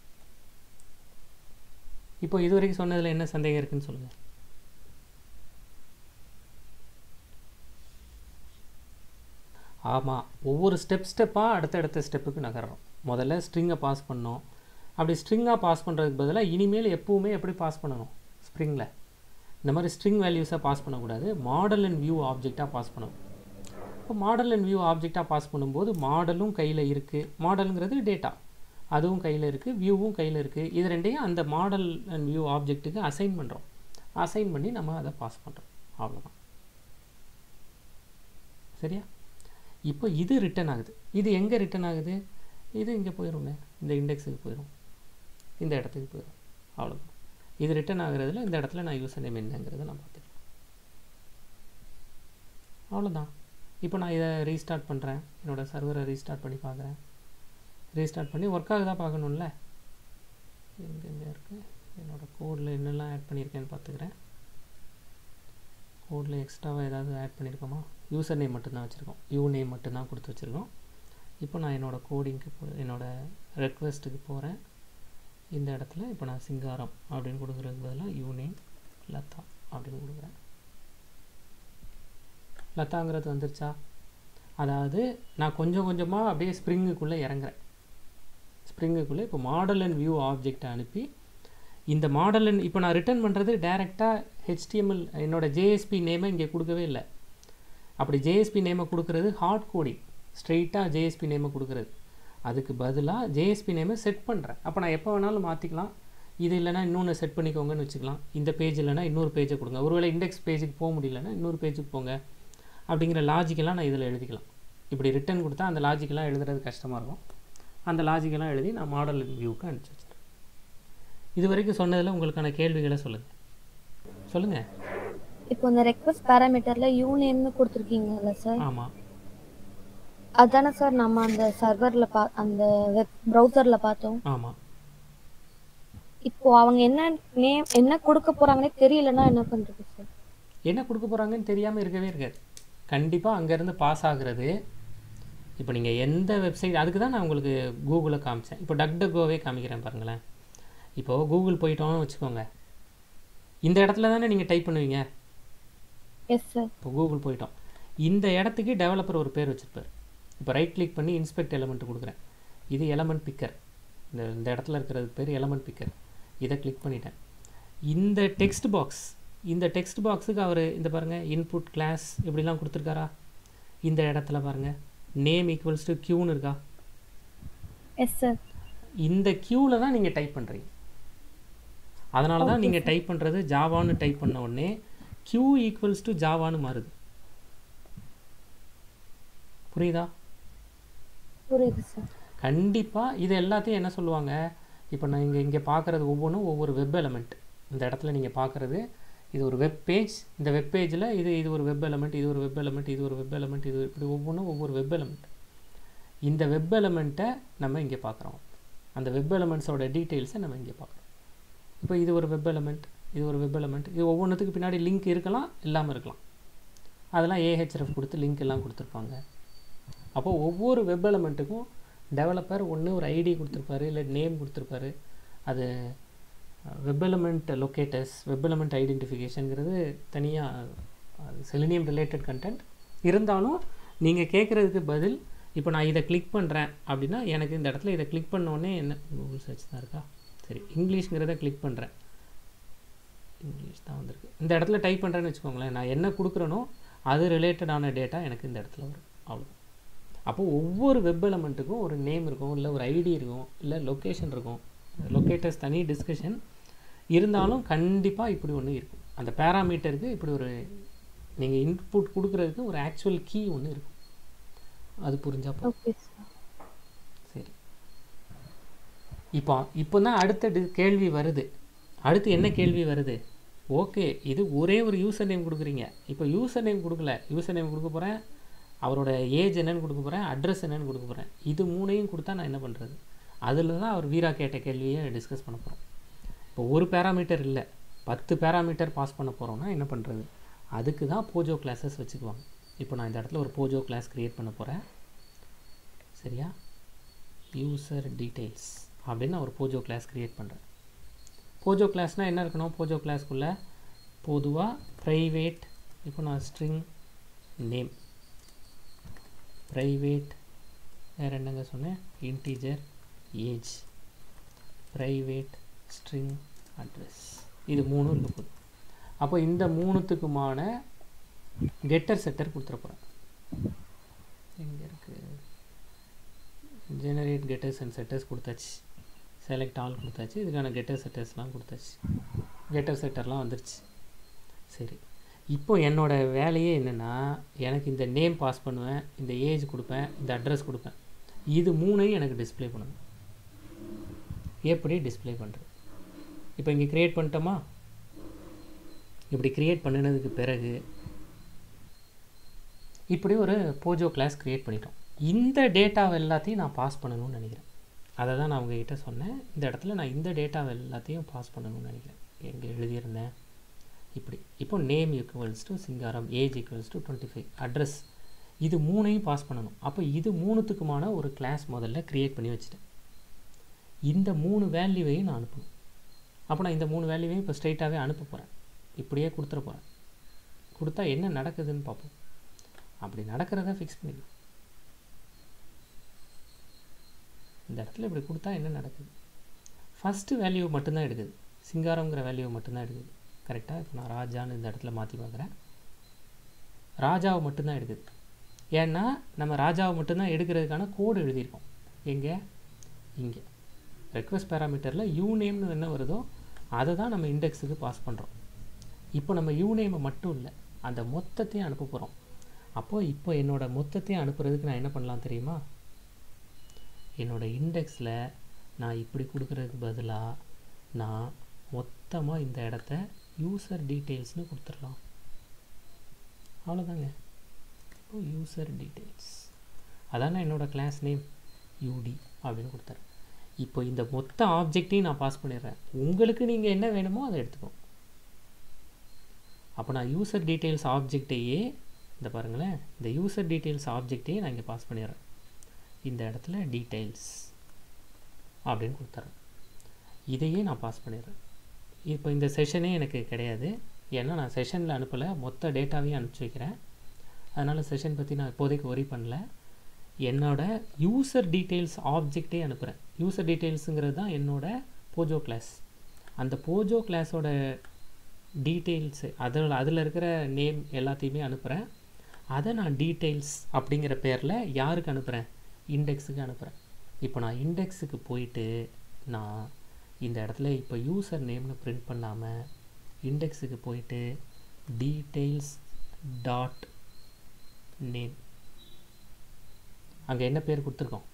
A: இப்போ இது வரைக்கும் சொன்னதில் என்ன சந்தேகம் இருக்குன்னு சொல்லுங்கள் ஆமாம் ஒவ்வொரு ஸ்டெப் ஸ்டெப்பாக அடுத்தடுத்த ஸ்டெப்புக்கு நகர்றோம் முதல்ல ஸ்ட்ரிங்கை பாஸ் பண்ணோம் அப்படி ஸ்ட்ரிங்காக பாஸ் பண்ணுறதுக்கு பதிலாக இனிமேல் எப்பவுமே எப்படி பாஸ் பண்ணணும் ஸ்ப்ரிங்கில் இந்த மாதிரி ஸ்ட்ரிங் வேல்யூஸை பாஸ் பண்ணக்கூடாது மாடல் அண்ட் வியூ ஆப்ஜெக்டாக பாஸ் பண்ணணும் இப்போ மாடல் அண்ட் வியூ ஆப்ஜெக்டாக பாஸ் பண்ணும்போது மாடலும் கையில் இருக்குது மாடலுங்கிறது டேட்டா அதுவும் கையில் இருக்குது வியூவும் கையில் இருக்குது இது ரெண்டையும் அந்த மாடல் அண்ட் வியூ ஆப்ஜெக்ட்டுக்கு அசைன் பண்ணுறோம் அசைன் பண்ணி நம்ம அதை பாஸ் பண்ணுறோம் அவ்வளோதான் சரியா இப்போ இது ரிட்டர்ன் ஆகுது இது எங்கே ரிட்டர்ன் ஆகுது இது இங்கே போயிடுங்க இந்த இண்டெக்ஸுக்கு போயிடும் இந்த இடத்துக்கு போயிடும் அவ்வளோதான் இது ரிட்டர்ன் ஆகுறதுல இந்த இடத்துல நான் யூசர் நேம் என்னங்கிறத நான் பார்த்துக்கலாம் அவ்வளோதான் இப்போ நான் இதை ரீஸ்டார்ட் பண்ணுறேன் என்னோடய சர்வரை ரீஸ்டார்ட் பண்ணி பார்க்குறேன் ரீஸ்டார்ட் பண்ணி ஒர்க் ஆகுதா பார்க்கணும்ல எங்கெங்கே இருக்குது என்னோடய கோடில் என்னெல்லாம் ஆட் பண்ணியிருக்கேன்னு பார்த்துக்கிறேன் கோடில் எக்ஸ்ட்ராவாக ஏதாவது ஆட் பண்ணியிருக்கோமா யூசர் நேம் மட்டும்தான் வச்சுருக்கோம் யூ நேம் மட்டும்தான் கொடுத்து வச்சுருக்கோம் இப்போ நான் என்னோடய கோடிங்க்கு போ என்னோடய ரெக்வெஸ்ட்டுக்கு போகிறேன் இந்த இடத்துல இப்போ நான் சிங்காரம் அப்படின்னு கொடுக்குறதுக்கு பதிலாக யூ நேம் லதா அப்படின்னு கொடுக்குறேன் லதாங்கிறது வந்துருச்சா அதாவது நான் கொஞ்சம் கொஞ்சமாக அப்படியே ஸ்ப்ரிங்குக்குள்ளே இறங்குறேன் ஸ்ப்ரிங்குக்குள்ளே இப்போ மாடல் அண்ட் வியூ ஆப்ஜெக்டை அனுப்பி இந்த மாடல் அண்ட் இப்போ நான் ரிட்டர்ன் பண்ணுறது டைரெக்டாக ஹெச்டிஎம்எல் என்னோடய ஜேஎஸ்பி நேமை இங்கே கொடுக்கவே இல்லை அப்படி ஜேஎஸ்பி நேமை கொடுக்குறது ஹார்ட் கோடிங் ஸ்ட்ரெயிட்டாக ஜேஎஸ்பி நேமை கொடுக்குறது அதுக்கு பதிலாக ஜேஎஸ்பி நேமை செட் பண்ணுறேன் அப்போ நான் எப்போ வேணாலும் மாற்றிக்கலாம் இது இல்லைனா இன்னொன்று செட் பண்ணிக்கோங்கன்னு வச்சுக்கலாம் இந்த பேஜ் இல்லைனா இன்னொரு பேஜை கொடுங்க ஒருவேளை இண்டெக்ஸ் பேஜுக்கு போக முடியலன்னா இன்னொரு பேஜுக்கு போங்க அப்படிங்கிற லாஜிக்கெல்லாம் நான் இதில் எழுதிக்கலாம் இப்படி ரிட்டர்ன் கொடுத்தா அந்த லாஜிக்கெல்லாம் எழுதுறது கஷ்டமாக இருக்கும் அந்த லாஜிக்கெல்லாம் எழுதி நான் மாடல் வியூக்கு அனுப்பிச்சி வச்சுருக்கேன் இது வரைக்கும் சொன்னதில் உங்களுக்கான கேள்விகளை சொல்லுங்கள் சொல்லுங்கள்
D: இப்போ இந்த ரெக்வஸ்ட் பேராமீட்டர்ல யூ நேம்னு கொடுத்துருக்கீங்கல்ல சார்
A: ஆமாம்
D: அதானே சார் நம்ம அந்த சர்வர்ல பா அந்த வெப் ப்ரௌசர்ல பார்த்தோம்
A: ஆமாம்
D: இப்போ அவங்க என்ன நேம் என்ன கொடுக்க போறாங்கன்னே தெரியலன்னா என்ன பண்றது சார்
A: என்ன கொடுக்க போகிறாங்கன்னு தெரியாமல் இருக்கவே இருக்காது கண்டிப்பாக அங்கேருந்து பாஸ் ஆகுறது இப்போ நீங்கள் எந்த வெப்சைட் அதுக்கு தான் நான் உங்களுக்கு கூகுளை காமிச்சேன் இப்போ டக் டக்கோவே காமிக்கிறேன் பாருங்களேன் இப்போது கூகுள் போயிட்டோம்னு வச்சுக்கோங்க இந்த இடத்துல தானே நீங்கள் டைப் பண்ணுவீங்க
D: எஸ் சார்
A: இப்போ கூகுள் போயிட்டோம் இந்த இடத்துக்கு டெவலப்பர் ஒரு பேர் வச்சுருப்பார் இப்போ ரைட் கிளிக் பண்ணி இன்ஸ்பெக்ட் எலமெண்ட் கொடுக்குறேன் இது எலமெண்ட் பிக்கர் இந்த இந்த இடத்துல இருக்கிறது பேர் எலமெண்ட் பிக்கர் இதை கிளிக் பண்ணிட்டேன் இந்த டெக்ஸ்ட் பாக்ஸ் இந்த டெக்ஸ்ட் பாக்ஸுக்கு அவர் இந்த பாருங்கள் இன்புட் கிளாஸ் இப்படிலாம் கொடுத்துருக்காரா இந்த இடத்துல பாருங்கள் நேம் ஈக்குவல்ஸ் டு க்யூன்னு இருக்கா
D: எஸ் சார்
A: இந்த க்யூவில் தான் நீங்கள் டைப் பண்ணுறீங்க அதனால தான் நீங்கள் டைப் பண்ணுறது ஜாவான்னு டைப் பண்ண உடனே க்யூ ஈக்குவல்ஸ் டு ஜாவான்னு மாறுது புரியுதா
D: புரியுது சார்
A: கண்டிப்பாக இது எல்லாத்தையும் என்ன சொல்லுவாங்க இப்போ நான் இங்கே இங்கே பார்க்குறது ஒவ்வொன்றும் ஒவ்வொரு வெப் எலமெண்ட் இந்த இடத்துல நீங்கள் பார்க்குறது இது ஒரு வெப் பேஜ் இந்த வெப் பேஜில் இது இது ஒரு வெப் எலமெண்ட் இது ஒரு வெப் எலமெண்ட் இது ஒரு வெப் எலமெண்ட் இது இப்படி ஒவ்வொன்றும் ஒவ்வொரு வெப் எலமெண்ட் இந்த வெப் எலமெண்ட்டை நம்ம இங்கே பார்க்குறோம் அந்த வெப் எலமெண்ட்ஸோட டீட்டெயில்ஸை நம்ம இங்கே பார்க்குறோம் இப்போ இது ஒரு வெப் எலமெண்ட் இது ஒரு வெப் எலமெண்ட் இது ஒவ்வொன்றுத்துக்கு பின்னாடி லிங்க் இருக்கலாம் இல்லாமல் இருக்கலாம் அதெல்லாம் ஏஹெச்எஃப் கொடுத்து லிங்க் எல்லாம் கொடுத்துருப்பாங்க அப்போ ஒவ்வொரு வெப் எலமெண்ட்டுக்கும் டெவலப்பர் ஒன்று ஒரு ஐடி கொடுத்துருப்பாரு இல்லை நேம் கொடுத்துருப்பாரு அது web element locators web element ஐடென்டிஃபிகேஷனுங்கிறது தனியாக செலினியம் ரிலேட்டட் கண்டென்ட் இருந்தாலும் நீங்கள் கேட்குறதுக்கு பதில் இப்போ நான் இதை கிளிக் பண்ணுறேன் அப்படின்னா எனக்கு இந்த இடத்துல இதை கிளிக் உடனே என்ன கூகுள் சர்ச் தான் இருக்கா சரி இங்கிலீஷ்ங்கிறத கிளிக் பண்ணுறேன் இங்கிலீஷ் தான் வந்திருக்கு இந்த இடத்துல டைப் பண்ணுறேன்னு வச்சுக்கோங்களேன் நான் என்ன கொடுக்குறேனோ அது ரிலேட்டடான டேட்டா எனக்கு இந்த இடத்துல வரும் அவ்வளோ அப்போ ஒவ்வொரு வெப் எலமெண்ட்டுக்கும் ஒரு நேம் இருக்கும் இல்லை ஒரு ஐடி இருக்கும் இல்லை லொக்கேஷன் இருக்கும் லொக்கேட்டர்ஸ் தனி டிஸ்கஷன் இருந்தாலும் கண்டிப்பாக இப்படி ஒன்று இருக்கும் அந்த பேராமீட்டருக்கு இப்படி ஒரு நீங்கள் இன்புட் கொடுக்குறதுக்கு ஒரு ஆக்சுவல் கீ ஒன்று இருக்கும் அது புரிஞ்சா போதும்.
D: ஓகே சார்
A: சரி இப்போ இப்போ தான் அடுத்த டி- கேள்வி வருது அடுத்து என்ன கேள்வி வருது ஓகே இது ஒரே ஒரு யூசர் நேம் கொடுக்குறீங்க இப்போ யூசர் நேம் கொடுக்கல யூசர் நேம் கொடுக்க போகிறேன் அவரோட ஏஜ் என்னன்னு கொடுக்க போகிறேன் அட்ரஸ் என்னன்னு கொடுக்க போகிறேன் இது மூணையும் கொடுத்தா நான் என்ன பண்ணுறது அதில் தான் அவர் வீரா கேட்ட கேள்வியை டிஸ்கஸ் பண்ண போகிறோம் இப்போ ஒரு பேராமீட்டர் இல்லை பத்து பேராமீட்டர் பாஸ் பண்ண போகிறோம்னா என்ன பண்ணுறது அதுக்கு தான் போஜோ கிளாஸஸ் வச்சுக்குவாங்க இப்போ நான் இந்த இடத்துல ஒரு போஜோ கிளாஸ் க்ரியேட் பண்ண போகிறேன் சரியா யூசர் டீட்டெயில்ஸ் அப்படின்னு நான் ஒரு போஜோ கிளாஸ் க்ரியேட் பண்ணுறேன் போஜோ கிளாஸ்னால் என்ன இருக்கணும் போஜோ கிளாஸ்க்குள்ளே பொதுவாக ப்ரைவேட் இப்போ நான் ஸ்ட்ரிங் நேம் ப்ரைவேட் வேறு என்னங்க சொன்னேன் integer age private string address இது மூணும் இருக்க போகுது அப்போ இந்த மூணுத்துக்குமான கெட்டர் செட்டர் கொடுத்துட போகிறேன் எங்கே இருக்குது ஜெனரேட் கெட்டர்ஸ் அண்ட் செட்டர்ஸ் கொடுத்தாச்சு செலக்ட் ஆல் கொடுத்தாச்சு இதுக்கான கெட்டர் செட்டர்ஸ்லாம் கொடுத்தாச்சு கெட்டர் செட்டர்லாம் வந்துருச்சு சரி இப்போ என்னோட வேலையே என்னென்னா எனக்கு இந்த நேம் பாஸ் பண்ணுவேன் இந்த ஏஜ் கொடுப்பேன் இந்த அட்ரஸ் கொடுப்பேன் இது மூணையும் எனக்கு டிஸ்ப்ளே பண்ணணும் எப்படி டிஸ்ப்ளே பண்ணுறது இப்போ இங்கே க்ரியேட் பண்ணிட்டோமா இப்படி க்ரியேட் பண்ணினதுக்கு பிறகு இப்படி ஒரு போஜோ கிளாஸ் க்ரியேட் பண்ணிட்டோம் இந்த டேட்டாவை எல்லாத்தையும் நான் பாஸ் பண்ணணும்னு நினைக்கிறேன் அதை தான் நான் உங்ககிட்ட சொன்னேன் இந்த இடத்துல நான் இந்த டேட்டாவை எல்லாத்தையும் பாஸ் பண்ணணும்னு நினைக்கிறேன் எங்கே எழுதியிருந்தேன் இப்படி இப்போ name equals to Singaram age equals to twenty five address இது மூணையும் பாஸ் பண்ணணும் அப்போ இது மூணுத்துக்குமான ஒரு கிளாஸ் முதல்ல க்ரியேட் பண்ணி வச்சுட்டேன் இந்த மூணு வேல்யூவையும் நான் அனுப்பணும் அப்போ நான் இந்த மூணு வேல்யூவையும் இப்போ ஸ்ட்ரைட்டாகவே அனுப்ப போகிறேன் இப்படியே கொடுத்துட போகிறேன் கொடுத்தா என்ன நடக்குதுன்னு பார்ப்போம் அப்படி நடக்கிறத ஃபிக்ஸ் பண்ணிக்கலாம் இந்த இடத்துல இப்படி கொடுத்தா என்ன நடக்குது ஃபஸ்ட்டு வேல்யூ மட்டும்தான் எடுக்குது சிங்காரங்கிற வேல்யூவை மட்டும்தான் எடுக்குது கரெக்டாக இப்போ நான் ராஜான்னு இந்த இடத்துல மாற்றி பார்க்குறேன் ராஜாவை மட்டும்தான் எடுக்குது ஏன்னா நம்ம ராஜாவை மட்டும்தான் எடுக்கிறதுக்கான கோடு எழுதியிருக்கோம் எங்கே இங்கே ரெக்வஸ்ட் பேராமீட்டரில் யூ நேம்னு என்ன வருதோ அதை தான் நம்ம இண்டெக்ஸுக்கு பாஸ் பண்ணுறோம் இப்போ நம்ம யூ நேமை மட்டும் இல்லை அந்த மொத்தத்தையும் அனுப்ப போகிறோம் அப்போது இப்போ என்னோடய மொத்தத்தையும் அனுப்புறதுக்கு நான் என்ன பண்ணலாம் தெரியுமா என்னோடய இண்டெக்ஸில் நான் இப்படி கொடுக்குறதுக்கு பதிலாக நான் மொத்தமாக இந்த இடத்த யூசர் டீட்டெயில்ஸ்னு கொடுத்துடலாம் அவ்வளோதாங்க இப்போ யூசர் டீட்டெயில்ஸ் அதானே என்னோடய கிளாஸ் நேம் யூடி அப்படின்னு கொடுத்தாரு இப்போ இந்த மொத்த ஆப்ஜெக்டையும் நான் பாஸ் பண்ணிடுறேன் உங்களுக்கு நீங்கள் என்ன வேணுமோ அதை எடுத்துக்கோ அப்போ நான் யூசர் டீட்டெயில்ஸ் ஆப்ஜெக்டையே இந்த பாருங்களேன் இந்த யூசர் டீட்டெயில்ஸ் ஆப்ஜெக்டையே நான் இங்கே பாஸ் பண்ணிடுறேன் இந்த இடத்துல டீட்டெயில்ஸ் அப்படின்னு கொடுத்துறேன் இதையே நான் பாஸ் பண்ணிடுறேன் இப்போ இந்த செஷனே எனக்கு கிடையாது ஏன்னா நான் செஷனில் அனுப்பலை மொத்த டேட்டாவையும் அனுப்பிச்சி வைக்கிறேன் அதனால் செஷன் பற்றி நான் இப்போதைக்கு ஒரி பண்ணல என்னோட யூசர் டீட்டெயில்ஸ் ஆப்ஜெக்டே அனுப்புகிறேன் யூசர் டீட்டெயில்ஸுங்கிறது தான் என்னோட போஜோ கிளாஸ் அந்த போஜோ கிளாஸோட டீட்டெயில்ஸு அதில் அதில் இருக்கிற நேம் எல்லாத்தையுமே அனுப்புகிறேன் அதை நான் டீட்டெயில்ஸ் அப்படிங்கிற பேரில் யாருக்கு அனுப்புகிறேன் இண்டெக்ஸுக்கு அனுப்புகிறேன் இப்போ நான் இண்டெக்ஸுக்கு போயிட்டு நான் இந்த இடத்துல இப்போ யூசர் நேம்னு பிரிண்ட் பண்ணாமல் இண்டெக்ஸுக்கு போயிட்டு டீட்டெயில்ஸ் டாட் நேம் அங்கே என்ன பேர் கொடுத்துருக்கோம்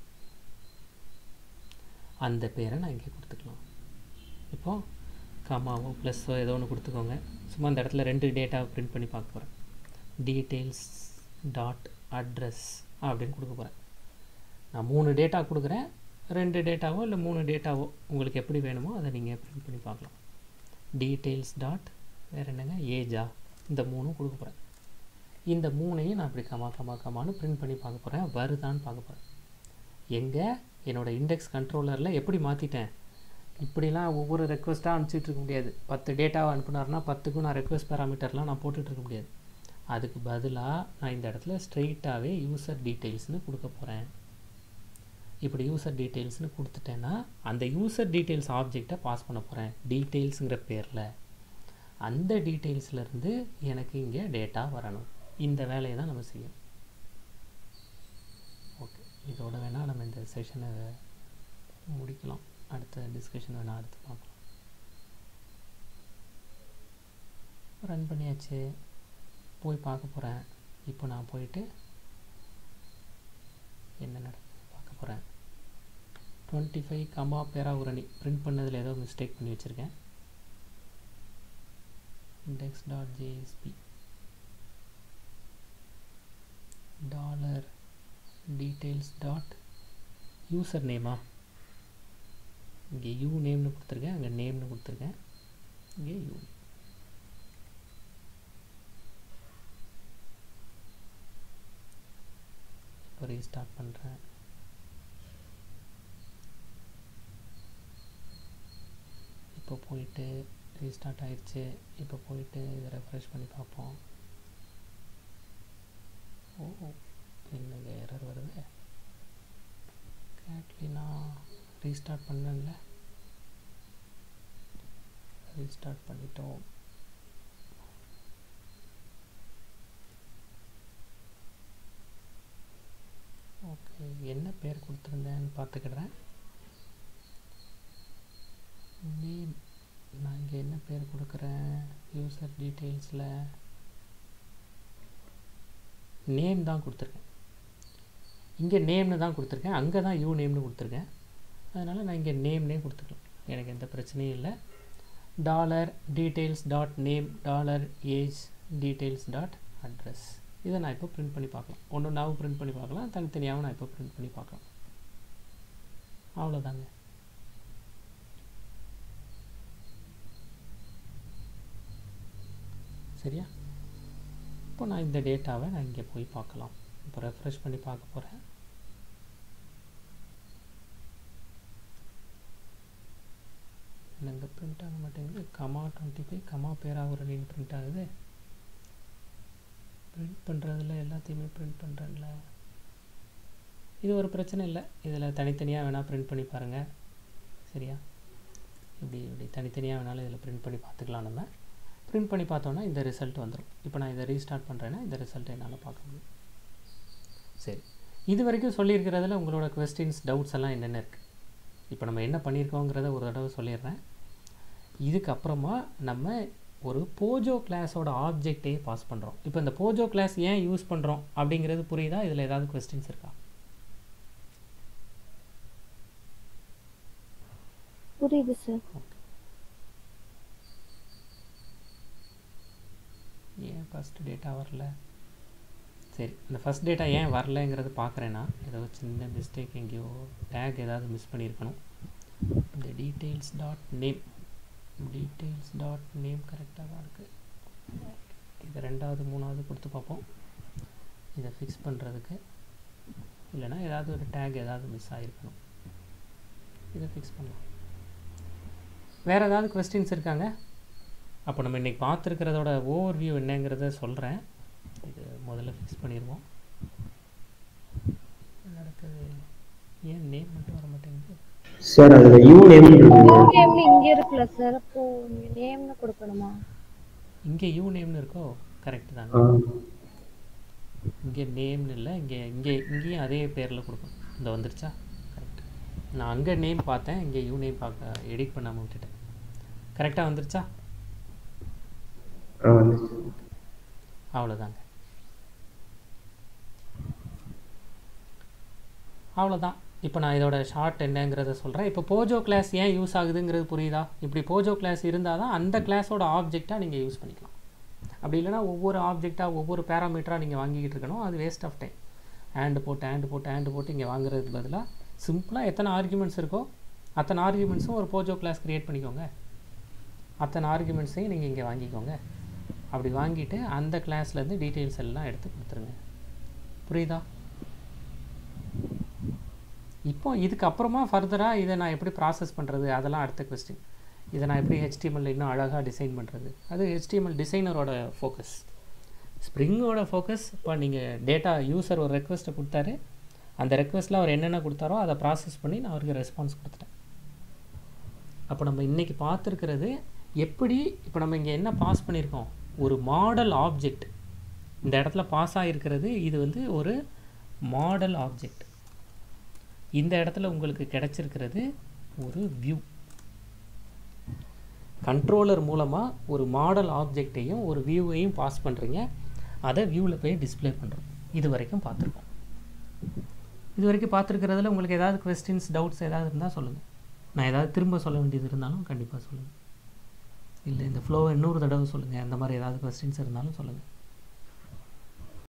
A: அந்த பேரை நான் இங்கே கொடுத்துக்கலாம் இப்போது கமாவோ ப்ளஸ்ஸோ ஏதோ ஒன்று கொடுத்துக்கோங்க சும்மா அந்த இடத்துல ரெண்டு டேட்டாவை பிரிண்ட் பண்ணி பார்க்க போகிறேன் டீட்டெயில்ஸ் டாட் அட்ரஸ் அப்படின்னு கொடுக்க போகிறேன் நான் மூணு டேட்டா கொடுக்குறேன் ரெண்டு டேட்டாவோ இல்லை மூணு டேட்டாவோ உங்களுக்கு எப்படி வேணுமோ அதை நீங்கள் பிரிண்ட் பண்ணி பார்க்கலாம் டீட்டெயில்ஸ் டாட் வேறு என்னங்க ஏஜா இந்த மூணும் கொடுக்க போகிறேன் இந்த மூணையும் நான் இப்படி கமா கமா கமான்னு பிரிண்ட் பண்ணி பார்க்க போகிறேன் வருதான்னு பார்க்க போகிறேன் எங்கே என்னோடய இண்டெக்ஸ் கண்ட்ரோலரில் எப்படி மாற்றிட்டேன் இப்படிலாம் ஒவ்வொரு ரெக்வஸ்ட்டாக அனுப்பிச்சிட்டு இருக்க முடியாது பத்து டேட்டாவை அனுப்புனாருன்னா பத்துக்கும் நான் ரெக்வஸ்ட் பேராமீட்டர்லாம் நான் போட்டுட்டு இருக்க முடியாது அதுக்கு பதிலாக நான் இந்த இடத்துல ஸ்ட்ரெயிட்டாகவே யூசர் டீட்டெயில்ஸ்னு கொடுக்க போகிறேன் இப்படி யூசர் டீட்டெயில்ஸ்னு கொடுத்துட்டேன்னா அந்த யூசர் டீட்டெயில்ஸ் ஆப்ஜெக்டை பாஸ் பண்ண போகிறேன் டீட்டெயில்ஸுங்கிற பேரில் அந்த டீட்டெயில்ஸ்லேருந்து எனக்கு இங்கே டேட்டா வரணும் இந்த வேலையை தான் நம்ம செய்யணும் ஓகே இதோட வேணால் நம்ம இந்த செஷனை முடிக்கலாம் அடுத்த டிஸ்கஷன் வேணால் அடுத்து பார்க்கலாம் ரன் பண்ணியாச்சு போய் பார்க்க போகிறேன் இப்போ நான் போயிட்டு என்ன நடக்குது பார்க்க போகிறேன் twenty five comma Peravurani print பண்ணதில் ஏதோ மிஸ்டேக் பண்ணி வச்சுருக்கேன் index dot JSP dollar details dot user நேமா இங்கே யூ நேம்னு கொடுத்துருக்கேன் அங்கே நேம்னு கொடுத்துருக்கேன் இங்கே யூ இப்போ ரீஸ்டார்ட் பண்ணுறேன் இப்போ போயிட்டு ரீஸ்டார்ட் ஆயிடுச்சு இப்போ போயிட்டு இதை ரெஃப்ரெஷ் பண்ணி பார்ப்போம் ஓ என்னங்க எரர் வருது கேட்லினா ரீஸ்டார்ட் பண்ணல ரீஸ்டார்ட் பண்ணிட்டோம் ஓகே என்ன பேர் கொடுத்துருந்தேன்னு பார்த்துக்கிடுறேன் நேம் நான் இங்கே என்ன பேர் கொடுக்குறேன் யூசர் டீட்டெயில்ஸில் நேம் தான் கொடுத்துருக்கேன் இங்கே நேம்னு தான் கொடுத்துருக்கேன் அங்கே தான் யூ நேம்னு கொடுத்துருக்கேன் அதனால் நான் இங்கே நேம்னே கொடுத்துக்கலாம் எனக்கு எந்த பிரச்சனையும் இல்லை dollar details dot name dollar age details dot address இதை நான் இப்போ பிரிண்ட் பண்ணி பார்க்கலாம் ஒன்று ஒன்றாவும் பிரிண்ட் பண்ணி பார்க்கலாம் தனித்தனியாகவும் நான் இப்போ பிரிண்ட் பண்ணி பார்க்கலாம் அவ்வளோதாங்க சரியா இப்போ நான் இந்த டேட்டாவை நான் இங்கே போய் பார்க்கலாம் இப்போ ரெஃப்ரெஷ் பண்ணி பார்க்க போகிறேன் எனக்கு பிரிண்ட் ஆக மாட்டேங்குது கமா டுவெண்ட்டி ஃபைவ் கமா பேராக ஒரு லைன் பிரிண்ட் ஆகுது பிரிண்ட் பண்ணுறதுல எல்லாத்தையுமே பிரிண்ட் பண்ணுறேன்ல இது ஒரு பிரச்சனை இல்லை இதில் தனித்தனியாக வேணால் பிரிண்ட் பண்ணி பாருங்கள் சரியா இப்படி இப்படி தனித்தனியாக வேணாலும் இதில் பிரிண்ட் பண்ணி பார்த்துக்கலாம் நம்ம பிரிண்ட் பண்ணி பார்த்தோன்னா இந்த ரிசல்ட் வந்துடும் இப்போ நான் இதை ரீஸ்டார்ட் பண்ணுறேன்னா இந்த ரிசல்ட்டை என்னால் பார்க்க முடியும் சரி இது வரைக்கும் சொல்லியிருக்கிறதுல உங்களோட கொஸ்டின்ஸ் டவுட்ஸ் எல்லாம் என்னென்ன இருக்குது இப்போ நம்ம என்ன பண்ணியிருக்கோங்கிறத ஒரு தடவை சொல்லிடுறேன் இதுக்கப்புறமா நம்ம ஒரு போஜோ கிளாஸோட ஆப்ஜெக்டையே பாஸ் பண்ணுறோம் இப்போ இந்த போஜோ கிளாஸ் ஏன் யூஸ் பண்ணுறோம் அப்படிங்கிறது புரியுதா இதில் ஏதாவது கொஸ்டின்ஸ் இருக்கா
D: புரியுது சார்
A: ஏன் ஃபஸ்ட் டேட்டா வரல சரி இந்த ஃபஸ்ட் டேட்டா ஏன் வரலைங்கிறது பார்க்குறேன்னா ஏதோ சின்ன மிஸ்டேக் எங்கேயோ டேக் ஏதாவது மிஸ் பண்ணியிருக்கணும் இந்த details dot name details dot name கரெக்டாக தான் இருக்குது இது ரெண்டாவது மூணாவது கொடுத்து பார்ப்போம் இதை ஃபிக்ஸ் பண்ணுறதுக்கு இல்லைன்னா ஏதாவது ஒரு டேக் ஏதாவது மிஸ் ஆகிருக்கணும் இதை ஃபிக்ஸ் பண்ணலாம் வேறு ஏதாவது கொஸ்டின்ஸ் இருக்காங்க அப்போ நம்ம இன்றைக்கி பார்த்துருக்கிறதோட ஓவர் வியூ என்னங்கிறத சொல்கிறேன் இது முதல்ல ஃபிக்ஸ் பண்ணிடுவோம் என்ன நடக்குது ஏன் நேம் மட்டும் வர மாட்டேங்குது
C: சார் அதுல யூ நேம் இருக்குங்க
D: நேம்ல இங்க இருக்குல்ல சார் அப்போ இங்க நேம்னு கொடுக்கணுமா
A: இங்கே யூ நேம்னு இருக்கோ கரெக்ட் தாங்க
C: ஆ.
A: இங்கே நேம்னு இல்லை இங்கே இங்கே இங்கேயும் அதே பேரில் கொடுக்கணும் இந்த வந்துருச்சா கரெக்ட் நான் அங்கே நேம் பார்த்தேன் இங்கே யூ நேம் பார்க்க எடிட் பண்ணாமல் விட்டுட்டேன் கரெக்டாக வந்துருச்சா
C: ஆ வந்துச்சு
A: அவ்வளோதாங்க அவ்வளோதான் இப்போ நான் இதோட ஷார்ட் என்னங்கிறத சொல்கிறேன் இப்போ போஜோ கிளாஸ் ஏன் யூஸ் ஆகுதுங்கிறது புரியுதா இப்படி போஜோ கிளாஸ் இருந்தால் தான் அந்த கிளாஸோட ஆப்ஜெக்டாக நீங்கள் யூஸ் பண்ணிக்கலாம் அப்படி இல்லைனா ஒவ்வொரு ஆப்ஜெக்டாக ஒவ்வொரு பேராமீட்டராக நீங்கள் வாங்கிக்கிட்டு இருக்கணும் அது வேஸ்ட் ஆஃப் டைம் ஹேண்டு போட்டு ஹேண்டு போட்டு ஹேண்டு போட்டு இங்கே வாங்குறதுக்கு பதிலாக சிம்பிளாக எத்தனை ஆர்குமெண்ட்ஸ் இருக்கோ அத்தனை ஆர்குமெண்ட்ஸும் ஒரு போஜோ கிளாஸ் க்ரியேட் பண்ணிக்கோங்க அத்தனை ஆர்குமெண்ட்ஸையும் நீங்கள் இங்கே வாங்கிக்கோங்க அப்படி வாங்கிட்டு அந்த கிளாஸ்லேருந்து டீட்டெயில்ஸ் எல்லாம் எடுத்து கொடுத்துருங்க புரியுதா இப்போ இதுக்கப்புறமா ஃபர்தராக இதை நான் எப்படி ப்ராசஸ் பண்ணுறது அதெல்லாம் அடுத்த கொஸ்டின் இதை நான் எப்படி HTML இன்னும் அழகாக டிசைன் பண்ணுறது அது HTML டிசைனரோட ஃபோக்கஸ் ஸ்ப்ரிங்கோட ஃபோக்கஸ் இப்போ நீங்கள் டேட்டா யூசர் ஒரு ரெக்வஸ்ட்டை கொடுத்தாரு அந்த ரெக்வஸ்ட்டில் அவர் என்னென்ன கொடுத்தாரோ அதை ப்ராசஸ் பண்ணி நான் அவருக்கு ரெஸ்பான்ஸ் கொடுத்துட்டேன் அப்போ நம்ம இன்றைக்கி பார்த்துருக்கிறது எப்படி இப்போ நம்ம இங்கே என்ன பாஸ் பண்ணியிருக்கோம் ஒரு மாடல் ஆப்ஜெக்ட் இந்த இடத்துல பாஸ் ஆகிருக்கிறது இது வந்து ஒரு மாடல் ஆப்ஜெக்ட் இந்த இடத்துல உங்களுக்கு கிடைச்சிருக்கிறது ஒரு வியூ கண்ட்ரோலர் மூலமாக ஒரு மாடல் ஆப்ஜெக்டையும் ஒரு வியூவையும் பாஸ் பண்ணுறீங்க அதை வியூவில் போய் டிஸ்ப்ளே பண்ணுறோம் இது வரைக்கும் பார்த்துருக்கோம் இது வரைக்கும் பார்த்துருக்கிறதுல உங்களுக்கு ஏதாவது கொஸ்டின்ஸ் டவுட்ஸ் ஏதாவது இருந்தால் சொல்லுங்கள் நான் ஏதாவது திரும்ப சொல்ல வேண்டியது இருந்தாலும் கண்டிப்பாக சொல்லுங்கள் இல்லை இந்த ஃப்ளோவை இன்னொரு தடவை சொல்லுங்கள் அந்த மாதிரி ஏதாவது கொஸ்டின்ஸ் இருந்தாலும் சொல்லுங்கள்